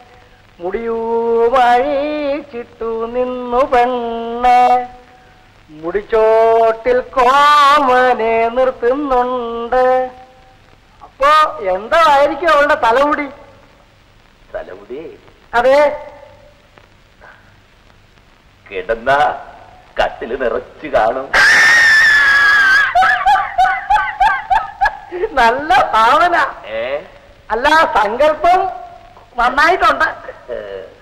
മുടിയൂമഴിച്ചിട്ടു നിന്നു പെണ്ണ് മുടിച്ചോട്ടിൽ കോമനെ നിർത്തുന്നുണ്ട് അപ്പോ എന്തായിരിക്കും അവളുടെ തലമുടി തലമുടി അതെ കിടന്ന കട്ടില് നിറച്ച് കാണും നല്ല ഭാവന ഏ അല്ല സങ്കല്പം നന്നായിട്ടുണ്ട് ഏ,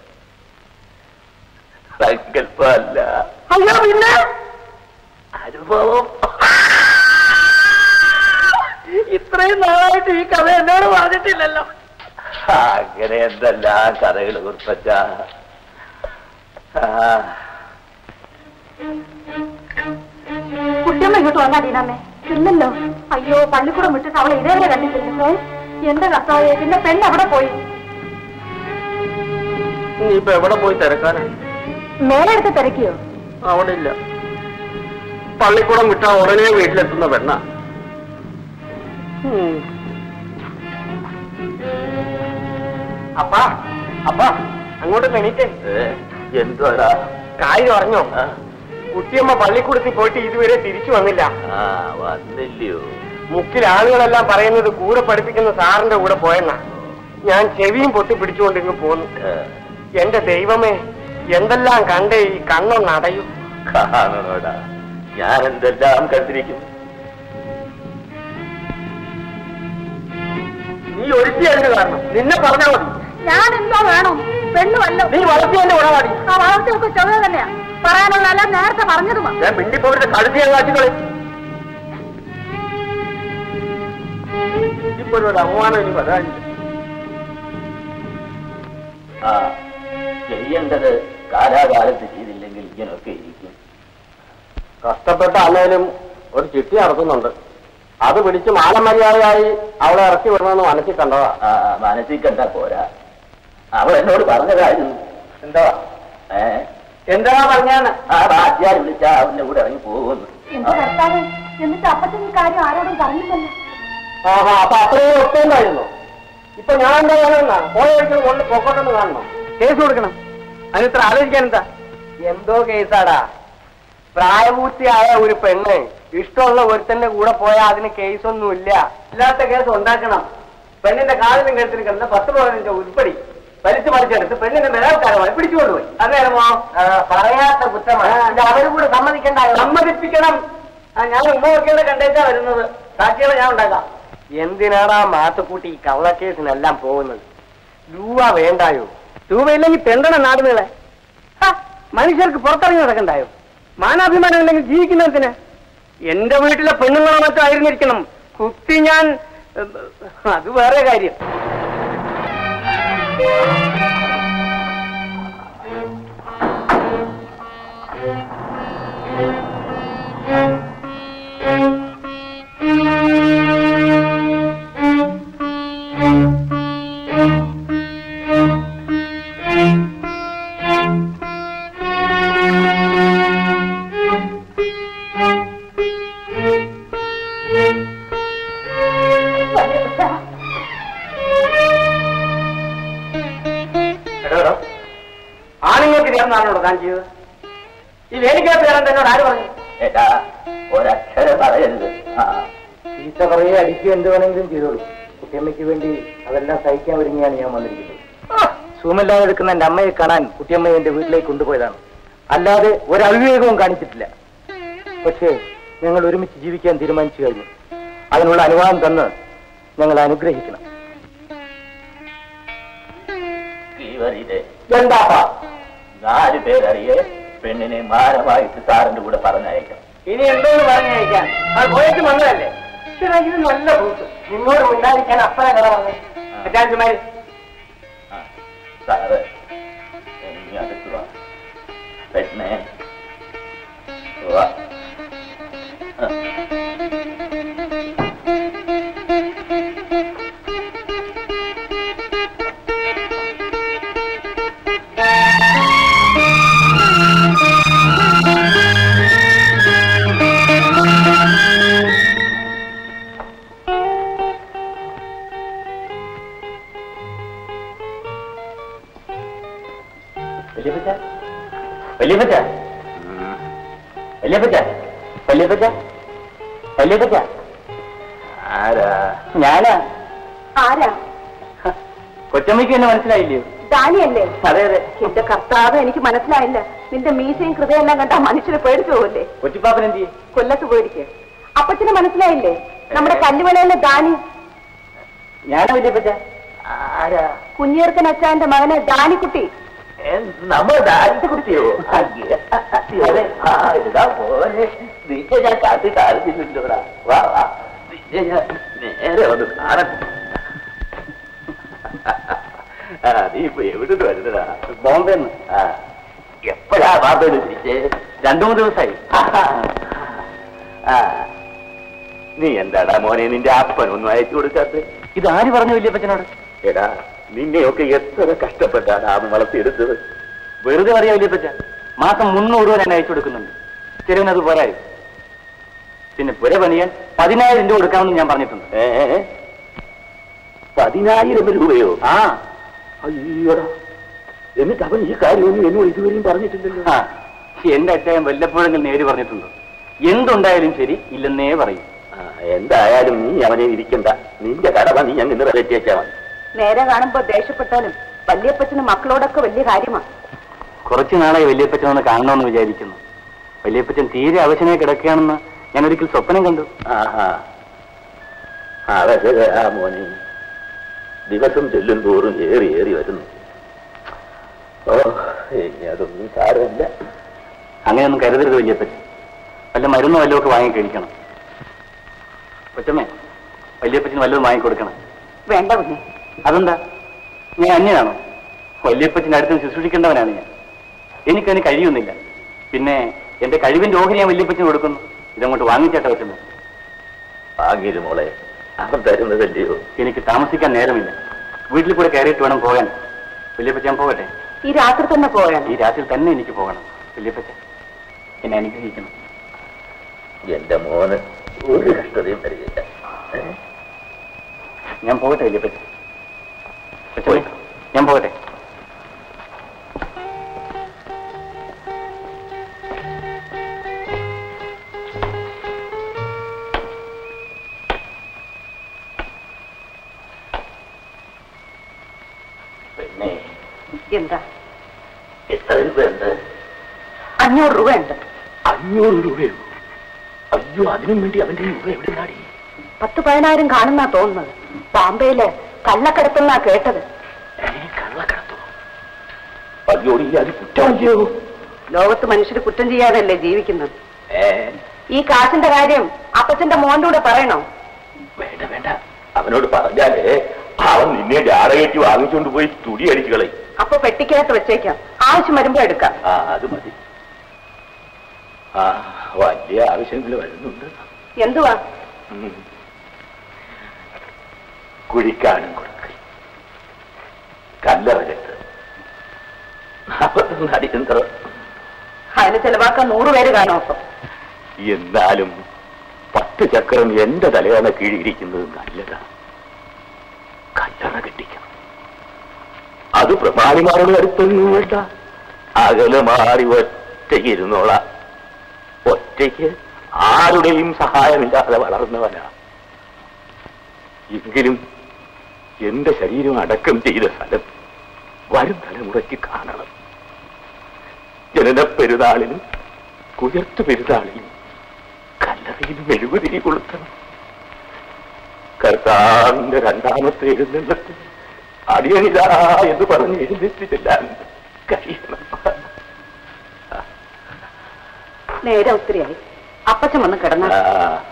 സങ്കല്പമല്ല അയ്യോ പിന്നെ അനുഭവം ഇത്രയും നാളായിട്ട് ഈ കഥ എന്നോട് പറഞ്ഞിട്ടില്ലല്ലോ അങ്ങനെ എന്തെല്ലാം കഥകൾ കുറിപ്പച്ച കുട്ടിയമ്മ ഇങ്ങോട്ട് വന്നാ ദീനാമേ ഇല്ലല്ലോ അയ്യോ പള്ളിക്കൂടം വിട്ടിട്ട് അവളെ ഇതേവരെ കണ്ടിട്ടില്ല എന്റെ കർത്താവേ പിന്നെ പെണ്ണ് എവിടെ പോയി ഇനിയിപ്പോ എവിടെ പോയി തിരക്കാനാ മേലെടുത്ത് തിരക്കിയോ അവിടെ ഇല്ല പള്ളിക്കൂടം വിട്ടാ ഉടനെ വീട്ടിലെത്തുന്ന പെണ്ണ അപ്പാ അപ്പാ അങ്ങോട്ട് എണീറ്റേ എന്തുവാടാ കാര്യം അറിഞ്ഞോ ആ, കുട്ടിയമ്മ പള്ളിക്കൂടത്തിൽ പോയിട്ട് ഇതുവരെ തിരിച്ചു വന്നില്ല ആ വന്നില്ലയോ മുക്കിൽ ആളുകളെല്ലാം പറയുന്നത് കൂടെ പഠിപ്പിക്കുന്ന സാറിന്റെ കൂടെ പോയെന്നാ ഞാൻ ചെവിയും പൊത്തി പിടിച്ചുകൊണ്ട് ഇങ്ങ് പോന്നു ഏ, എന്റെ ദൈവമേ എന്തെല്ലാം കണ്ടേ ഈ കണ്ണൊന്നടയൂ കാണണോടാ ഞാൻ എന്തെല്ലാം കണ്ടിരിക്കുന്നു നീ ഒരുത്തിയതിന് കാരണം നിന്നെ പറഞ്ഞാ മതി ഞാൻ എന്തോ വേണം പെണ്ണുമല്ലോ നീ വളർത്തിയതിന്റെ ഉടവാടി ആ വളർത്തിയൊക്കെ ചെറുത് തന്നെയാ പറയാനുള്ള എല്ലാം നേരത്തെ പറഞ്ഞതുമാ ഞാൻ മിണ്ടിപ്പോവരുടെ കഴുതിയ കാറ്റുകളെ ഇപ്പോഴും ഒരു അവമാനം ഇനി വരാനില്ല ആ ചെയ്യേണ്ടത് കാലാകാലത്ത് ചെയ്തില്ലെങ്കിൽ ഇങ്ങനൊക്കെ ഇരിക്കും കഷ്ടപ്പെട്ട അല്ലേലും ഒരു ചിട്ടി നടത്തുന്നുണ്ട് അത് പിടിച്ച് മാനമര്യാദയായി അവളെ ഇറക്കി വിടണമെന്ന് മനസ്സിൽ കണ്ടതാ ആ മനസ്സിൽ കണ്ടാ പോരാ അവൾ എന്നോട് പറഞ്ഞ കാര്യം എന്താ ഏ എന്താ പറഞ്ഞാണ് ആ ബാധ്യാർ വിളിച്ചാ അവന്റെ കൂടെ ഇറങ്ങി പോകുന്നു എന്റെ കർത്താവ് എന്നിട്ട് അപ്പച്ചൻ ഈ കാര്യം ആരോടും പറഞ്ഞില്ലല്ലോ ആഹാ അപ്പൊ അത്രയും ഒത്തേണ്ടായിരുന്നു ഇപ്പൊ ഞാൻ എന്താ കാണുന്ന പോയ വഴിക്ക് കൊണ്ട് പൊക്കോട്ടെന്ന് കാണണം കേസ് കൊടുക്കണം അതിനിത്ര ആലോചിക്കാൻ എന്താ എന്തോ കേസാടാ പ്രായപൂർത്തിയായ ഒരു പെണ്ണ് ഇഷ്ടമുള്ള ഒരുത്തന്റെ കൂടെ പോയാൽ അതിന് കേസൊന്നുമില്ല ഇല്ലാത്ത കേസ് ഉണ്ടാക്കണം പെണ്ണിന്റെ കാലിനും കഴുത്തിനും കിടന്ന പത്ത് പതിനഞ്ച് ഉൾപ്പെടി വലിച്ചു മറിച്ചെടുത്ത് പെണ്ണിന്റെ ബലാത്കാരമായി പിടിച്ചുകൊണ്ടുപോയി അതേമോ പറയാത്ത കുറ്റമാണ് ഇത് അവര് കൂടെ സമ്മതിക്കണ്ടായോ സമ്മതിപ്പിക്കണം ആ, ഞാൻ ഉമ്മ വെക്കേണ്ട കണ്ടേച്ചാ വരുന്നത് സാക്ഷികളെ ഞാൻ ഉണ്ടാക്കാം എന്തിനാടാ മാത്തുക്കൂട്ടി ഈ കള്ളക്കേസിനെല്ലാം പോകുന്നത് രൂപ വേണ്ടായോ രൂപ ഇല്ലെങ്കിൽ തെണ്ടണ നാടുകളെ മനുഷ്യർക്ക് പുറത്തിറങ്ങി നടക്കണ്ടായോ മാനാഭിമാനം ഇല്ലെങ്കിൽ ജീവിക്കുന്നതിന് എന്റെ വീട്ടിലെ പെണ്ണുങ്ങളോ മറ്റോ ആയിരുന്നിരിക്കണം കുത്തി ഞാൻ ഏ, അത് വേറെ കാര്യം വേലികൾക്ക് ചേർന്നാണോ താൻ ചെയ്തത് ഈ വേലിക്കകത്ത് കയറാൻ തന്നോട് ആര് പറഞ്ഞു ഏട്ടാ ഒരക്ഷരം പറയരുത് ആ ചീത്ത പറയുക അടിക്കുക എന്ത് വേണമെങ്കിലും ചെയ്തോളൂ കുട്ടിയമ്മയ്ക്ക് വേണ്ടി അതെല്ലാം സഹിക്കാൻ ഒരുങ്ങിയാണ് ഞാൻ വന്നിരിക്കുന്നത് സുഖമില്ലാതെ എടുക്കുന്ന എന്റെ അമ്മയെ കാണാൻ കുട്ടിയമ്മയെ എന്റെ വീട്ടിലേക്ക് കൊണ്ടുപോയതാണ് അല്ലാതെ ഒരു അവിവേകവും കാണിച്ചിട്ടില്ല പക്ഷേ ഞങ്ങൾ ഒരുമിച്ച് ജീവിക്കാൻ തീരുമാനിച്ചു കഴിഞ്ഞു അതിനുള്ള അനുവാദം തന്ന് ഞങ്ങൾ അനുഗ്രഹിക്കണം ശ്രീവരിയുടെ എന്താപ്പാ നാല് പേരറിയെ പെണ്ണിനെ മാനമായിട്ട് സാറിന്റെ കൂടെ പറഞ്ഞയക്കാം ഇനി എന്തോന്ന് പറഞ്ഞയക്കാൻ അത് പോയിട്ട് വന്നതല്ലേ ചേട്ടാ ഇത് നല്ല കൂട്ട് നിന്നോട് മിണ്ടാതിരിക്കാൻ അപ്പഴ കഥ പറഞ്ഞു അച്ചാൻസുമാര് ആ, സാറ് ഇനി അടുത്ത് വാ പെണ്ണെ വാ ആ. വല്യപ്പച്ച വല്യപ്പച്ച വല്യപ്പച്ച വല്യപ്പച്ച വല്യപ്പച്ച ആരാ ഞാനാ ആരാ കൊച്ചമ്മയ്ക്ക് എന്നെ മനസ്സിലായില്ലയോ ദാനിയല്ലേ അതെ അതെ എന്റെ കർത്താവ് എനിക്ക് മനസ്സിലായില്ല നിന്റെ മീശയും ഹൃദയെല്ലാം കണ്ടാ മനുഷ്യന് പേടിച്ചു പോവല്ലേ കൊച്ചിപ്പാപ്പൻ എന്ത് ചെയ്യും കൊല്ലത്ത് പോയിരിക്കെ അപ്പച്ചന് മനസ്സിലായില്ലേ നമ്മുടെ കല്ലുവളയിലെ ദാനി ഞാനാ വല്യപ്പച്ച ആരാ കുഞ്ഞീർക്കൻ അച്ചാന്റെ മകനെ ദാനിക്കുട്ടി ഏ, നമ്മൾ ദാരിദ്ര്യ കുട്ടിയോ അതെ ആ ഇതാ പോലെ നിന്നെ ഞാൻ കാത്തി കാണിച്ചിട്ടുണ്ടോടാ വാ വാ നിന്നെ ഞാൻ നേരെ വന്ന് കാണട്ടെ ആ നീ ഇപ്പൊ എവിടെ വരുന്നതാ ബോംബെ ആ എപ്പോഴാ ബാബേന്ന് തിരിച്ചേ രണ്ടു മൂന്ന് ദിവസമായി ആ നീ എന്താടാ മോനെ നിന്റെ അപ്പനൊന്നും അയച്ചു കൊടുക്കാത്ത ഇത് ആര് പറഞ്ഞു വല്യപ്പച്ചനോട് എടാ നിന്നെയൊക്കെ എത്ര കഷ്ടപ്പെട്ടാണ് ആ വളർത്തിയെടുത്തത് വെറുതെ പറയാ വല്യപ്പച്ച മാസം മുന്നൂറ് രൂപ ഞാൻ അയച്ചു കൊടുക്കുന്നുണ്ട് ചെലവിനത് പോരായി പിന്നെ പുര പണിയാൻ പതിനായിരം രൂപ കൊടുക്കാമെന്ന് ഞാൻ പറഞ്ഞിട്ടുണ്ട് ഏ പതിനായിരം രൂപയോ ആ അയ്യോടാ എന്നിട്ട് അവൻ ഈ കാര്യമൊന്നും എന്നോട് ഇതുവരെയും പറഞ്ഞിട്ടില്ലല്ലോ ആ എന്റെ അച്ചായൻ വല്ലപ്പോഴെങ്കിലും നേര് പറഞ്ഞിട്ടുണ്ട് എന്തുണ്ടായാലും ശരി ഇല്ലെന്നേ പറയും ആ, എന്തായാലും നീ അവനെ ഇരിക്കണ്ട നിന്റെ കടമ നീ അങ്ങ് നിറവേറ്റിയേച്ചാ മതി നേരെ കാണുമ്പോ ദേഷ്യപ്പെട്ടാലും വല്യപ്പച്ചന് മക്കളോടൊക്കെ വലിയ കാര്യമാണ് കുറച്ചു നാളായി വല്യപ്പച്ചൻ ഒന്ന് കാണണമെന്ന് വിചാരിക്കുന്നു വല്യപ്പച്ചൻ തീരെ അവശനായി കിടക്കുകയാണെന്ന് ഞാൻ ഒരിക്കൽ സ്വപ്നം കണ്ടു ആഹാ അവര് ആ മോനെ ദിവസം ചെല്ലും തോറും ഏറി ഏറി വരുന്നു ഓ ഇനി അതൊന്നും സാരമില്ല അങ്ങനെയൊന്നും കരുതരുത് വല്യപ്പച്ചൻ വല്ല മരുന്നോ വല്ലതും ഒക്കെ വാങ്ങി കഴിക്കണം കൊച്ചമ്മേ വല്യപ്പച്ചന് വല്ലതും വാങ്ങിക്കൊടുക്കണം വേണ്ട കുഞ്ഞെ അതെന്താ ഞാൻ അന്യനാണോ വല്യപ്പച്ചൻ്റെ അടുത്ത് ശുശ്രൂഷിക്കേണ്ടവനാണ് ഞാൻ എനിക്കതിന് കഴിയുന്നില്ല പിന്നെ എന്റെ കഴിവിന്റെ ഓഹരി ഞാൻ വല്യപ്പച്ചന് കൊടുക്കുന്നു ഇതങ്ങോട്ട് വാങ്ങിച്ചേട്ട കൊച്ചമ്മ ഭാഗ്യത് മോളെ അവർ തരുന്നതല്ലയോ എനിക്ക് താമസിക്കാൻ നേരമില്ല വീട്ടിൽ കൂടെ കയറിയിട്ട് വേണം പോകാൻ വല്യപ്പച്ച ഞാൻ പോകട്ടെ ഈ രാത്രി തന്നെ പോയാണ് ഈ രാത്രി തന്നെ എനിക്ക് പോകണം വല്യപ്പച്ച എന്നെ അനുഗ്രഹിക്കണം എന്റെ മോന് ഒരു കഷ്ടതയും വരികയില്ല ഏ? ഞാൻ പോകട്ടെ വല്യപ്പച്ച കൊച്ചമ്മേ, ഞാൻ പോകട്ടെ പിന്നെ എന്താ എത്ര രൂപയുണ്ട് അഞ്ഞൂറ് രൂപ ഉണ്ട് അഞ്ഞൂറ് രൂപയോ അയ്യോ അതിനും വേണ്ടി അവന്റെ രൂപ എവിടെ നാടി പത്ത് പതിനായിരം കാണുന്നാ തോന്നുന്നത് ബാംബെയില് കള്ളക്കടത്തുന്നാ കേട്ടത് കള്ളക്കടത്തോ അയ്യോടി അത് കുറ്റമല്ലയോ ലോകത്ത് മനുഷ്യർ കുറ്റം ചെയ്യാതല്ലേ ജീവിക്കുന്നത് ഏ ഈ കാശിന്റെ കാര്യം അപ്പച്ചന്റെ മോന്റെ കൂടെ പറയണോ വേണ്ട വേണ്ട അവനോട് പറഞ്ഞാലേ അവൻ നിന്നെ ജാടകേറ്റി വാങ്ങിച്ചുകൊണ്ട് പോയി തുടി അടിച്ചു കളയും അപ്പൊ പെട്ടിക്കകത്ത് വെച്ചേക്കാം ആവശ്യം വരുമ്പോ എടുക്കാം ആ അത് മതി ആ വലിയ ആവശ്യങ്ങൾ വരുന്നുണ്ട് എന്തുവാ ഉം. കുഴിക്കാനും കൊടുക്കൽ കല്ലറകത്ത് നാൽപ്പത്തൊന്ന് അടിയന്തരം അതിന് ചെലവാക്കാൻ നൂറ് പേര് കാണും അപ്പൊ എന്നാലും പത്ത് ചക്രം എന്റെ തലയാണ് കീഴിയിരിക്കുന്നത് നല്ലതാണ് കല്ലറ കെട്ടിക്കണം അത് പ്രമാണിമാരുടെ അടുത്തൊന്നും വേണ്ട അകല് മാറി ഒറ്റയ്ക്ക് ഇരുന്നോളാം ഒറ്റയ്ക്ക് ആരുടെയും സഹായമില്ലാതെ വളർന്നവനാ എങ്കിലും എന്റെ ശരീരം അടക്കം ചെയ്ത സ്ഥലം വരും തലമുറയ്ക്ക് കാണണം ജനന പെരുന്നാളിനും കുയർത്തു പെരുന്നാളിനും കല്ലറയിലും മെഴുകുതിരി കൊളുത്തണം കർത്താവിന്റെ രണ്ടാമത്തെ എഴുന്നള്ളത്തിൽ അടിയണിതാ എന്ന് പറഞ്ഞ് എഴുന്നേറ്റില്ലാൻ കഴിയണം നേരെ ഒത്തിരിയായി അപ്പച്ചൻ വന്ന് കിടന്ന ആ,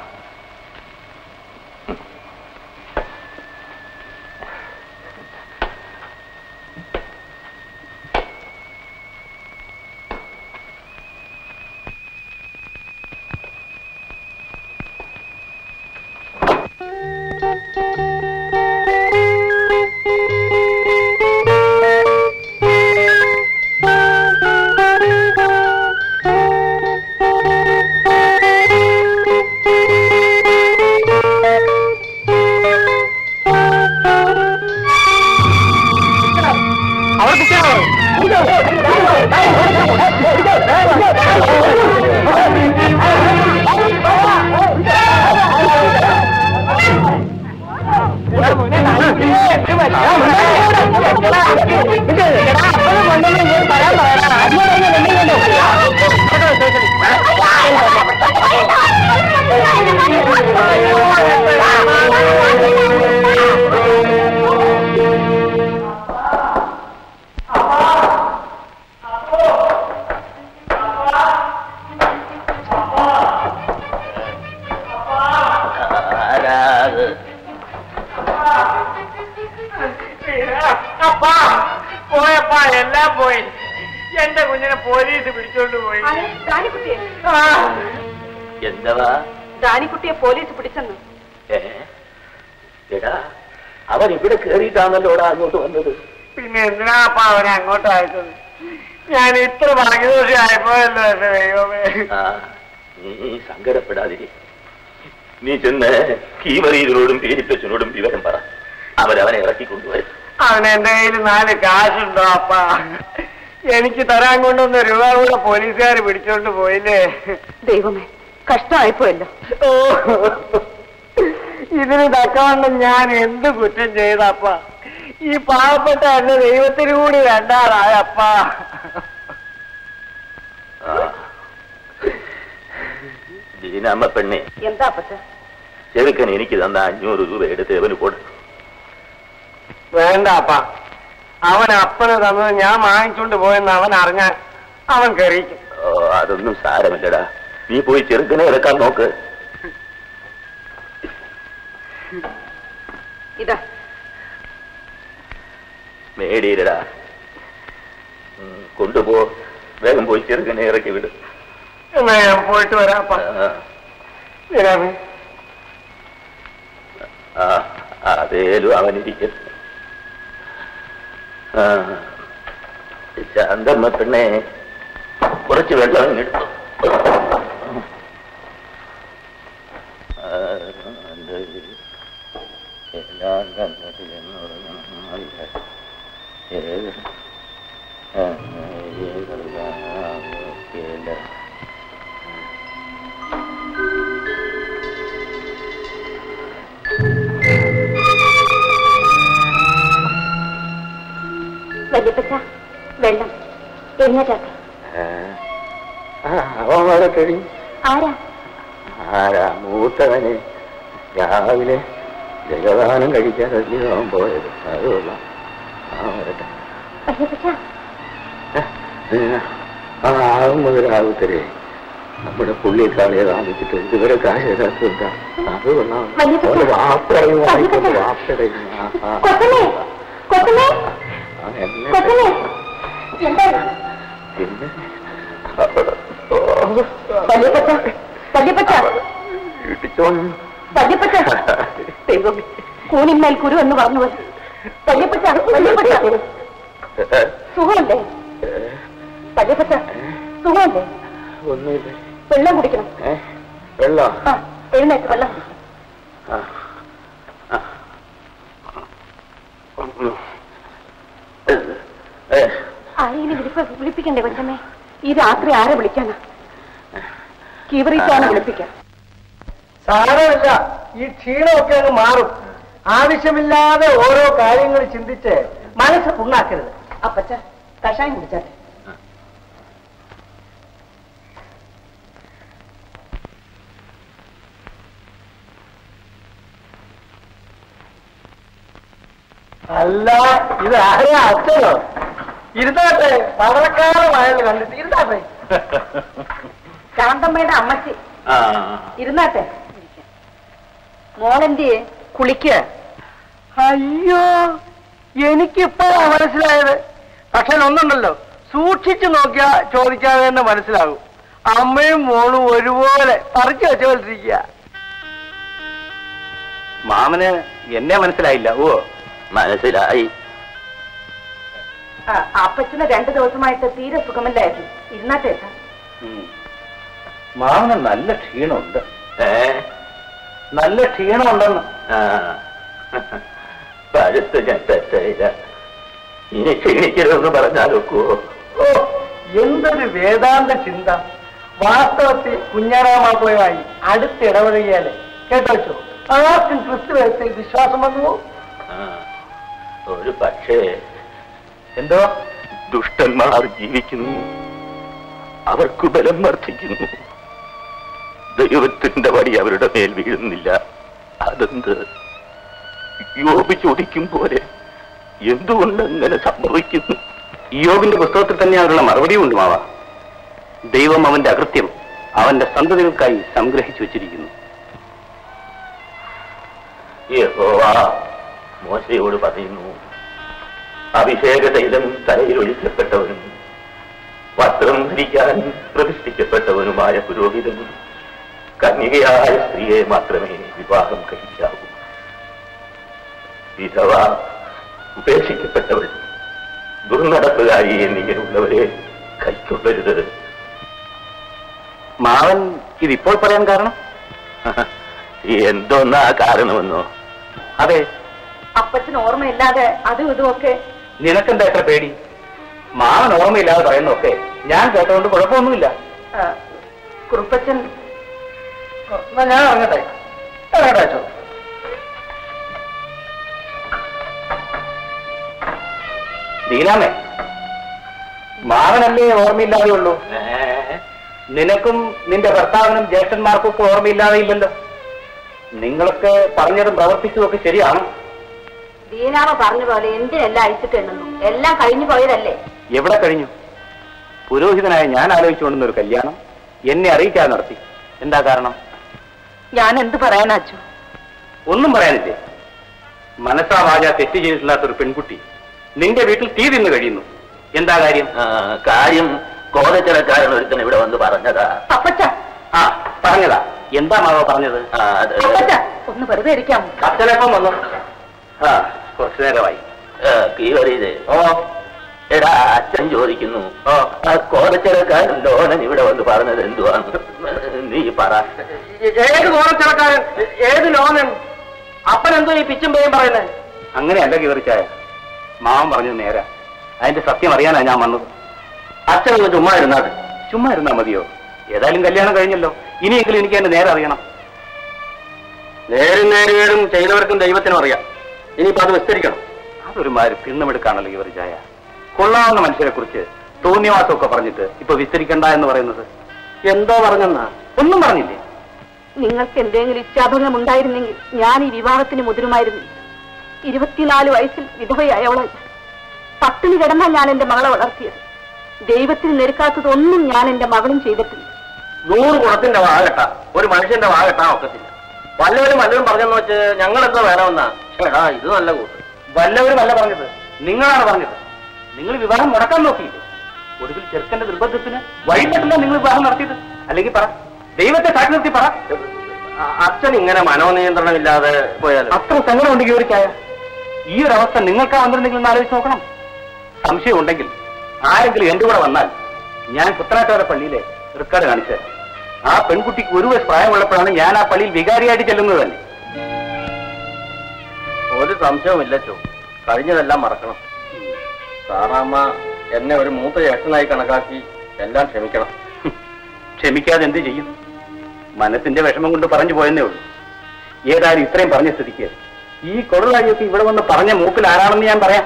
ആരാ അത്? അപ്പാ പോയപ്പാ എല്ലാം പോയി എന്റെ കുഞ്ഞിനെ പോലീസ് പിടിച്ചോണ്ട് പോയി ദാനിക്കുട്ടിയെ ആ, എന്തവാ ദാനിക്കുട്ടിയെ പോലീസ് പിടിച്ചെന്ന് ഏ? എടാ അവൻ ഇവിടെ കേറിയിട്ടാണല്ലോടാ അങ്ങോട്ട് വന്നത് പിന്നെ എന്തിനാ അപ്പാ അവനെ അങ്ങോട്ട് അയച്ചത് ഞാൻ ഇത്ര ഭാഗ്യദോഷിയായപ്പോയല്ലോ എന്റെ ദൈവമേ ആ നീ സങ്കടപ്പെടാതിരി നീ ചെന്ന് കീവറീതിനോടും പേരിപ്പച്ചനോടും വിവരം പറ അവരവനെ ഇറക്കിക്കൊണ്ടുപോയി അവൻ എന്റെ കയ്യിൽ നാല് കാശുണ്ടോ അപ്പാ എനിക്ക് തരാൻ കൊണ്ടുവന്ന രൂപ കൂടെ പോലീസുകാർ പിടിച്ചോണ്ട് പോയില്ലേ ദൈവമേ കഷ്ടമായിപ്പോയല്ലോ ഓ ഇതിന് തക്കവണ്ണം ഞാൻ എന്ത് കുറ്റം ചെയ്തപ്പ ഈ പാവപ്പെട്ട എന്റെ ദൈവത്തിന് കൂടി രണ്ടാളായപ്പ ദീനാമ്മ പെണ്ണെ എന്താ അപ്പച്ച ചെറുക്കൻ എനിക്ക് തന്ന അഞ്ഞൂറ് രൂപ എടുത്ത് അവന് കൊടു വേണ്ട അപ്പ അവൻ അപ്പന് തന്നത് ഞാൻ വാങ്ങിച്ചോണ്ട് പോയെന്ന് അവൻ അറിഞ്ഞാൽ അവൻ കയറിക്കും ഓ അതൊന്നും സാരമില്ലടാ നീ പോയി ചെറുക്കനെ ഇറക്കാൻ നോക്ക് ഇതാ മേടിയിലടാ ഉം, കൊണ്ടുപോ വേഗം പോയി ചെറുക്കനെ ഇറക്കി വിട് എന്നാ ഞാൻ പോയിട്ട് വരാം അപ്പ ആ, വരാമേ ആ അതേലും അവനിരിക്കും ആ ശാന്തമ്മ പെണ്ണെ കുറച്ച് വെള്ളം ഇങ്ങെടുത്തു ആ, അത് എല്ലാം കണ്ടിട്ട് എന്നോട് നന്നായില്ല. ഏത് ആ, ഏതെല്ലാം ആവുകയില്ല. വല്യപ്പച്ച വെള്ളം എഴുന്നേറ്റാട്ടെ ഏ? ആ, അവൻ അവിടെ കഴിഞ്ഞു ആരാ ആരാ മൂത്തവന് രാവിലെ ജലദാനം കഴിക്കാൻ അവൻ പോയത് അത് കൊള്ളാം ആ വരട്ടെ വല്യപ്പച്ച പിന്നെ ആ ആകും മുതലാകത്തരെ നമ്മുടെ പുള്ളിക്കാളിയെ കാണിച്ചിട്ട് ഇതുവരെ കാശിടാത്തതുണ്ടാ അത് കൊള്ളാം വല്യപ്പച്ച. അവന്റെ വാപ്പറയും വായിക്കൊണ്ട് വല്യപ്പച്ച. വാപ്പടയും ആ, ആ. കൊച്ചനെ കൊച്ചനെ ആ, എന്നെ കൊച്ചനെ എന്താ പിന്നെ വല്യപ്പച്ച വല്യപ്പച്ച ഇടിച്ചോണ്ട് വല്യപ്പച്ച ദൈവമേ കൂനിന്മേൽ കുരു എന്ന് പറഞ്ഞു പോലെ. വല്യപ്പച്ച വല്യപ്പച്ച സുഖമല്ലേ വല്യപ്പച്ച സുഖമല്ലേ ഒന്നുമില്ല വെള്ളം കുടിക്കണം ഏ വെള്ളം ആ എഴുന്നേറ്റ് വെള്ളം കുടി. ആ. ആ. ഏ, ആരെങ്കിലും വിളിപ്പ വിളിപ്പിക്കണ്ടേ കൊച്ചമ്മേ ഈ രാത്രി ആരെ വിളിക്കാനാ കീവറിക്കാണ് വിളിപ്പിക്കാം സാരമില്ല ഈ ക്ഷീണമൊക്കെ അങ്ങ് മാറും ആവശ്യമില്ലാതെ ഓരോ കാര്യങ്ങൾ ചിന്തിച്ച് മനസ്സ് പുണ്ണാക്കരുത് അപ്പച്ച കഷായം കുടിച്ചാട്ടെ അല്ല ഇത് ആരാ അച്ഛനോ ഇരുന്നാട്ടെ പവളക്കാലമായത് കണ്ടിട്ട് ഇരുന്നാട്ടെ ശാന്തമ്മയുടെ അമ്മച്ചി ആ ഇരുന്നാട്ടെ മോളെന്തിയെ കുളിക്കുക അയ്യോ എനിക്കിപ്പോഴാ മനസ്സിലായത് പക്ഷെ ഒന്നുണ്ടല്ലോ സൂക്ഷിച്ചു നോക്കിയാ ചോദിക്കാതെ തന്നെ മനസ്സിലാകും അമ്മയും മോളും ഒരുപോലെ പറിച്ചു വെച്ചോണ്ടിരിക്കുക മാമന് എന്നെ മനസ്സിലായില്ല ഓ മനസ്സിലായി ആ, അപ്പച്ചന് രണ്ടു ദിവസമായിട്ട് തീരെ സുഖമില്ലായിരുന്നു ഇരുന്നാട്ടെ ഏട്ടാ. ഉം. മാമന് നല്ല ക്ഷീണമുണ്ട് ഏ നല്ല ക്ഷീണമുണ്ടെന്ന് ആ പഴുത്ത് ഞാൻ തെറ്റില്ല ഇനി ക്ഷീണിക്കരുതെന്ന് പറഞ്ഞാലൊക്കുവോ ഓ എന്തൊരു വേദാന്ത ചിന്ത വാസ്തവത്തിൽ കുഞ്ഞാറാമാപ്പുഴയായി അടുത്തിടപഴകിയാല് കേട്ടോ വെച്ചോ ആർക്കും ക്രിസ്തുവത്തിൽ വിശ്വാസം വന്നു ആ, ഒരു പക്ഷേ എന്തോ ദുഷ്ടന്മാർ ജീവിക്കുന്നു അവർക്ക് ബലം വർദ്ധിക്കുന്നു ദൈവത്തിന്റെ വടി അവരുടെ മേൽ വീഴുന്നില്ല അതെന്ത് യോബ് ചോദിക്കും പോലെ എന്തുകൊണ്ട് അങ്ങനെ സംഭവിക്കുന്നു യോബിന്റെ പുസ്തകത്തിൽ തന്നെ അതിനുള്ള മറുപടിയും ഉണ്ട് മാവ ദൈവം അവന്റെ അകൃത്യം അവന്റെ സന്തതികൾക്കായി സംഗ്രഹിച്ചു വച്ചിരിക്കുന്നു യഹോവ മോശയോട് പറയുന്നു അഭിഷേക തൈലം തലയിൽ ഒഴിക്കപ്പെട്ടവനും വസ്ത്രം ധരിക്കാൻ പ്രതിഷ്ഠിക്കപ്പെട്ടവനുമായ പുരോഹിതനും കന്യകയായ സ്ത്രീയെ മാത്രമേ വിവാഹം കഴിക്കാവൂ വിധവ ഉപേക്ഷിക്കപ്പെട്ടവൾ ദുർനടപ്പുകാരി എന്നിങ്ങനെയുള്ളവരെ കൈക്കൊള്ളരുത് മാവൻ ഇതിപ്പോൾ പറയാൻ കാരണം എന്തോന്നാ കാരണമെന്നോ അതെ അപ്പച്ചന് ഓർമ്മയില്ലാതെ അതും ഇതും ഒക്കെ നിനക്കെന്താ എത്ര പേടി മാവൻ ഓർമ്മയില്ലാതെ പറയുന്നതൊക്കെ ഞാൻ കേട്ടതുകൊണ്ട് കുഴപ്പമൊന്നുമില്ല ആ, കുറുപ്പച്ചൻ എന്നാ ഞാൻ ഇറങ്ങട്ടെ ഇറങ്ങട്ടെ അച്ഛോ ദീനാമേ മാവനല്ലേ ഓർമ്മയില്ലാതെ ഉള്ളൂ നിനക്കും നിന്റെ ഭർത്താവിനും ജ്യേഷ്ഠന്മാർക്കും ഒക്കെ ഓർമ്മയില്ലാതെ ഇല്ലല്ലോ നിങ്ങളൊക്കെ പറഞ്ഞതും പ്രവർത്തിച്ചതും ഒക്കെ ശരിയാണ് ദീനാമ പറഞ്ഞ പോലെ എന്തിനെല്ലാം അഴിച്ചിട്ടുണ്ടെന്നു എല്ലാം കഴിഞ്ഞു പോയതല്ലേ എവിടെ കഴിഞ്ഞു പുരോഹിതനായ ഞാൻ ആലോചിച്ചുകൊണ്ടുന്ന ഒരു കല്യാണം എന്നെ അറിയിക്കാതെ നടത്തി എന്താ കാരണം ഞാൻ എന്ത് പറയാനാച്ചു ഒന്നും പറയാനില്ലേ മനസ്സാ വാച തെറ്റ് ചെയ്തിട്ടില്ലാത്ത ഒരു പെൺകുട്ടി നിന്റെ വീട്ടിൽ തീ തിന്ന് കഴിയുന്നു എന്താ കാര്യം ആ, കാര്യം കോതച്ചിറക്കാരൻ ഒരുത്തൻ ഇവിടെ വന്ന് പറഞ്ഞതാ അപ്പച്ച ആ പറഞ്ഞതാ എന്താ മാവ പറഞ്ഞത് ആ, അത് അപ്പച്ച ഒന്ന് വെറുതെ ഇരിക്കാമോ അച്ഛനപ്പം വന്നു ആ കുറച്ചു നേരമായി കീവറിയത് ഓ എടാ അച്ഛൻ ചോദിക്കുന്നു ഓ ആ കോതച്ചിറക്കാരൻ ലോണൻ ഇവിടെ വന്ന് പറഞ്ഞത് എന്തുവാന്ന് നീ പറ ഏത് ഓണച്ചിറക്കാരൻ ഏത് ലോനൻ അപ്പൻ എന്തോ ഈ പിച്ചും പേയും പറയുന്നത് അങ്ങനെയല്ല കിവറിച്ചായ മാവൻ പറഞ്ഞത് നേരാ അതിന്റെ സത്യം അറിയാനാ ഞാൻ വന്നത് അച്ഛനൊന്ന് ചുമ്മാ ഇരുന്നാ ചുമ്മാ ഇരുന്നാ മതിയോ ഏതായാലും കല്യാണം കഴിഞ്ഞല്ലോ ഇനിയെങ്കിലും എനിക്ക് എന്റെ നേരെ അറിയണം നേരും നേരുകേടും ചെയ്യുന്നവർക്കും ദൈവത്തിനും അറിയാം ഇനിയിപ്പോ അത് വിസ്തരിക്കണം അതൊരു മാതിരി തിണ്ണമെടുക്കാണല്ലോ കിവറിച്ചായ കൊള്ളാവുന്ന മനുഷ്യരെ കുറിച്ച് തോന്നിയവാസമൊക്കെ പറഞ്ഞിട്ട് ഇപ്പൊ വിസ്തരിക്കണ്ട എന്ന് പറയുന്നത് എന്തോ പറഞ്ഞെന്നാ ഒന്നും പറഞ്ഞില്ലേ നിങ്ങൾക്ക് എന്തെങ്കിലും ഇച്ഛാഭംഗം ഉണ്ടായിരുന്നെങ്കിൽ ഞാൻ ഈ വിവാഹത്തിന് മുതിരുമായിരുന്നു ഇരുപത്തിനാല് വയസ്സിൽ വിധവയായവളെ പട്ടിണി കിടന്നാൽ ഞാൻ എന്റെ മകളെ വളർത്തിയത് ദൈവത്തിന് നിരക്കാത്തതൊന്നും ഞാൻ എന്റെ മകളും ചെയ്തിട്ടില്ല നൂറ് കുളത്തിന്റെ വാകട്ട ഒരു മനുഷ്യന്റെ വാകട്ടാ ഒക്കത്തില്ല വല്ലവരും വല്ലവരും പറഞ്ഞെന്ന് വെച്ച് ഞങ്ങൾ എന്തോ വേണമെന്നാ ചേടാ ഇത് നല്ല കൂട്ട് വല്ലവരുമല്ല പറഞ്ഞത് നിങ്ങളാണ് പറഞ്ഞത് നിങ്ങൾ വിവാഹം മുടക്കാൻ നോക്കിയില്ലേ ഒടുവിൽ ചെറുക്കന്റെ നിർബന്ധത്തിന് വഴിപെട്ടില്ല നിങ്ങൾ വിവാഹം നടത്തിയത് അല്ലെങ്കിൽ പറ ദൈവത്തെ സാക്ഷി നിർത്തി പറ അ- അച്ഛൻ ഇങ്ങനെ മനോനിയന്ത്രണമില്ലാതെ പോയാലും അത്ര സങ്കടം ഉണ്ടെങ്കിൽ ഒരു ചായ ഈ ഒരു അവസ്ഥ നിങ്ങൾക്കാ വന്നിരുന്നെങ്കിൽ ഒന്ന് ആലോചിച്ച് നോക്കണം സംശയം ഉണ്ടെങ്കിൽ ആരെങ്കിലും എന്റെ കൂടെ വന്നാൽ ഞാൻ പുത്രാറ്റോര പള്ളിയിലെ റെക്കോർഡ് കാണിച്ചു തരാം. ആ പെൺകുട്ടിക്ക് ഒരു വയസ്സ് പ്രായമുള്ളപ്പോഴാണ് ഞാൻ ആ പള്ളിയിൽ വികാരിയായിട്ട് ചെല്ലുന്നത് തന്നെ ഒരു സംശയവുമില്ല ചോ കഴിഞ്ഞതെല്ലാം മറക്കണം സാറാമ്മ എന്നെ ഒരു മൂത്ത ജ്യേഷ്ഠനായി കണക്കാക്കി എല്ലാം ക്ഷമിക്കണം ക്ഷമിക്കാതെ എന്ത് ചെയ്യും മനസ്സിന്റെ വിഷമം കൊണ്ട് പറഞ്ഞു പോയെന്നേ ഉള്ളൂ ഏതായാലും ഇത്രയും പറഞ്ഞ സ്ഥിതിക്ക് ഈ കൊടുതാഴിയൊക്കെ ഇവിടെ വന്ന് പറഞ്ഞ മൂപ്പിൽ ആരാണെന്ന് ഞാൻ പറയാം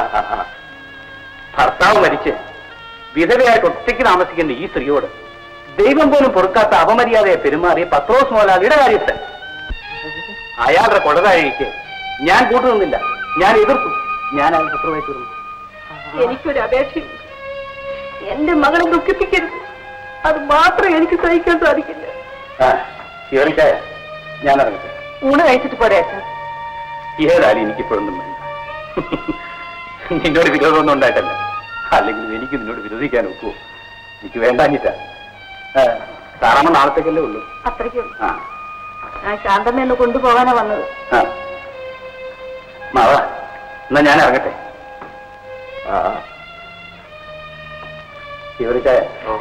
ഭർത്താവ് മരിച്ച് വിധവയായിട്ട് ഒറ്റയ്ക്ക് താമസിക്കുന്ന ഈ സ്ത്രീയോട് ദൈവം പോലും പൊറുക്കാത്ത അപമര്യാദയെ പെരുമാറിയ പത്രോസ് മോലാളിയുടെ കാര്യത്തെ അയാളുടെ കൊടതാഴിക്ക് ഞാൻ കൂട്ടുനിന്നില്ല ഞാൻ എതിർത്തു ഞാൻ അയാൾ ശത്രുവായി തീർന്നു എനിക്കൊരു അപേക്ഷയുണ്ട് എന്റെ മകളെ ദുഃഖിപ്പിക്കരുത് അത് മാത്രം എനിക്ക് സഹിക്കാൻ സാധിക്കില്ല ആ കേറിക്കായ ഞാൻ ഇറങ്ങട്ടെ ഊണ് കഴിച്ചിട്ട് പോരെ അച്ഛൻ ഏതായാലും എനിക്കിപ്പോഴൊന്നും വേണ്ട നിന്നോട് വിരോധമൊന്നും ഉണ്ടായിട്ടല്ല അല്ലെങ്കിൽ എനിക്ക് നിന്നോട് വിരോധിക്കാൻ ഒക്കുവോ എനിക്ക് വേണ്ടാഞ്ഞിട്ടാ ആ, സാറാമ്മ നാളത്തേക്കല്ലേ ഉള്ളൂ അത്രയ്ക്കും ആ ഞാൻ ശാന്തമ്മ ഒന്ന് കൊണ്ടുപോകാനാ വന്നത് ആ മാവ എന്നാ ഞാൻ ഇറങ്ങട്ടെ ആ ഇവർക്കായ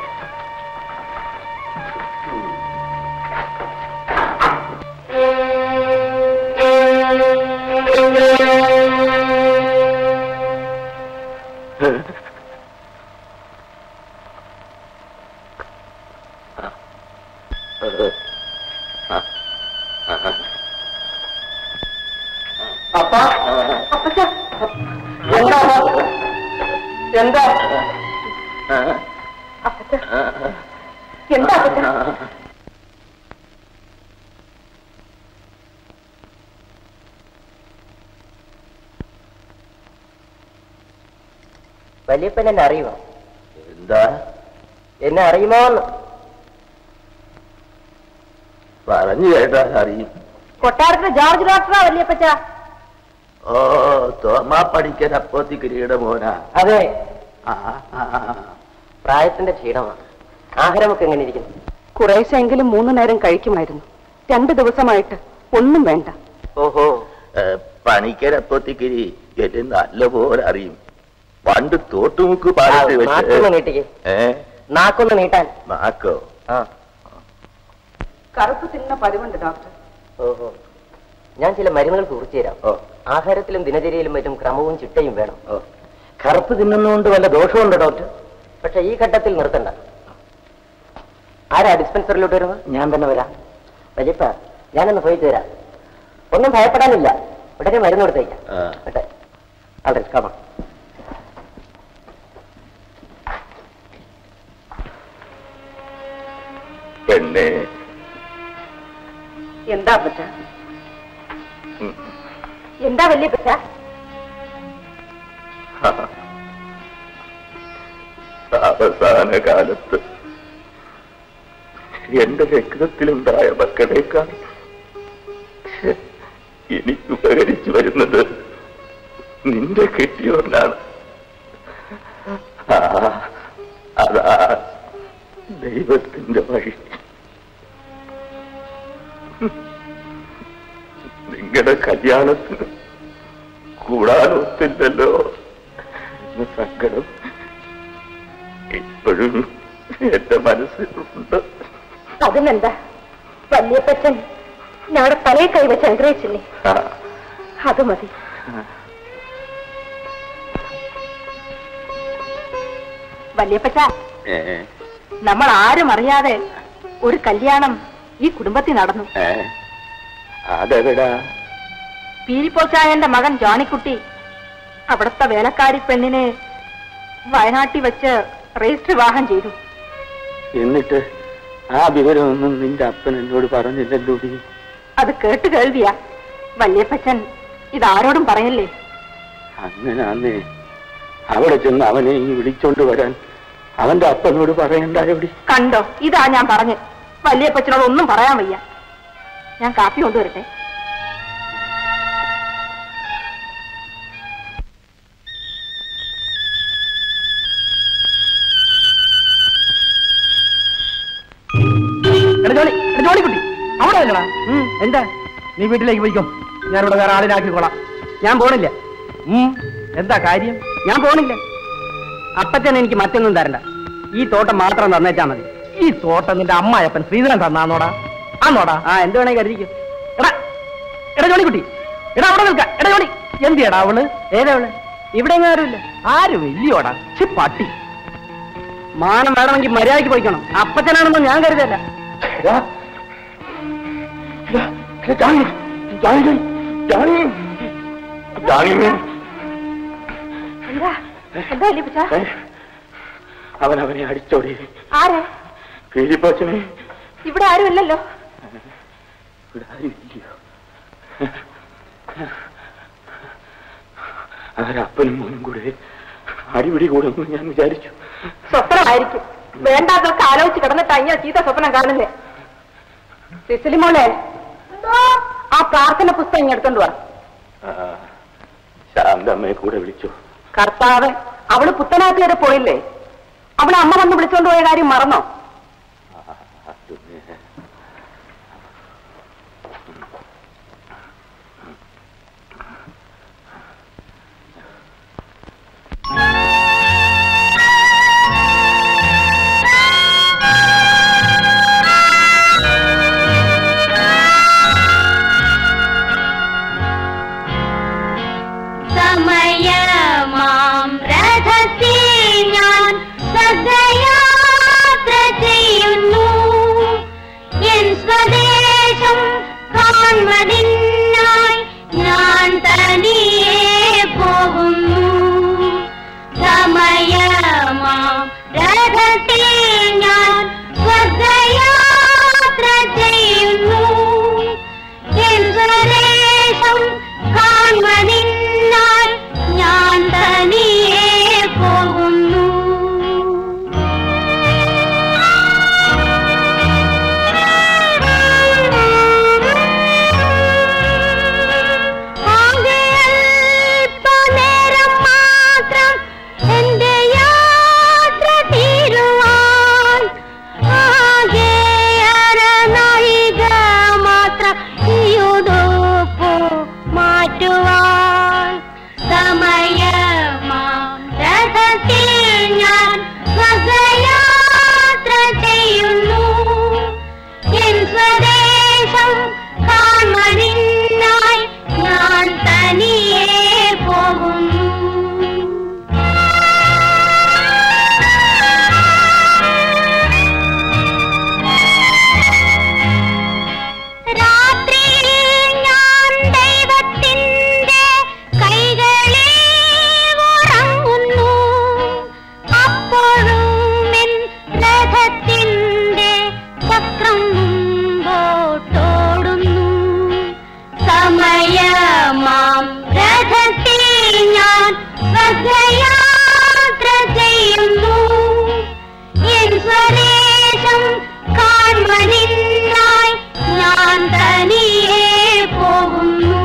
അപ്പ എന്താ എന്താ എന്താ അപ്പച്ച വലിയപ്പൻ എന്നെ അറിയുമോ എന്താ എന്നെ അറിയുമോന്ന് പറഞ്ഞു കേട്ടാ അറിയും കൊട്ടാരത്തിലെ ജോർജ് ഡോക്ടറാ വല്യപ്പച്ച ഓ തോമാ പഠിക്കൻ അപ്പോത്തിക്കരിയുടെ മോനാ അതെ ആ, ആ, ആ. പ്രായത്തിന്റെ ക്ഷീണമാണ് ആഹാരമൊക്കെ എങ്ങനെ ഇരിക്കുന്നു കുറേശ്ശെങ്കിലും മൂന്നു നേരം കഴിക്കുമായിരുന്നു രണ്ടു ദിവസമായിട്ട് ഒന്നും വേണ്ട ഓഹോ ഏ, പണിക്കൻ അപ്പോത്തിക്കരി എന്നെ നല്ലപോലെ അറിയും പണ്ട് തോട്ടുമുക്ക് പാടത്ത് നാക്കൊന്ന് വെച്ച് നീട്ടിക്കേ ഏ നാക്കൊന്ന് നീട്ടാൻ നാക്കോ ആ കറുപ്പ് തിന്ന പതിവുണ്ട് ഡോക്ടർ ഓഹോ ഞാൻ ചില മരുന്നുകൾ കുറിച്ചു തരാം ഓ ആഹാരത്തിലും ദിനചര്യയിലും മറ്റും ക്രമവും ചിട്ടയും വേണം ഓ കറുപ്പ് തിന്നുന്നതുകൊണ്ട് വല്ല ദോഷമുണ്ടോ ഡോക്ടർ പക്ഷെ ഈ ഘട്ടത്തിൽ നിർത്തണ്ട ആരാ ഡിസ്പെൻസറിലോട്ട് വരുന്നത് ഞാൻ തന്നെ വരാം വലിയപ്പ ഞാനൊന്ന് പോയി തരാം ഒന്നും ഭയപ്പെടാനില്ല ഉടനെ മരുന്ന് കൊടുത്തേക്കാം ആ. കേട്ടെ അവിടെ കമാ പെണ്ണേ എന്താ അപ്പച്ച ഉം. എന്താ വല്യപ്പച്ച അവസാന കാലത്ത് എന്റെ രക്തത്തിലുണ്ടായ മക്കളേക്കാൾ എനിക്ക് ഉപകരിച്ചു വരുന്നത് നിന്റെ കെട്ടിയോണ്ടാണ് ആ, അതാ ദൈവത്തിന്റെ വഴി നിങ്ങളുടെ കല്യാണത്തിന് കൂടാനൊത്തില്ലല്ലോ എന്ന സങ്കടം ഇപ്പോഴും എന്റെ മനസ്സിലുണ്ട് അതിനെന്താ വല്യപ്പച്ചൻ ഞങ്ങളുടെ തലയിൽ കൈവച്ച് അനുഗ്രഹിച്ചില്ലേ ആ, അത് മതി വല്യപ്പച്ച ഏ, നമ്മൾ ആരും അറിയാതെ ഒരു കല്യാണം ഈ കുടുംബത്തിൽ നടന്നു ഏ, അതെവിടാ പീരിപ്പോച്ചായന്റെ മകൻ ജോണിക്കുട്ടി അവിടുത്തെ വേലക്കാരി പെണ്ണിനെ വയനാട്ടിൽ വെച്ച് രജിസ്റ്റർ വിവാഹം ചെയ്തു എന്നിട്ട് ആ വിവരമൊന്നും നിന്റെ അപ്പൻ എന്നോട് പറഞ്ഞില്ലല്ലോ നീ അത് കേട്ട് കേൾവിയാ വല്യപ്പച്ചൻ ഇതാരോടും പറയല്ലേ അങ്ങനെ അന്നേ അവിടെ ചെന്ന് അവനെ ഈ വിളിച്ചോണ്ട് വരാൻ അവന്റെ അപ്പനോട് പറയണ്ടായോടി കണ്ടോ ഇതാ ഞാൻ പറഞ്ഞ് വല്യപ്പച്ചനോട് ഒന്നും പറയാൻ വയ്യ ഞാൻ കാപ്പി കൊണ്ടുവരട്ടെ ജോലിക്കുട്ടി അവിടെ അല്ലടാ എന്താ നീ വീട്ടിലേക്ക് പോയിക്കോ ഞാനിവിടെ വേറെ ആളിനാക്കിക്കോളാം ഞാൻ പോണില്ല ഉം, എന്താ കാര്യം ഞാൻ പോണില്ല അപ്പച്ചൻ എനിക്ക് മറ്റൊന്നും തരണ്ട ഈ തോട്ടം മാത്രം തന്നേച്ചാ മതി ഈ തോട്ടം നിന്റെ അമ്മായപ്പൻ ശ്രീധരൻ തന്നാന്നോടാ ആന്നോടാ ആ എന്ത് വേണേ കരുതിക്കും എടാ എടാ ജോലിക്കുട്ടി എടാ അവിടെ നിൽക്ക എടാ ജോലി എന്തിയടാ അവള് ഏതാ അവള് ഇവിടെ എങ്ങും ആരുമില്ല ആര് വലിയോടാ ചി പട്ടി മാനം വേണമെങ്കിൽ മര്യാദയ്ക്ക് പോയിക്കണം അപ്പച്ചനാണെന്ന് ഞാൻ കരുതല്ല എന്താ എന്താ എലിപ്പിച്ച അവൻ അവനെ അടിച്ചോടി ആരെ ഫിലിപ്പച്ചനെ ഇവിടെ ആരും ഇല്ലല്ലോ ഇവിടെ ആരുമില്ലയോ അവരപ്പനും മോനും കൂടെ അടിപിടി കൂടുമെന്ന് ഞാൻ വിചാരിച്ചു സ്വപ്നമായിരിക്കും വേണ്ടാത്തൊക്കെ ആലോചിച്ച് കിടന്നിട്ട് ഇങ്ങനെ ചീത്ത സ്വപ്നം കാണുന്നേ സിസിലി മോളെ ആ പ്രാർത്ഥന പുസ്തകം ഇങ്ങ് എടുത്തോണ്ട് വാ ആ, ശാന്തമ്മയെ കൂടെ വിളിച്ചു കർത്താവ് അവള് പുത്തനാട്ട് വരെ പോയില്ലേ അവളെ അമ്മ വന്ന് വിളിച്ചോണ്ട് പോയ കാര്യം മറന്നോ സമയമാം രഥത്തിൽ ഞാൻ സദയാത്ര ചെയ്യുന്നു എൻ സ്വദേശം കാൺമതിനായി ഞാൻ തനിയെ പോകുന്നു സമയമാം രഥത്തിൽ ഞാൻ സ്വദയാത്ര ചെയ്യുന്നു എൻ സ്വദേശം കാൺമതിനായി ഞാൻ തനിയെ പോകുന്നു ആകെ അല്പനേരം മാത്രം എന്റെ യാത്ര തീരുവാൻ ആകെ അരനാഴിക മാത്രം ഈയുടുപ്പു മാറ്റുവാൻ സമയമാം രഥത്തിൽ ഞാൻ സ്വസയാത്ര ചെയ്യുന്നു എൻ സ്വദേശം കാൺമതിനായി ഞാൻ തനിയെ പോകുന്നു രാത്രിയിൽ ഞാൻ ദൈവത്തിൻ്റെ കൈകളിൽ ഉറങ്ങുന്നു അപ്പോഴും എൻ രഥത്തിൻ്റെ ചക്രം മുമ്പോട്ടോടുന്നു സമയമാം രഥത്തിൽ ഞാൻ സ്വസയാത്ര ചെയ്യുന്നു എൻ സ്വദേശം കാൺമതിനായി ഞാൻ തനിയെ പോകുന്നു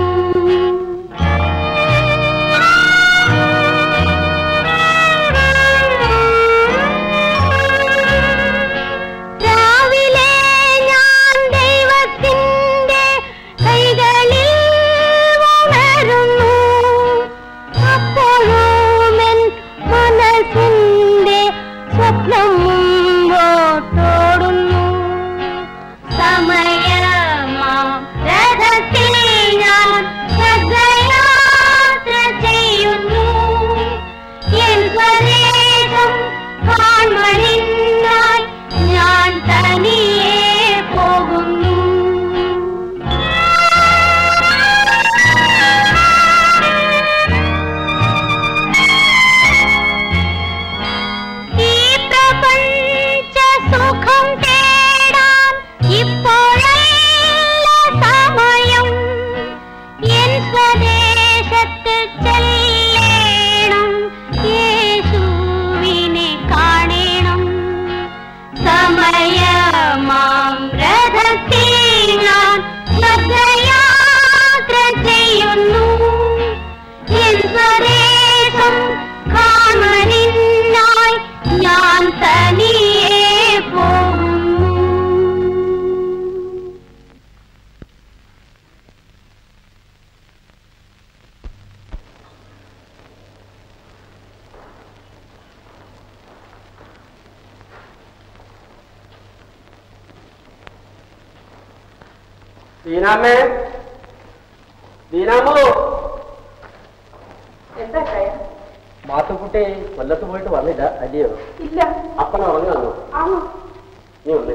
രാവിലെ ഞാൻ ദൈവത്തിൻ്റെ കൈകളിൽ ഉണരുന്നു അപ്പോഴും എൻ മനസ്സിന്റെ സ്വപ്നം മുമ്പോട്ടോടുന്നു സമയമാം രഥത്തിൽ ഞാൻ സദയാത്ര ചെയ്യുന്നു എൻ സ്വദേശം കാൺമണിനായി ഞാൻ തനിയെ പോകുന്നു ഈ പ്രപഞ്ച സുഖം തേടാൻ ഇപ്പോഴല്ല സമയം എൻ സ്വദേശത്ത് ചെല്ലേണം യേശുവിനെ കാണണം സമയമാം രഥത്തിൽ ഞാൻ സദയാത്ര ചെയ്യുന്നു എൻ സ്വദേശം കാൺമനിനായി ഞാൻ തനിയെ പോകുന്നു ദീനാമേ ദീനാമോ എന്താ മാത്തുക്കുട്ടി കൊല്ലത്ത് പോയിട്ട് വന്നില്ല അല്ലയോ ഇല്ല അപ്പന ഉറങ്ങുന്നു ആണോ നീ വന്നേ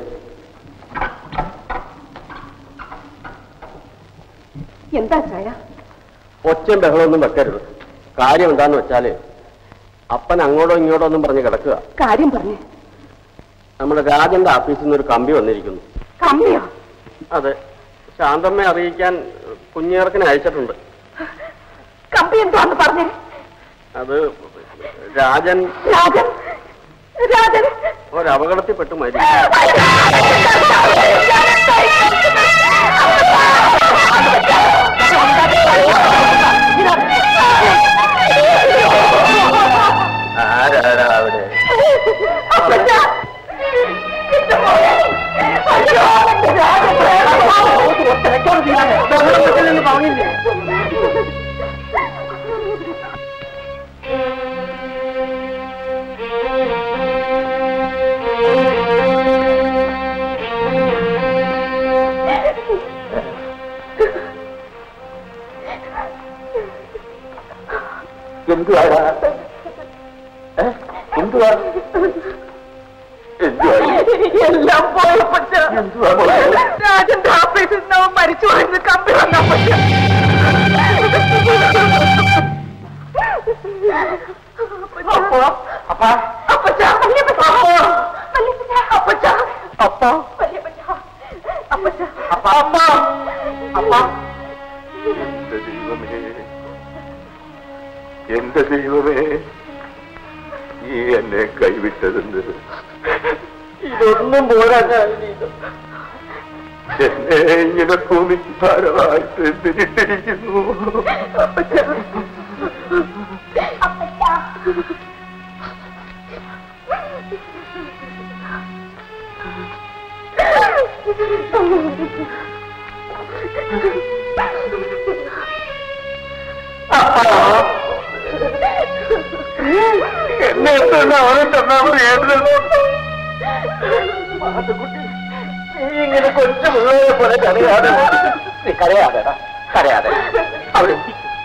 എന്താ ചായ ഒച്ചയും ബഹളമൊന്നും വെക്കരുത് കാര്യം എന്താന്ന് വെച്ചാല് അപ്പൻ അങ്ങോട്ടോ ഇങ്ങോട്ടോ ഒന്നും പറഞ്ഞ് കിടക്കുക കാര്യം പറഞ്ഞേ നമ്മുടെ രാജന്റെ ഓഫീസിൽ നിന്ന് ഒരു കമ്പി വന്നിരിക്കുന്നു കമ്മിയോ അതെ ശാന്തമ്മയെ അറിയിക്കാൻ കുഞ്ഞേർക്കിനെ അയച്ചിട്ടുണ്ട് കമ്പി എന്താന്ന് പറഞ്ഞേ അത് രാജൻ രാജൻ രാജൻ ഒരപകടത്തിൽപ്പെട്ട് മരിച്ചു ആരാടാ അവിടെ എന്തുവാടാ ഏ? എന്തുവാ എന്തുവാ എല്ലാം പോയപ്പറ്റ എന്തുവാ മോളെ? രാജന്റെ ഓഫീസിൽ നിന്ന് അവൻ മരിച്ചു പോയത് കമ്പി വന്നപ്പറ്റ അപ്പോ അപ്പ അപ്പച്ച വല്യപ്പച്ച അപ്പച്ച അപ്പ വല്യപ്പച്ച അപ്പച്ച അപ്പ അപ്പ അപ്പ എന്റെ ദൈവമേ എന്റെ ദൈവമേ നീ എന്നെ കൈവിട്ടതെന്ത് ഇതൊന്നും പോരാ ഞാൻ ഇനി ഇത്. എന്നെ ഇങ്ങനെ ഭൂമിക്ക് ഭാരമായിട്ട് എന്തിനിട്ടിരിക്കുന്നു എന്നെ എടുത്തോണ്ട് അവനെ തന്നാ മതിയായിരുന്നു മാത്തുക്കുട്ടി നീ ഇങ്ങനെ കൊച്ചു പിള്ളേരെ പോലെ കരയാതെ നീ കരയാതെടാ കരയാതെ അവിടെ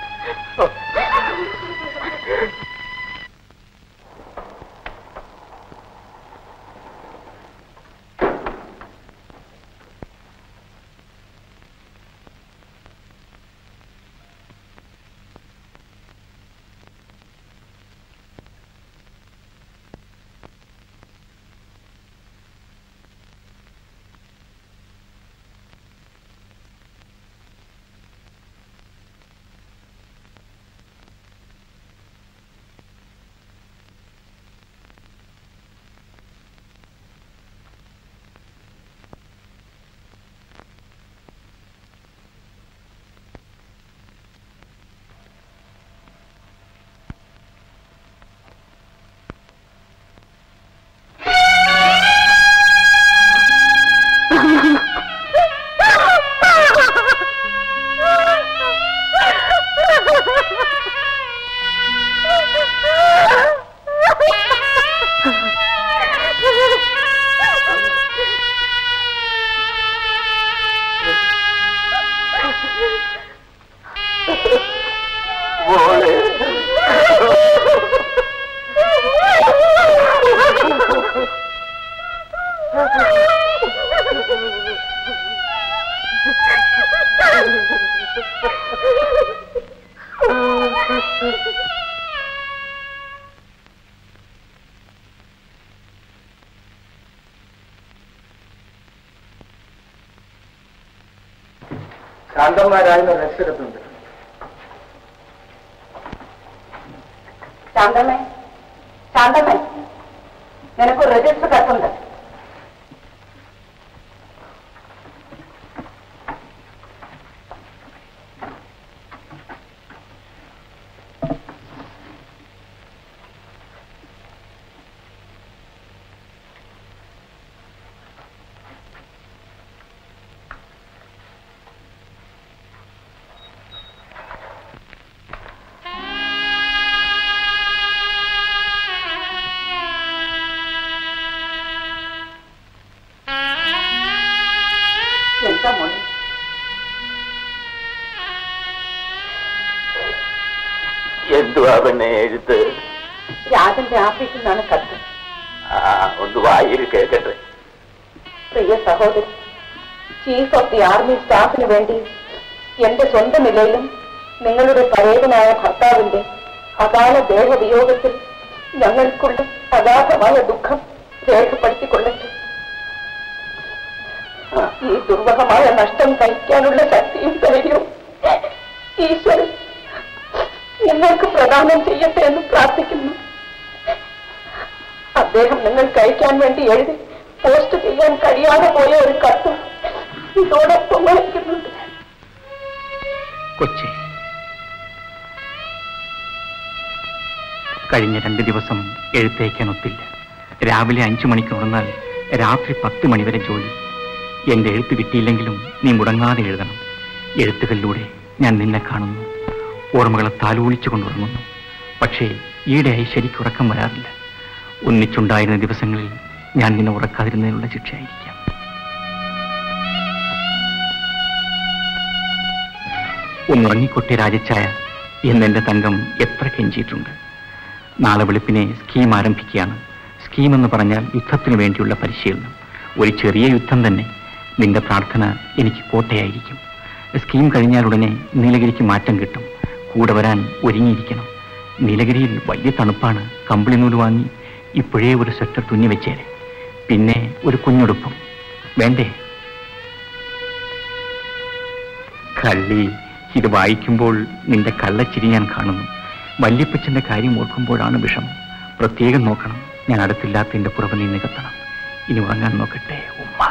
ശാന്തന്മാരായ രക്ഷപ്പെടുത്തുന്നുണ്ട് ശാന്തമേ ശാന്തമേ നിനക്ക് രജിസ്റ്റർ കത്തുണ്ട് എന്താ മോനെ എന്തുവാ പെണ്ണെ എഴുത്ത് രാജന്റെ ആഫീസിൽ നിന്നാണ് കത്ത് ആ ഒന്ന് വായിൽ കേൾക്കട്ടെ പ്രിയ സഹോദരി ചീഫ് ഓഫ് ദി ആർമി സ്റ്റാഫിന് വേണ്ടി എന്റെ സ്വന്തം നിലയിലും നിങ്ങളുടെ പരേതനായ ഭർത്താവിന്റെ അകാല ദേഹവിയോഗത്തിൽ ഞങ്ങൾക്കുള്ള അഗാധമായ ദുഃഖം രേഖപ്പെടുത്തിക്കൊള്ളട്ടെ ഈ ദുർവഹമായ നഷ്ടം സഹിക്കാനുള്ള ശക്തിയും ധൈര്യവും ഈശ്വരൻ നിങ്ങൾക്ക് പ്രദാനം ചെയ്യട്ടെ എന്ന് പ്രാർത്ഥിക്കുന്നു അദ്ദേഹം നിങ്ങൾക്ക് അയക്കാൻ വേണ്ടി എഴുതി പോസ്റ്റ് ചെയ്യാൻ കഴിയാതെ പോയ ഒരു കത്തും ഇതോടൊപ്പം അയക്കുന്നുണ്ട് കൊച്ചി കഴിഞ്ഞ രണ്ട് ദിവസം എഴുത്തയക്കാൻ ഒത്തില്ല രാവിലെ അഞ്ചു മണിക്ക് ഉണർന്നാൽ രാത്രി പത്ത് മണിവരെ ജോലി എന്റെ എഴുത്ത് കിട്ടിയില്ലെങ്കിലും നീ മുടങ്ങാതെ എഴുതണം എഴുത്തുകളിലൂടെ ഞാൻ നിന്നെ കാണുന്നു ഓർമ്മകളെ താലോലിച്ചു കൊണ്ടുറങ്ങുന്നു പക്ഷേ ഈയിടെയായി ശരിക്കും ഉറക്കം വരാറില്ല ഒന്നിച്ചുണ്ടായിരുന്ന ദിവസങ്ങളിൽ ഞാൻ നിന്നെ ഉറക്കാതിരുന്നതിനുള്ള ശിക്ഷയായിരിക്കാം ഒന്നുറങ്ങിക്കൊട്ടെ രാജച്ചായ എന്നെന്റെ തങ്കം എത്ര കെഞ്ചിയിട്ടുണ്ട് നാളെ വെളുപ്പിനെ സ്കീം ആരംഭിക്കുകയാണ് സ്കീം എന്ന് പറഞ്ഞാൽ യുദ്ധത്തിനു വേണ്ടിയുള്ള പരിശീലനം ഒരു ചെറിയ യുദ്ധം തന്നെ നിന്റെ പ്രാർത്ഥന എനിക്ക് കോട്ടയായിരിക്കും സ്കീം കഴിഞ്ഞാൽ ഉടനെ നീലഗിരിക്ക് മാറ്റം കിട്ടും കൂടെ വരാൻ ഒരുങ്ങിയിരിക്കണം നീലഗിരിയിൽ വലിയ തണുപ്പാണ് കമ്പിളി നൂല് വാങ്ങി ഇപ്പോഴേ ഒരു സ്വെറ്റർ തുന്നി വെച്ചേരെ പിന്നെ ഒരു കുഞ്ഞുടുപ്പും വേണ്ടേ കള്ളി ഇത് വായിക്കുമ്പോൾ നിന്റെ കള്ളച്ചിരി ഞാൻ കാണുന്നു വല്യപ്പച്ചന്റെ കാര്യം ഓർക്കുമ്പോഴാണ് വിഷമം പ്രത്യേകം നോക്കണം ഞാൻ അടുത്തില്ലാത്തതിന്റെ കുറവ് നീ നികത്തണം ഇനി ഉറങ്ങാൻ നോക്കട്ടെ ഉമ്മ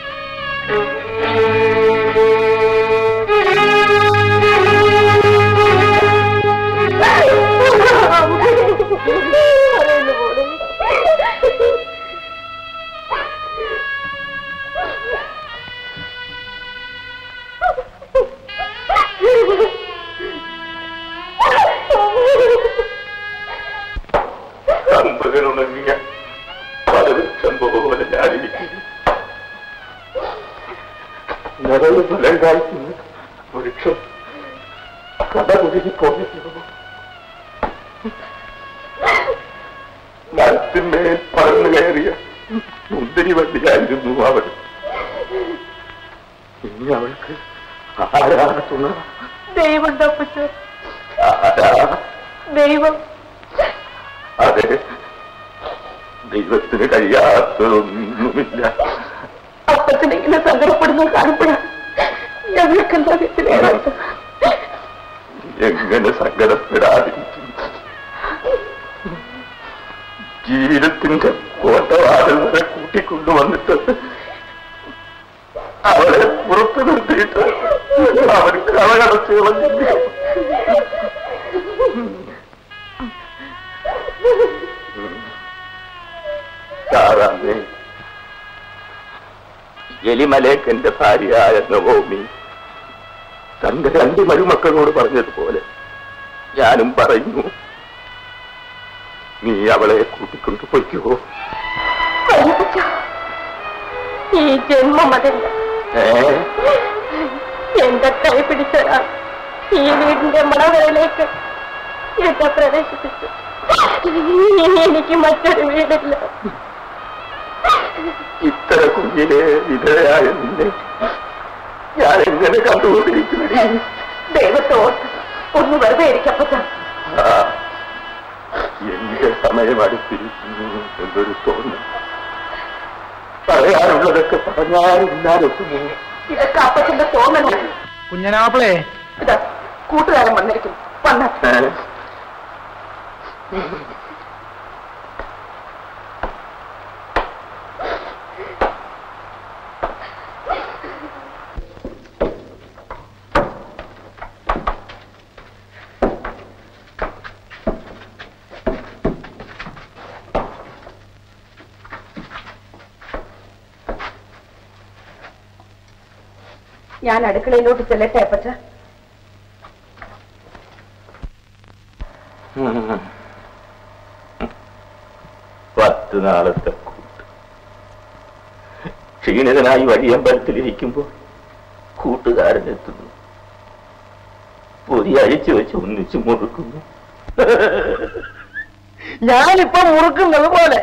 കമ്പുകളുണങ്ങിയ പലവൃക്ഷം പോലെ ഞാനിരിക്കുന്നു നിറവ് ഫലം കായ്ക്കുന്ന വൃക്ഷം കഥ കുരുകി പോയിരുന്നു മരത്തിന്മേൽ പറന്നു കയറിയ മുന്തിരി വണ്ടിയായിരുന്നു അവൾ ഇനി അവൾക്ക് ആരാ തുണ ദൈവം തപ്പിച്ച ആരാ ദൈവം അതെ ദൈവത്തിന് കഴിയാത്തതൊന്നുമില്ല അപ്പച്ചനെങ്കിലും സങ്കടപ്പെടുന്നത് കാണുമ്പോഴാണ് ഞങ്ങൾക്കെന്താ വിത്തിലേറാത്ത എങ്ങനെ സങ്കടപ്പെടാതിരിക്കും ജീവിതത്തിന്റെ കോട്ടവാതിൽ വരെ കൂട്ടിക്കൊണ്ടുവന്നിട്ട് അവളെ പുറത്തു നിർത്തിയിട്ട് അവർക്ക് അവകടച്ചു കളഞ്ഞു സാറാമ്മേ എലിമലേക്കന്റെ ഭാര്യയായ നവോമി തന്റെ രണ്ട് മരുമക്കളോട് പറഞ്ഞതുപോലെ ഞാനും പറഞ്ഞു നീ അവളെ കൂട്ടിക്കൊണ്ടു പൊയ്ക്കോ ഈ ജന്മം അതില്ല ഏ എന്റെ കൈ പിടിച്ചൊരാൾ ഈ വീടിന്റെ മണവരയിലേക്ക് എന്നെ പ്രവേശിപ്പിച്ചു ഇനി എനിക്ക് മറ്റൊരു വീടില്ല ഇത്ര കുഞ്ഞിലെ വിധയായ നിന്നെ ഞാൻ എങ്ങനെ കണ്ടുകൊണ്ടിരിക്കുന്നു ദൈവത്തോട്ട് ഒന്ന് വെറുതെ ഇരിക്കപ്പച്ച ആ, എന്റെ സമയം അടുത്തിരിക്കുന്നു എന്നൊരു തോന്നൽ പറയാനുള്ളതൊക്കെ പറഞ്ഞാലില്ലാതൊക്കുമോ ഇതൊക്കെ അപ്പച്ചന്റെ തോന്നലാണ് കുഞ്ഞനാപ്പിളേ ഇതാ കൂട്ടുകാരൻ വന്നിരിക്കുന്നു വന്ന ഏ? ഞാൻ അടുക്കളയിലോട്ട് ചെല്ലട്ടെ അപ്പച്ച ഉം. പത്ത് നാളത്തെ കൂട്ട് ക്ഷീണിതനായി വഴിയമ്പലത്തിലിരിക്കുമ്പോൾ കൂട്ടുകാരനെത്തുന്നു പൊരി അഴിച്ചു വെച്ച് ഒന്നിച്ചു മുറുക്കുന്നു ഞാനിപ്പൊ മുറുക്കുന്നത് പോലെ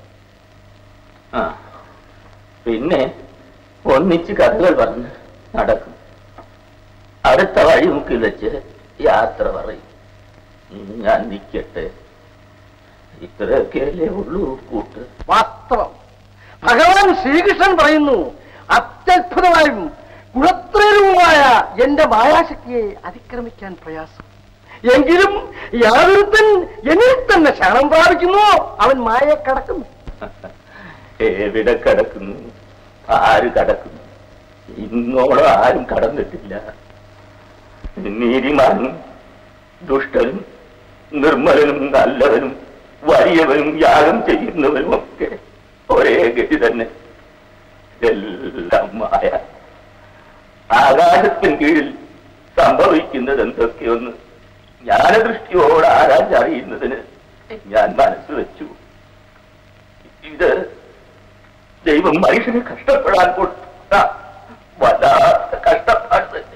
ആ പിന്നെ ഒന്നിച്ച് കഥകൾ പറഞ്ഞ് നടക്കും അടുത്ത വഴിമുക്കിൽ വെച്ച് യാത്ര പറയും ഉം, ഞാൻ നിൽക്കട്ടെ ഇത്രയൊക്കെയല്ലേ ഉള്ളൂ കൂട്ട് വാസ്തവം ഭഗവാൻ ശ്രീകൃഷ്ണൻ പറയുന്നു അത്യത്ഭുതമായും ഗുണത്രയവുമായ എന്റെ മായാശക്തിയെ അതിക്രമിക്കാൻ പ്രയാസം എങ്കിലും യാതൊരുത്തൻ എന്നിൽ തന്നെ ശരണം പ്രാപിക്കുന്നു അവൻ മായയെ കടക്കുന്നു എവിടെ കിടക്കുന്നു ആര് കടക്കുന്നു ഇന്നോളം ആരും കടന്നിട്ടില്ല നീതിമാനും ദുഷ്ടനും നിർമ്മലനും നല്ലവനും വലിയവനും യാഗം ചെയ്യുന്നവനും ഒക്കെ ഒരേ ഗതി തന്നെ എല്ലാം മായ ആകാശത്തിന് കീഴിൽ സംഭവിക്കുന്നത് എന്തൊക്കെയൊന്ന് ജ്ഞാനദൃഷ്ടിയോട് ആരാഞ്ഞറിയുന്നതിന് ഞാൻ മനസ്സ് വെച്ചു ഇത് ദൈവം മനുഷ്യനെ കഷ്ടപ്പെടാൻ കൊടുത്ത വല്ലാത്ത കഷ്ടപ്പാട് തന്നെ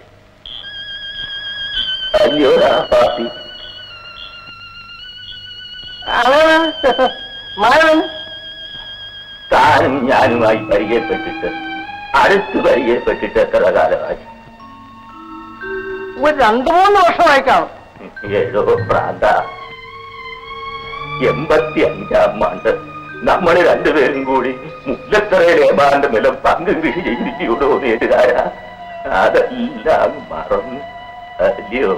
അല്ലയോടാ പാപ്പി താനും ഞാനുമായി പരിചയപ്പെട്ടിട്ട് അടുത്ത് പരിചയപ്പെട്ടിട്ട് എത്ര കാലമായി ഒരു രണ്ടു മൂന്ന് വർഷമായി കാണും ഏഴോ പ്രാന്ത എൺപത്തി അഞ്ചാം ആണ്ട് നമ്മൾ രണ്ടുപേരും കൂടി മുല്ലത്തറയിലെ ഏമാന്റെ നിലം പങ്കും കൃഷി ചെയ്തിട്ടുണ്ടോ നേട്ടുകാര അതെല്ലാം മറന്നു അല്ലയോ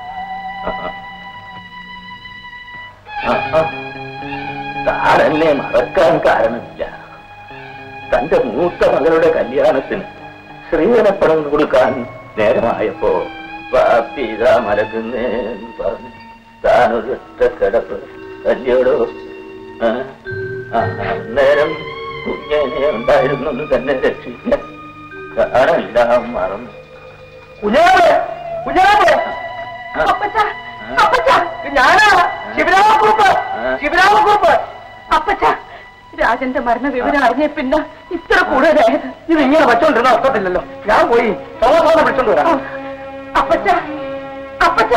താനെന്നെ മറക്കാൻ കാരണമില്ല തന്റെ മൂത്ത മകളുടെ കല്യാണത്തിന് ശ്രീധനപ്പണം കൊടുക്കാൻ നേരമായപ്പോ പാപ്പീത മലക്കുന്നേന്ന് പറഞ്ഞു താനൊരൊറ്റ കിടപ്പ് അല്ലയോടോ ആ? ആ, അന്നേരം കുഞ്ഞനെ ഉണ്ടായിരുന്നെന്ന് തന്നെ രക്ഷിക്കാൻ താനെല്ലാം മറന്നു കുഞ്ഞാവ് കുഞ്ഞാവ് അപ്പച്ച അപ്പച്ച ഞാനാ ശിവരാമക്കുറുപ്പ് ശിവരാമക്കുറുപ്പ് അപ്പച്ച രാജന്റെ മരണ വിവരം അറിഞ്ഞ പിന്നെ ഇത്ര കൂടുതലായത് ഇത് ഇങ്ങനെ വെച്ചോണ്ടിരുന്ന ഒക്കത്തില്ലല്ലോ ഞാൻ പോയി സമാധാനം വിളിച്ചോണ്ട് വരാം അപ്പച്ച അപ്പച്ച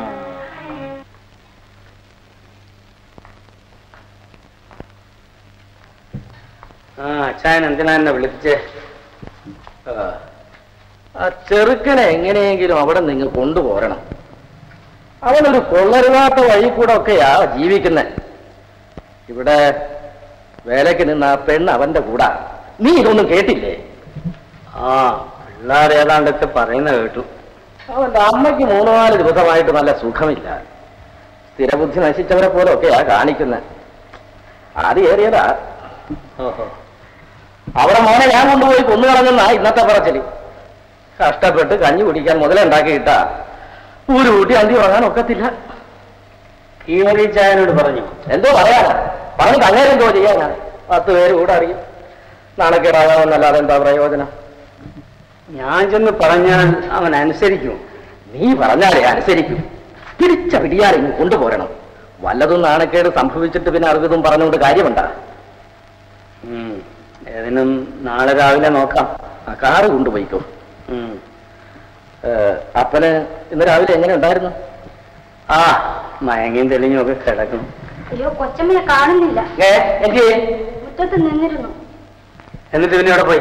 ആ അച്ഛൻ എന്തിനാ എന്നെ വിളിപ്പിച്ചേ ആ, ആ ചെറുക്കനെ എങ്ങനെയെങ്കിലും അവിടെ നിങ്ങൾ കൊണ്ടുപോരണം അവനൊരു കൊള്ളരുതാത്ത വഴി കൂടെ ഒക്കെയാ ജീവിക്കുന്നത് ഇവിടെ വേലയ്ക്ക് നിന്ന ആ പെണ്ണ് അവന്റെ കൂടാ നീ ഇതൊന്നും കേട്ടില്ലേ ആ പിള്ളേർ ഏതാണ്ടൊക്കെ പറയുന്ന കേട്ടു അവന്റെ അമ്മയ്ക്ക് മൂന്ന് നാല് ദിവസമായിട്ട് നല്ല സുഖമില്ല സ്ഥിരബുദ്ധി നശിച്ചവരെ പോലെ ഒക്കെയാ കാണിക്കുന്നത് ആദ്യം ഏറിയതാ ഓഹോ അവിടെ മോനെ ഞാൻ കൊണ്ടുപോയി കൊന്നു കളഞ്ഞെന്ന ഇന്നത്തെ പറച്ചില് കഷ്ടപ്പെട്ട് കഞ്ഞി കുടിക്കാൻ മുതലുണ്ടാക്കിയിട്ടാ ഒരു കൂട്ടി അന്തി ഉറങ്ങാൻ ഒക്കത്തില്ല കീമറിച്ചായനോട് പറഞ്ഞു എന്തോ പറയാനാ പറഞ്ഞു തന്നേരെന്തോ ചെയ്യാനാ പത്ത് പേര് കൂടെ അറിയും നാണക്കേടാകാമെന്നല്ലാതെ എന്താ പ്രയോജനം ഞാൻ ചെന്ന് പറഞ്ഞാൽ അവൻ അനുസരിക്കും നീ പറഞ്ഞാലേ അനുസരിക്കും തിരിച്ച പിടിയാൽ ഇങ്ങ് കൊണ്ടുപോരണം വല്ലതും നാണക്കേട് സംഭവിച്ചിട്ട് പിന്നെ അറിവതും പറഞ്ഞുകൊണ്ട് കാര്യമുണ്ടാ ഏതിനും നാളെ രാവിലെ നോക്കാം ആ കാറ് കൊണ്ടുപോയിക്കോ ഏ, അപ്പന് ഇന്ന് രാവിലെ എങ്ങനെ ഉണ്ടായിരുന്നു ആ മയങ്ങിയും തെളിഞ്ഞും ഒക്കെ കിടക്കും അയ്യോ കൊച്ചമ്മയെ കാണുന്നില്ല ഏ എന്ത് ചെയ്യേ? മുറ്റത്ത് നിന്നിരുന്നു എന്നിട്ട് പിന്നെ അവിടെ പോയി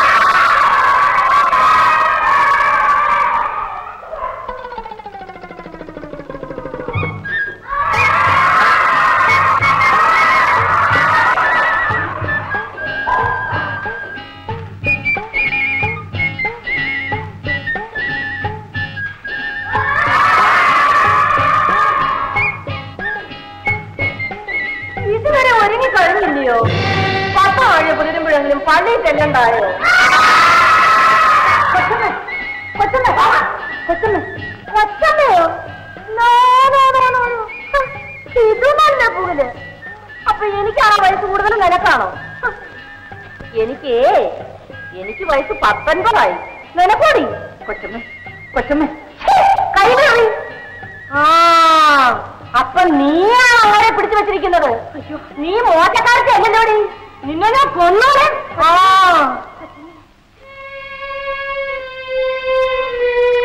ഇതുവരെ ഒരുങ്ങി കഴിഞ്ഞില്ലയോ പത്ത് ആഴ് പുലരുമ്പോഴെങ്കിലും പള്ളിയിൽ ചെല്ലണ്ടായോ കൊച്ചമ്മ കൊച്ചമ്മ കൊച്ചമ്മ കൊച്ചമ്മയോ no, no, no, no, no. ഹ, ഇത് നല്ല പുകല് അപ്പൊ എനിക്ക് ആ വയസ്സ് കൂടുതൽ നിനക്കാണോ ഹ, എനിക്ക് എനിക്ക് വയസ്സ് പത്തൊൻപതായി നിനക്കോടി കൊച്ചമ്മ കൊച്ചമ്മ ഛേ, കൈ മാറി ആ അപ്പൊ നീയാണ് അവരെ പിടിച്ചു വെച്ചിരിക്കുന്നത് അയ്യോ നീ മോശക്കാരത്തെ അല്ലല്ലോടി നിന്നെ ഞാൻ കൊന്നോളെ ആ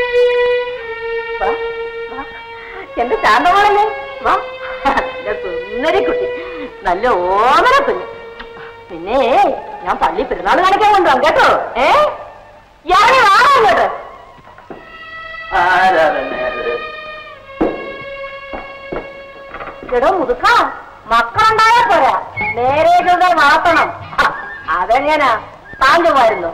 വാ, വാ. എന്റെ ശാന്തമോളല്ലേ വാ എന്റെ സുന്ദരി സുന്ദരിക്കുട്ടി നല്ല ഓമന കുഞ്ഞ് പിന്നെ ഞാൻ പള്ളി പെരുന്നാൾ കാണിക്കാൻ കൊണ്ടുപോകാം കേട്ടോ ഏ ഇറങ്ങി വാടാ ഇങ്ങോട്ട് ആരാ തന്നെ അത് എടോ മുതുക്ക മക്കളുണ്ടായാ പോരാ നേരെ ചൊവ്വേ വളർത്തണം ഹ, അതെങ്ങനാ താങ്കുമായിരുന്നു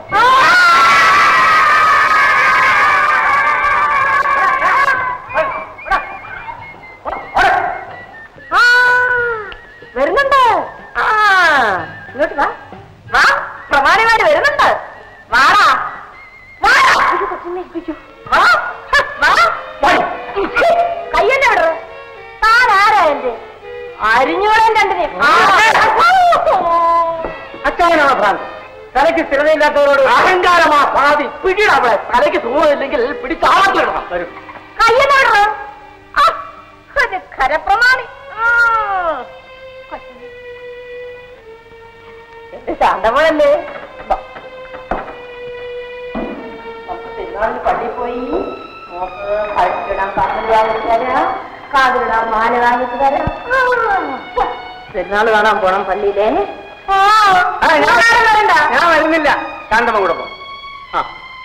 വരുന്നുണ്ട് ആ ഇങ്ങോട്ട് വാ വാ പ്രമാണിമാര് വരുന്നുണ്ട് വാടാ വാടാ അയ്യോ, കൊച്ചിനെ ഏൽപ്പിച്ചു. വാ വാ കയ്യന്നെ വിടറ് താൻ ആരാ എന്റെ അരിഞ്ഞോളെ രണ്ടിനെ അച്ഛനാണ് ഭ്രാന്ത് തലയ്ക്ക് സ്ഥിരതയില്ലാത്തവരോട് അഹങ്കാരമാ പാതി പിടിയിടാ അവളെ തലയ്ക്ക് സുഖമില്ലെങ്കിൽ പിടിച്ചാളത്തിടണം വരും കയ്യന്നെ വിടറ് ആ, ഒരു ഖരപ്രമാണി ആ. കൊച്ചിനെ. എന്റെ ശാന്തമോളല്ലേ ബാ. നമുക്ക് പെരുന്നാളിന് പള്ളിയിൽ പോയി മോക്ക് കഴുത്തിടാൻ കമ്മൽ വാങ്ങിച്ചു തരാം കാതിലിടാൻ മാല വാങ്ങിച്ചു തരാം ആ. പെരുന്നാൾ കാണാൻ പോണം പള്ളിയിലെ ആ, ഞാൻ ആരും വരണ്ട. ഞാൻ വരുന്നില്ല ശാന്തമ്മ കൂടെ പോ ആ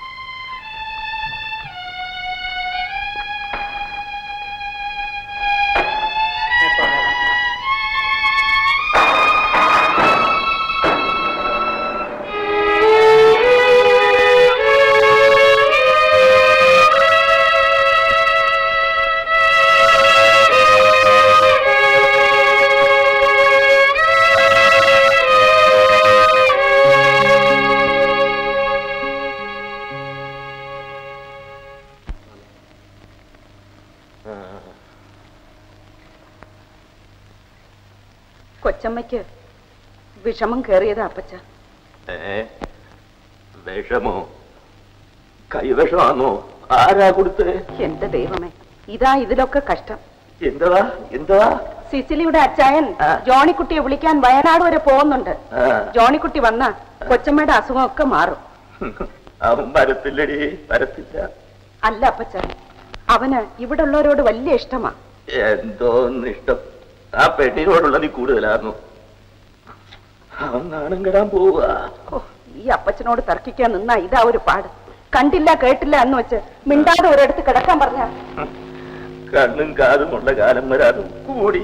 കൊച്ചമ്മയ്ക്ക് വിഷമം കേറിയതാ അപ്പച്ച ഏ വിഷമോ കൈവിഷമാണോ ആരാ കൊടുത്തേ എന്റെ ദൈവമേ ഇതാ ഇതിലൊക്കെ കഷ്ടം എന്തവാ എന്തവാ സിസിലിയുടെ അച്ചായൻ ജോണിക്കുട്ടിയെ വിളിക്കാൻ വയനാട് വരെ പോകുന്നുണ്ട് ആ, ജോണിക്കുട്ടി വന്ന കൊച്ചമ്മയുടെ അസുഖമൊക്കെ മാറും അവൻ വരത്തില്ലടി വരത്തില്ല അല്ല അപ്പച്ച അവന് ഇവിടെ ഉള്ളവരോട് വലിയ ഇഷ്ടമാ എന്തോന്ന് ഇഷ്ടം ആ പെട്ടിനോടുള്ള നീ കൂടുതലായിരുന്നു അവൻ നാണം കെടാൻ പോവുക ഓ, ഈ അപ്പച്ചനോട് തർക്കിക്കാൻ നിന്നാ ഇതാ ഒരു പാട് കണ്ടില്ല കേട്ടില്ല എന്ന് വെച്ച് മിണ്ടാതെ ഒരിടത്ത് കിടക്കാൻ പറഞ്ഞ കണ്ണും കാതുമുള്ള കാലം വരാതും കൂടി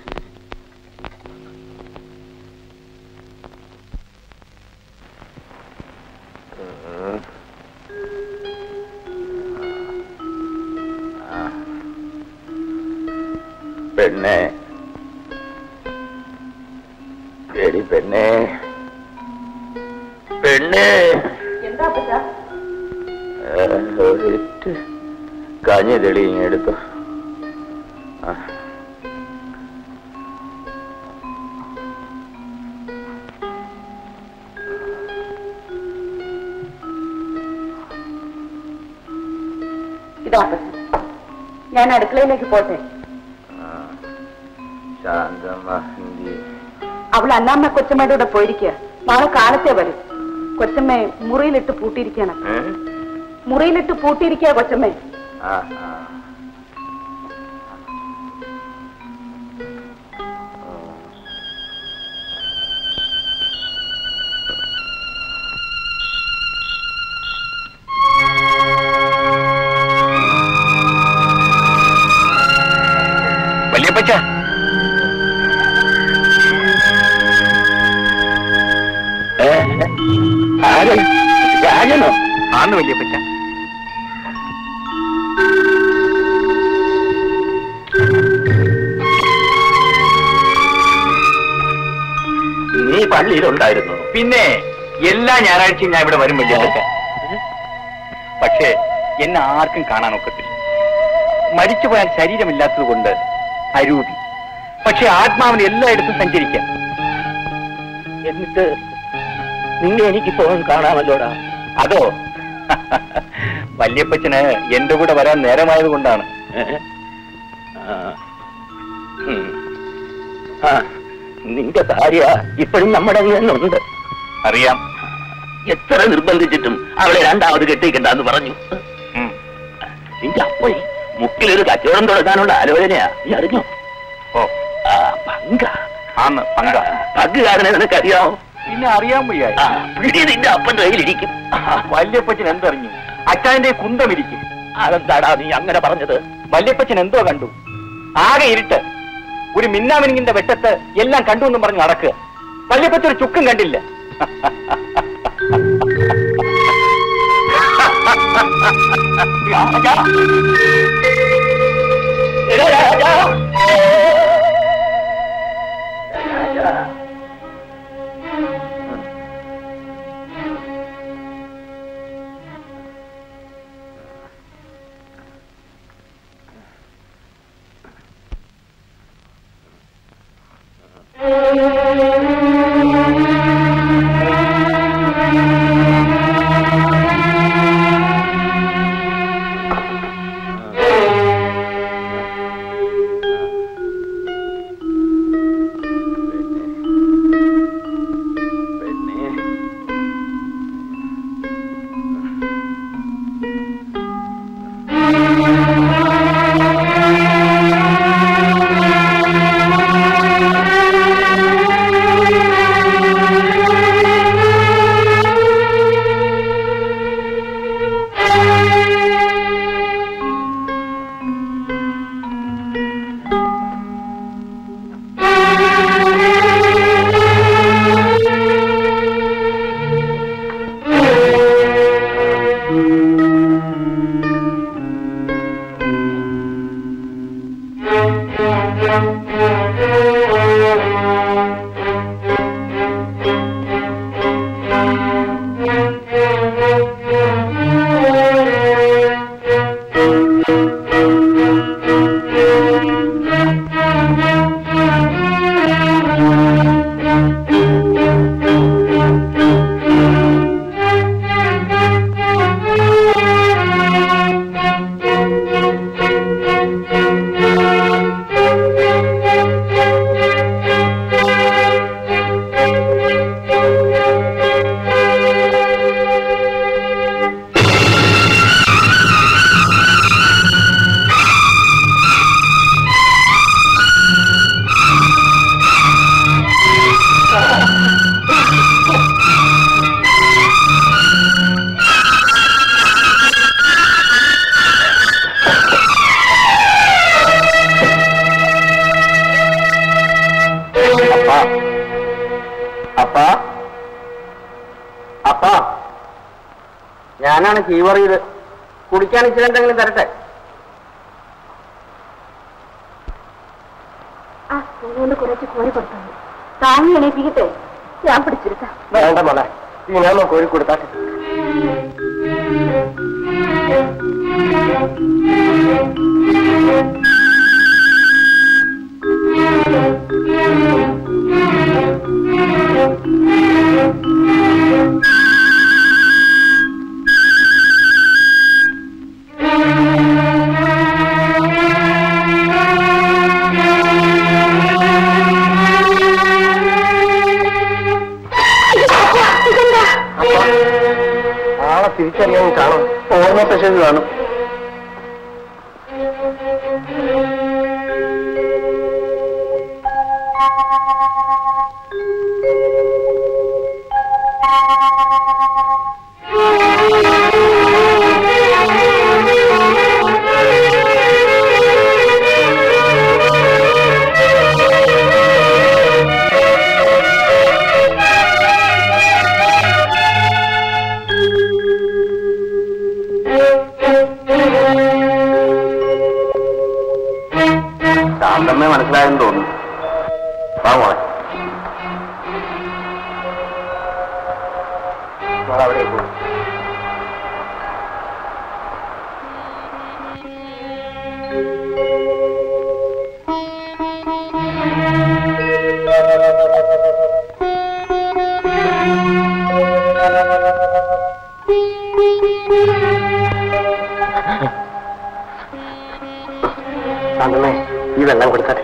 പെണ്ണെ എടി പെണ്ണെ പെണ്ണെ എന്താ അപ്പച്ച ഏ, ഒരിറ്റ് കഞ്ഞി തെളി ഇങ്ങെടുത്തു ആ. ഇതാ അപ്പച്ച ഞാൻ അടുക്കളയിലേക്ക് പോട്ടെ ആ. ശാന്തമ്മ എന്തി അവൾ അന്നാമ്മ കൊച്ചമ്മയുടെ കൂടെ പോയിരിക്കുക നാളെ കാലത്തെ വരും കൊച്ചമ്മയെ മുറിയിലിട്ട് പൂട്ടിയിരിക്കാണ് ഏ? മുറിയിലിട്ട് പൂട്ടിയിരിക്കുക കൊച്ചമ്മേ ആ ആ വല്യപ്പച്ച ഏ? ആര്? രാജനോ ആന്ന് വല്യപ്പച്ച നീ പള്ളിയിലുണ്ടായിരുന്നു പിന്നെ എല്ലാ ഞായറാഴ്ചയും ഞാൻ ഇവിടെ വരും വല്യപ്പച്ച പക്ഷേ എന്നെ ആർക്കും കാണാൻ ഒക്കത്തില്ല മരിച്ചുപോയാൽ ശരീരമില്ലാത്തത് കൊണ്ട് അരൂപി പക്ഷെ ആത്മാവിന് എല്ലായിടത്തും സഞ്ചരിക്കാം എന്നിട്ട് നിന്നെ എനിക്കിപ്പോ കാണാമല്ലോടാ അതോ വല്യപ്പച്ചന് എന്റെ കൂടെ വരാൻ നേരമായത് കൊണ്ടാണ് ഏ? ആ. ഉം. ആ, നിന്റെ ഭാര്യ ഇപ്പോഴും നമ്മുടെ കയ്യിലുണ്ട് അറിയാം എത്ര നിർബന്ധിച്ചിട്ടും അവളെ രണ്ടാമത് കെട്ടിക്കണ്ടെന്ന് പറഞ്ഞു ഉം. നിന്റെ അപ്പോയി മുക്കിലൊരു കച്ചവടം തുടങ്ങാനുള്ള ആലോചനയാ നീ അറിഞ്ഞോ ഓ ആ, അപ്പൊ പങ്ക ആന്ന് പങ്ക പങ്കുകാരനെ നിനക്കറിയാമോ പിന്നെ അറിയാൻ വയ്യ ആ, പിടി നിന്റെ അപ്പന്റെ കയ്യിലിരിക്കും വല്യപ്പച്ചൻ എന്തറിഞ്ഞു അച്ചായന്റെ കുന്തമിരിക്കും അതെന്താടാ നീ അങ്ങനെ പറഞ്ഞത് വല്യപ്പച്ചൻ എന്തോ കണ്ടു ആകെ ഇരുട്ട് ഒരു മിന്നാമിനിങ്ങിന്റെ വെട്ടത്ത് എല്ലാം കണ്ടു എന്നും പറഞ്ഞ് നടക്കുക വല്യപ്പച്ചൻ ഒരു ചുക്കും കണ്ടില്ല രാജാ. എടാ, രാജാ. രാജാ. പെണ്ണേ അപ്പാ അപ്പാ അപ്പാ ഞാനാണ് കീവറിയത് കുടിക്കാൻ ഇച്ചിരി എന്തെങ്കിലും തരട്ടെ ആ അതുകൊണ്ട് കുറച്ച് കോരി കൊടുത്തു താങ്ങി എണീപ്പിക്കട്ടെ ഞാൻ പിടിച്ചെടുക്കാം വേണ്ട മോളെ ഈ ഞാൻ കോരി കൊടുത്താട്ടെ ആളെ തിരിച്ചറിയാൻ കാണും ഓർമ്മ പെശക് കാണും ശാന്തമ്മേ മനസ്സിലായെന്ന് തോന്നുന്നു വാ മോളെ മോളെ അവിടെ പോകും ശാന്തമ്മേ ഈ വെള്ളം കൊടുക്കട്ടെ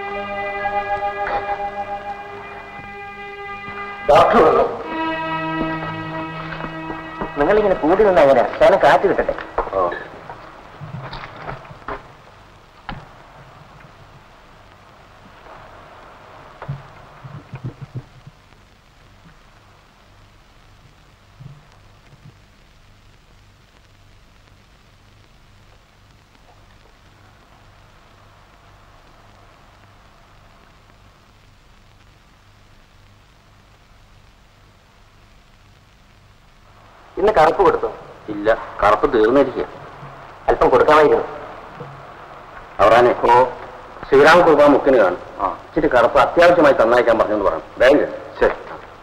ഡോക്ടർ വന്നു നിങ്ങളിങ്ങനെ കൂടി നിന്ന് അങ്ങനെ ശകലം കാറ്റ് കിട്ടട്ടെ ഇന്ന് കറുപ്പ് കൊടുത്തു ഇല്ല കറുപ്പ് തീർന്നിരിക്കുക അല്പം കൊടുക്കാമായിരുന്നു അവറാനെ ഓ ശ്രീരാമ കുർബ മുക്കിന് കാണും ആ ഇച്ചിരി കറുപ്പ് അത്യാവശ്യമായി തന്നയക്കാൻ പറഞ്ഞെന്ന് പറഞ്ഞു ബാങ്ക് ശരി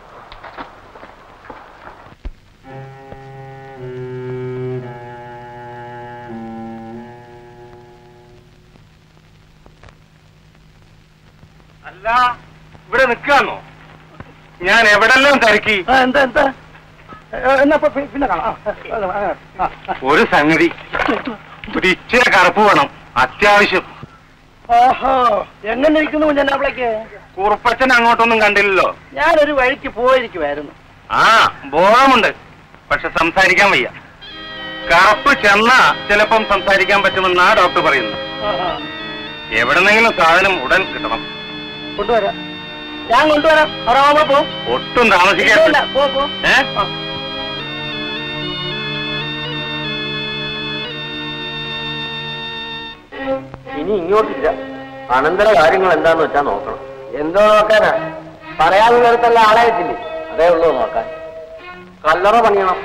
അല്ല ഇവിടെ നിൽക്കാന്നോ ഞാൻ എവിടെല്ലാം തിരക്കി എന്താ എന്താ എന്നാ ഇപ്പൊ പി- പിന്നെ കാണാം ആ, ആ, ആ, ആ. ഒരു സംഗതി ഒരു ഇച്ചിരി കറുപ്പ് വേണം അത്യാവശ്യം ഓഹോ എങ്ങനെ ഇരിക്കുന്നു കുഞ്ഞനാപ്പിളേക്ക് കുറുപ്പച്ചൻ അങ്ങോട്ടൊന്നും കണ്ടില്ലല്ലോ ഞാനൊരു വഴിക്ക് പോയിരിക്കുമായിരുന്നു ആ ബോധമുണ്ട് പക്ഷെ സംസാരിക്കാൻ വയ്യ കറുപ്പ് ചെന്നാ ചിലപ്പം സംസാരിക്കാൻ പറ്റുമെന്നാ ഡോക്ടർ പറയുന്നു ആഹാ. എവിടെന്നെങ്കിലും സാധനം ഉടൻ കിട്ടണം കൊണ്ടുവരാം ഞാൻ കൊണ്ടുവരാം അവിടെ പോ ഒട്ടും ഇല്ല, താമസിക്കാൻ പോ പോ ഏ ആ. ഇനി ഇങ്ങോട്ടില്ല അനന്തര കാര്യങ്ങൾ എന്താന്ന് വെച്ചാ നോക്കണം എന്തോ നോക്കാനാ പറയാതെ നേരത്തല്ല ആളെ വെച്ചില്ലേ അതേ ഉള്ളൂ നോക്കാൻ കല്ലറ പണിയണം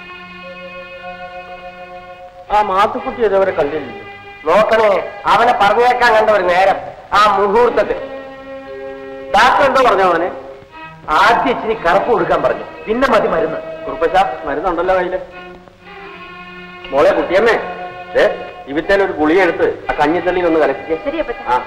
ആ മാത്തുക്കുട്ടി ഇതേവരെ കണ്ടില്ല നോക്കണേ അവനെ പറഞ്ഞേക്കാൻ കണ്ട ഒരു നേരം ആ മുഹൂർത്തത്തിൽ ഡാക്ടർ എന്തോ പറഞ്ഞു അവനെ ആദ്യം ഇച്ചിരി കറുപ്പ് കൊടുക്കാൻ പറഞ്ഞു പിന്നെ മതി മരുന്ന് കുറുപ്പശ മരുന്നുണ്ടല്ലോ കയ്യില് മോളെ കുട്ടിയമ്മേ ദേ ഇവിത്തേൽ ഒരു ഗുളിക എടുത്ത് ആ കഞ്ഞിത്തള്ളിയിൽ ഒന്ന് കലക്കിക്കേ ശരി അപ്പച്ച ആ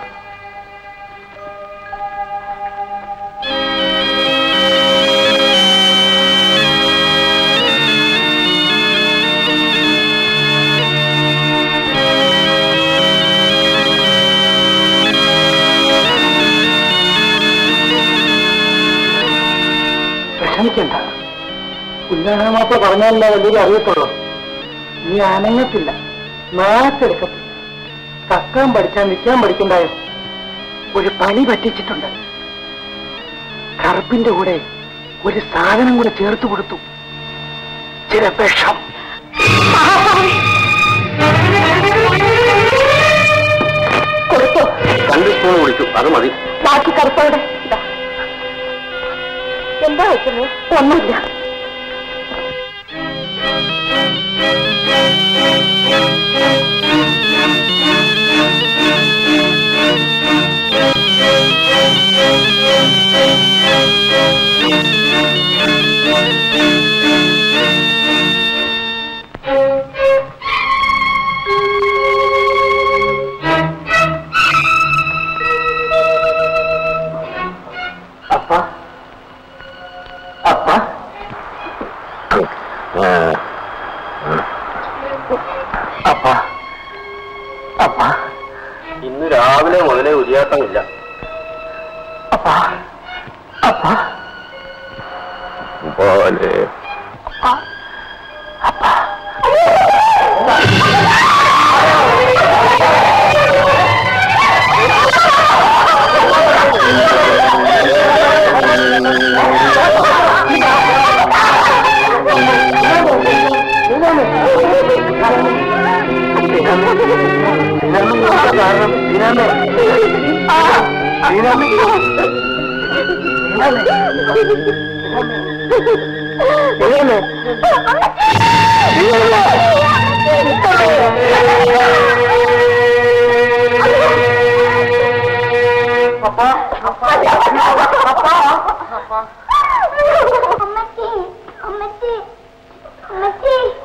വിഷമിക്കണ്ട കുഞ്ഞാണമാപ്പ പറഞ്ഞാലേ വലിയൊരു അറിയത്തുള്ളൂ നീ അനങ്ങത്തില്ല നാളത്തെടുക്കത്തില്ല കക്കാൻ പഠിച്ചാൽ നിൽക്കാൻ പഠിക്കണ്ടായോ ഒരു പണി പറ്റിച്ചിട്ടുണ്ട് കറുപ്പിന്റെ കൂടെ ഒരു സാധനം കൂടെ ചേർത്ത് കൊടുത്തു ചില വിഷം കൊടുത്തോ രണ്ട് സ്പൂൺ കുടിച്ചു അത് മതി ബാക്കി കറുപ്പോടെ ഇതാ എന്താ വെച്ചത് ഒന്നുമില്ല അപ്പ അപ്പ അപ്പ അപ്പ ഇന്ന് രാവിലെ മുതലേ ഉരിയാട്ടമില്ല അപ്പ അപ്പ പോലെ അമ്മച്ചി അമ്മച്ചി അമ്മച്ചി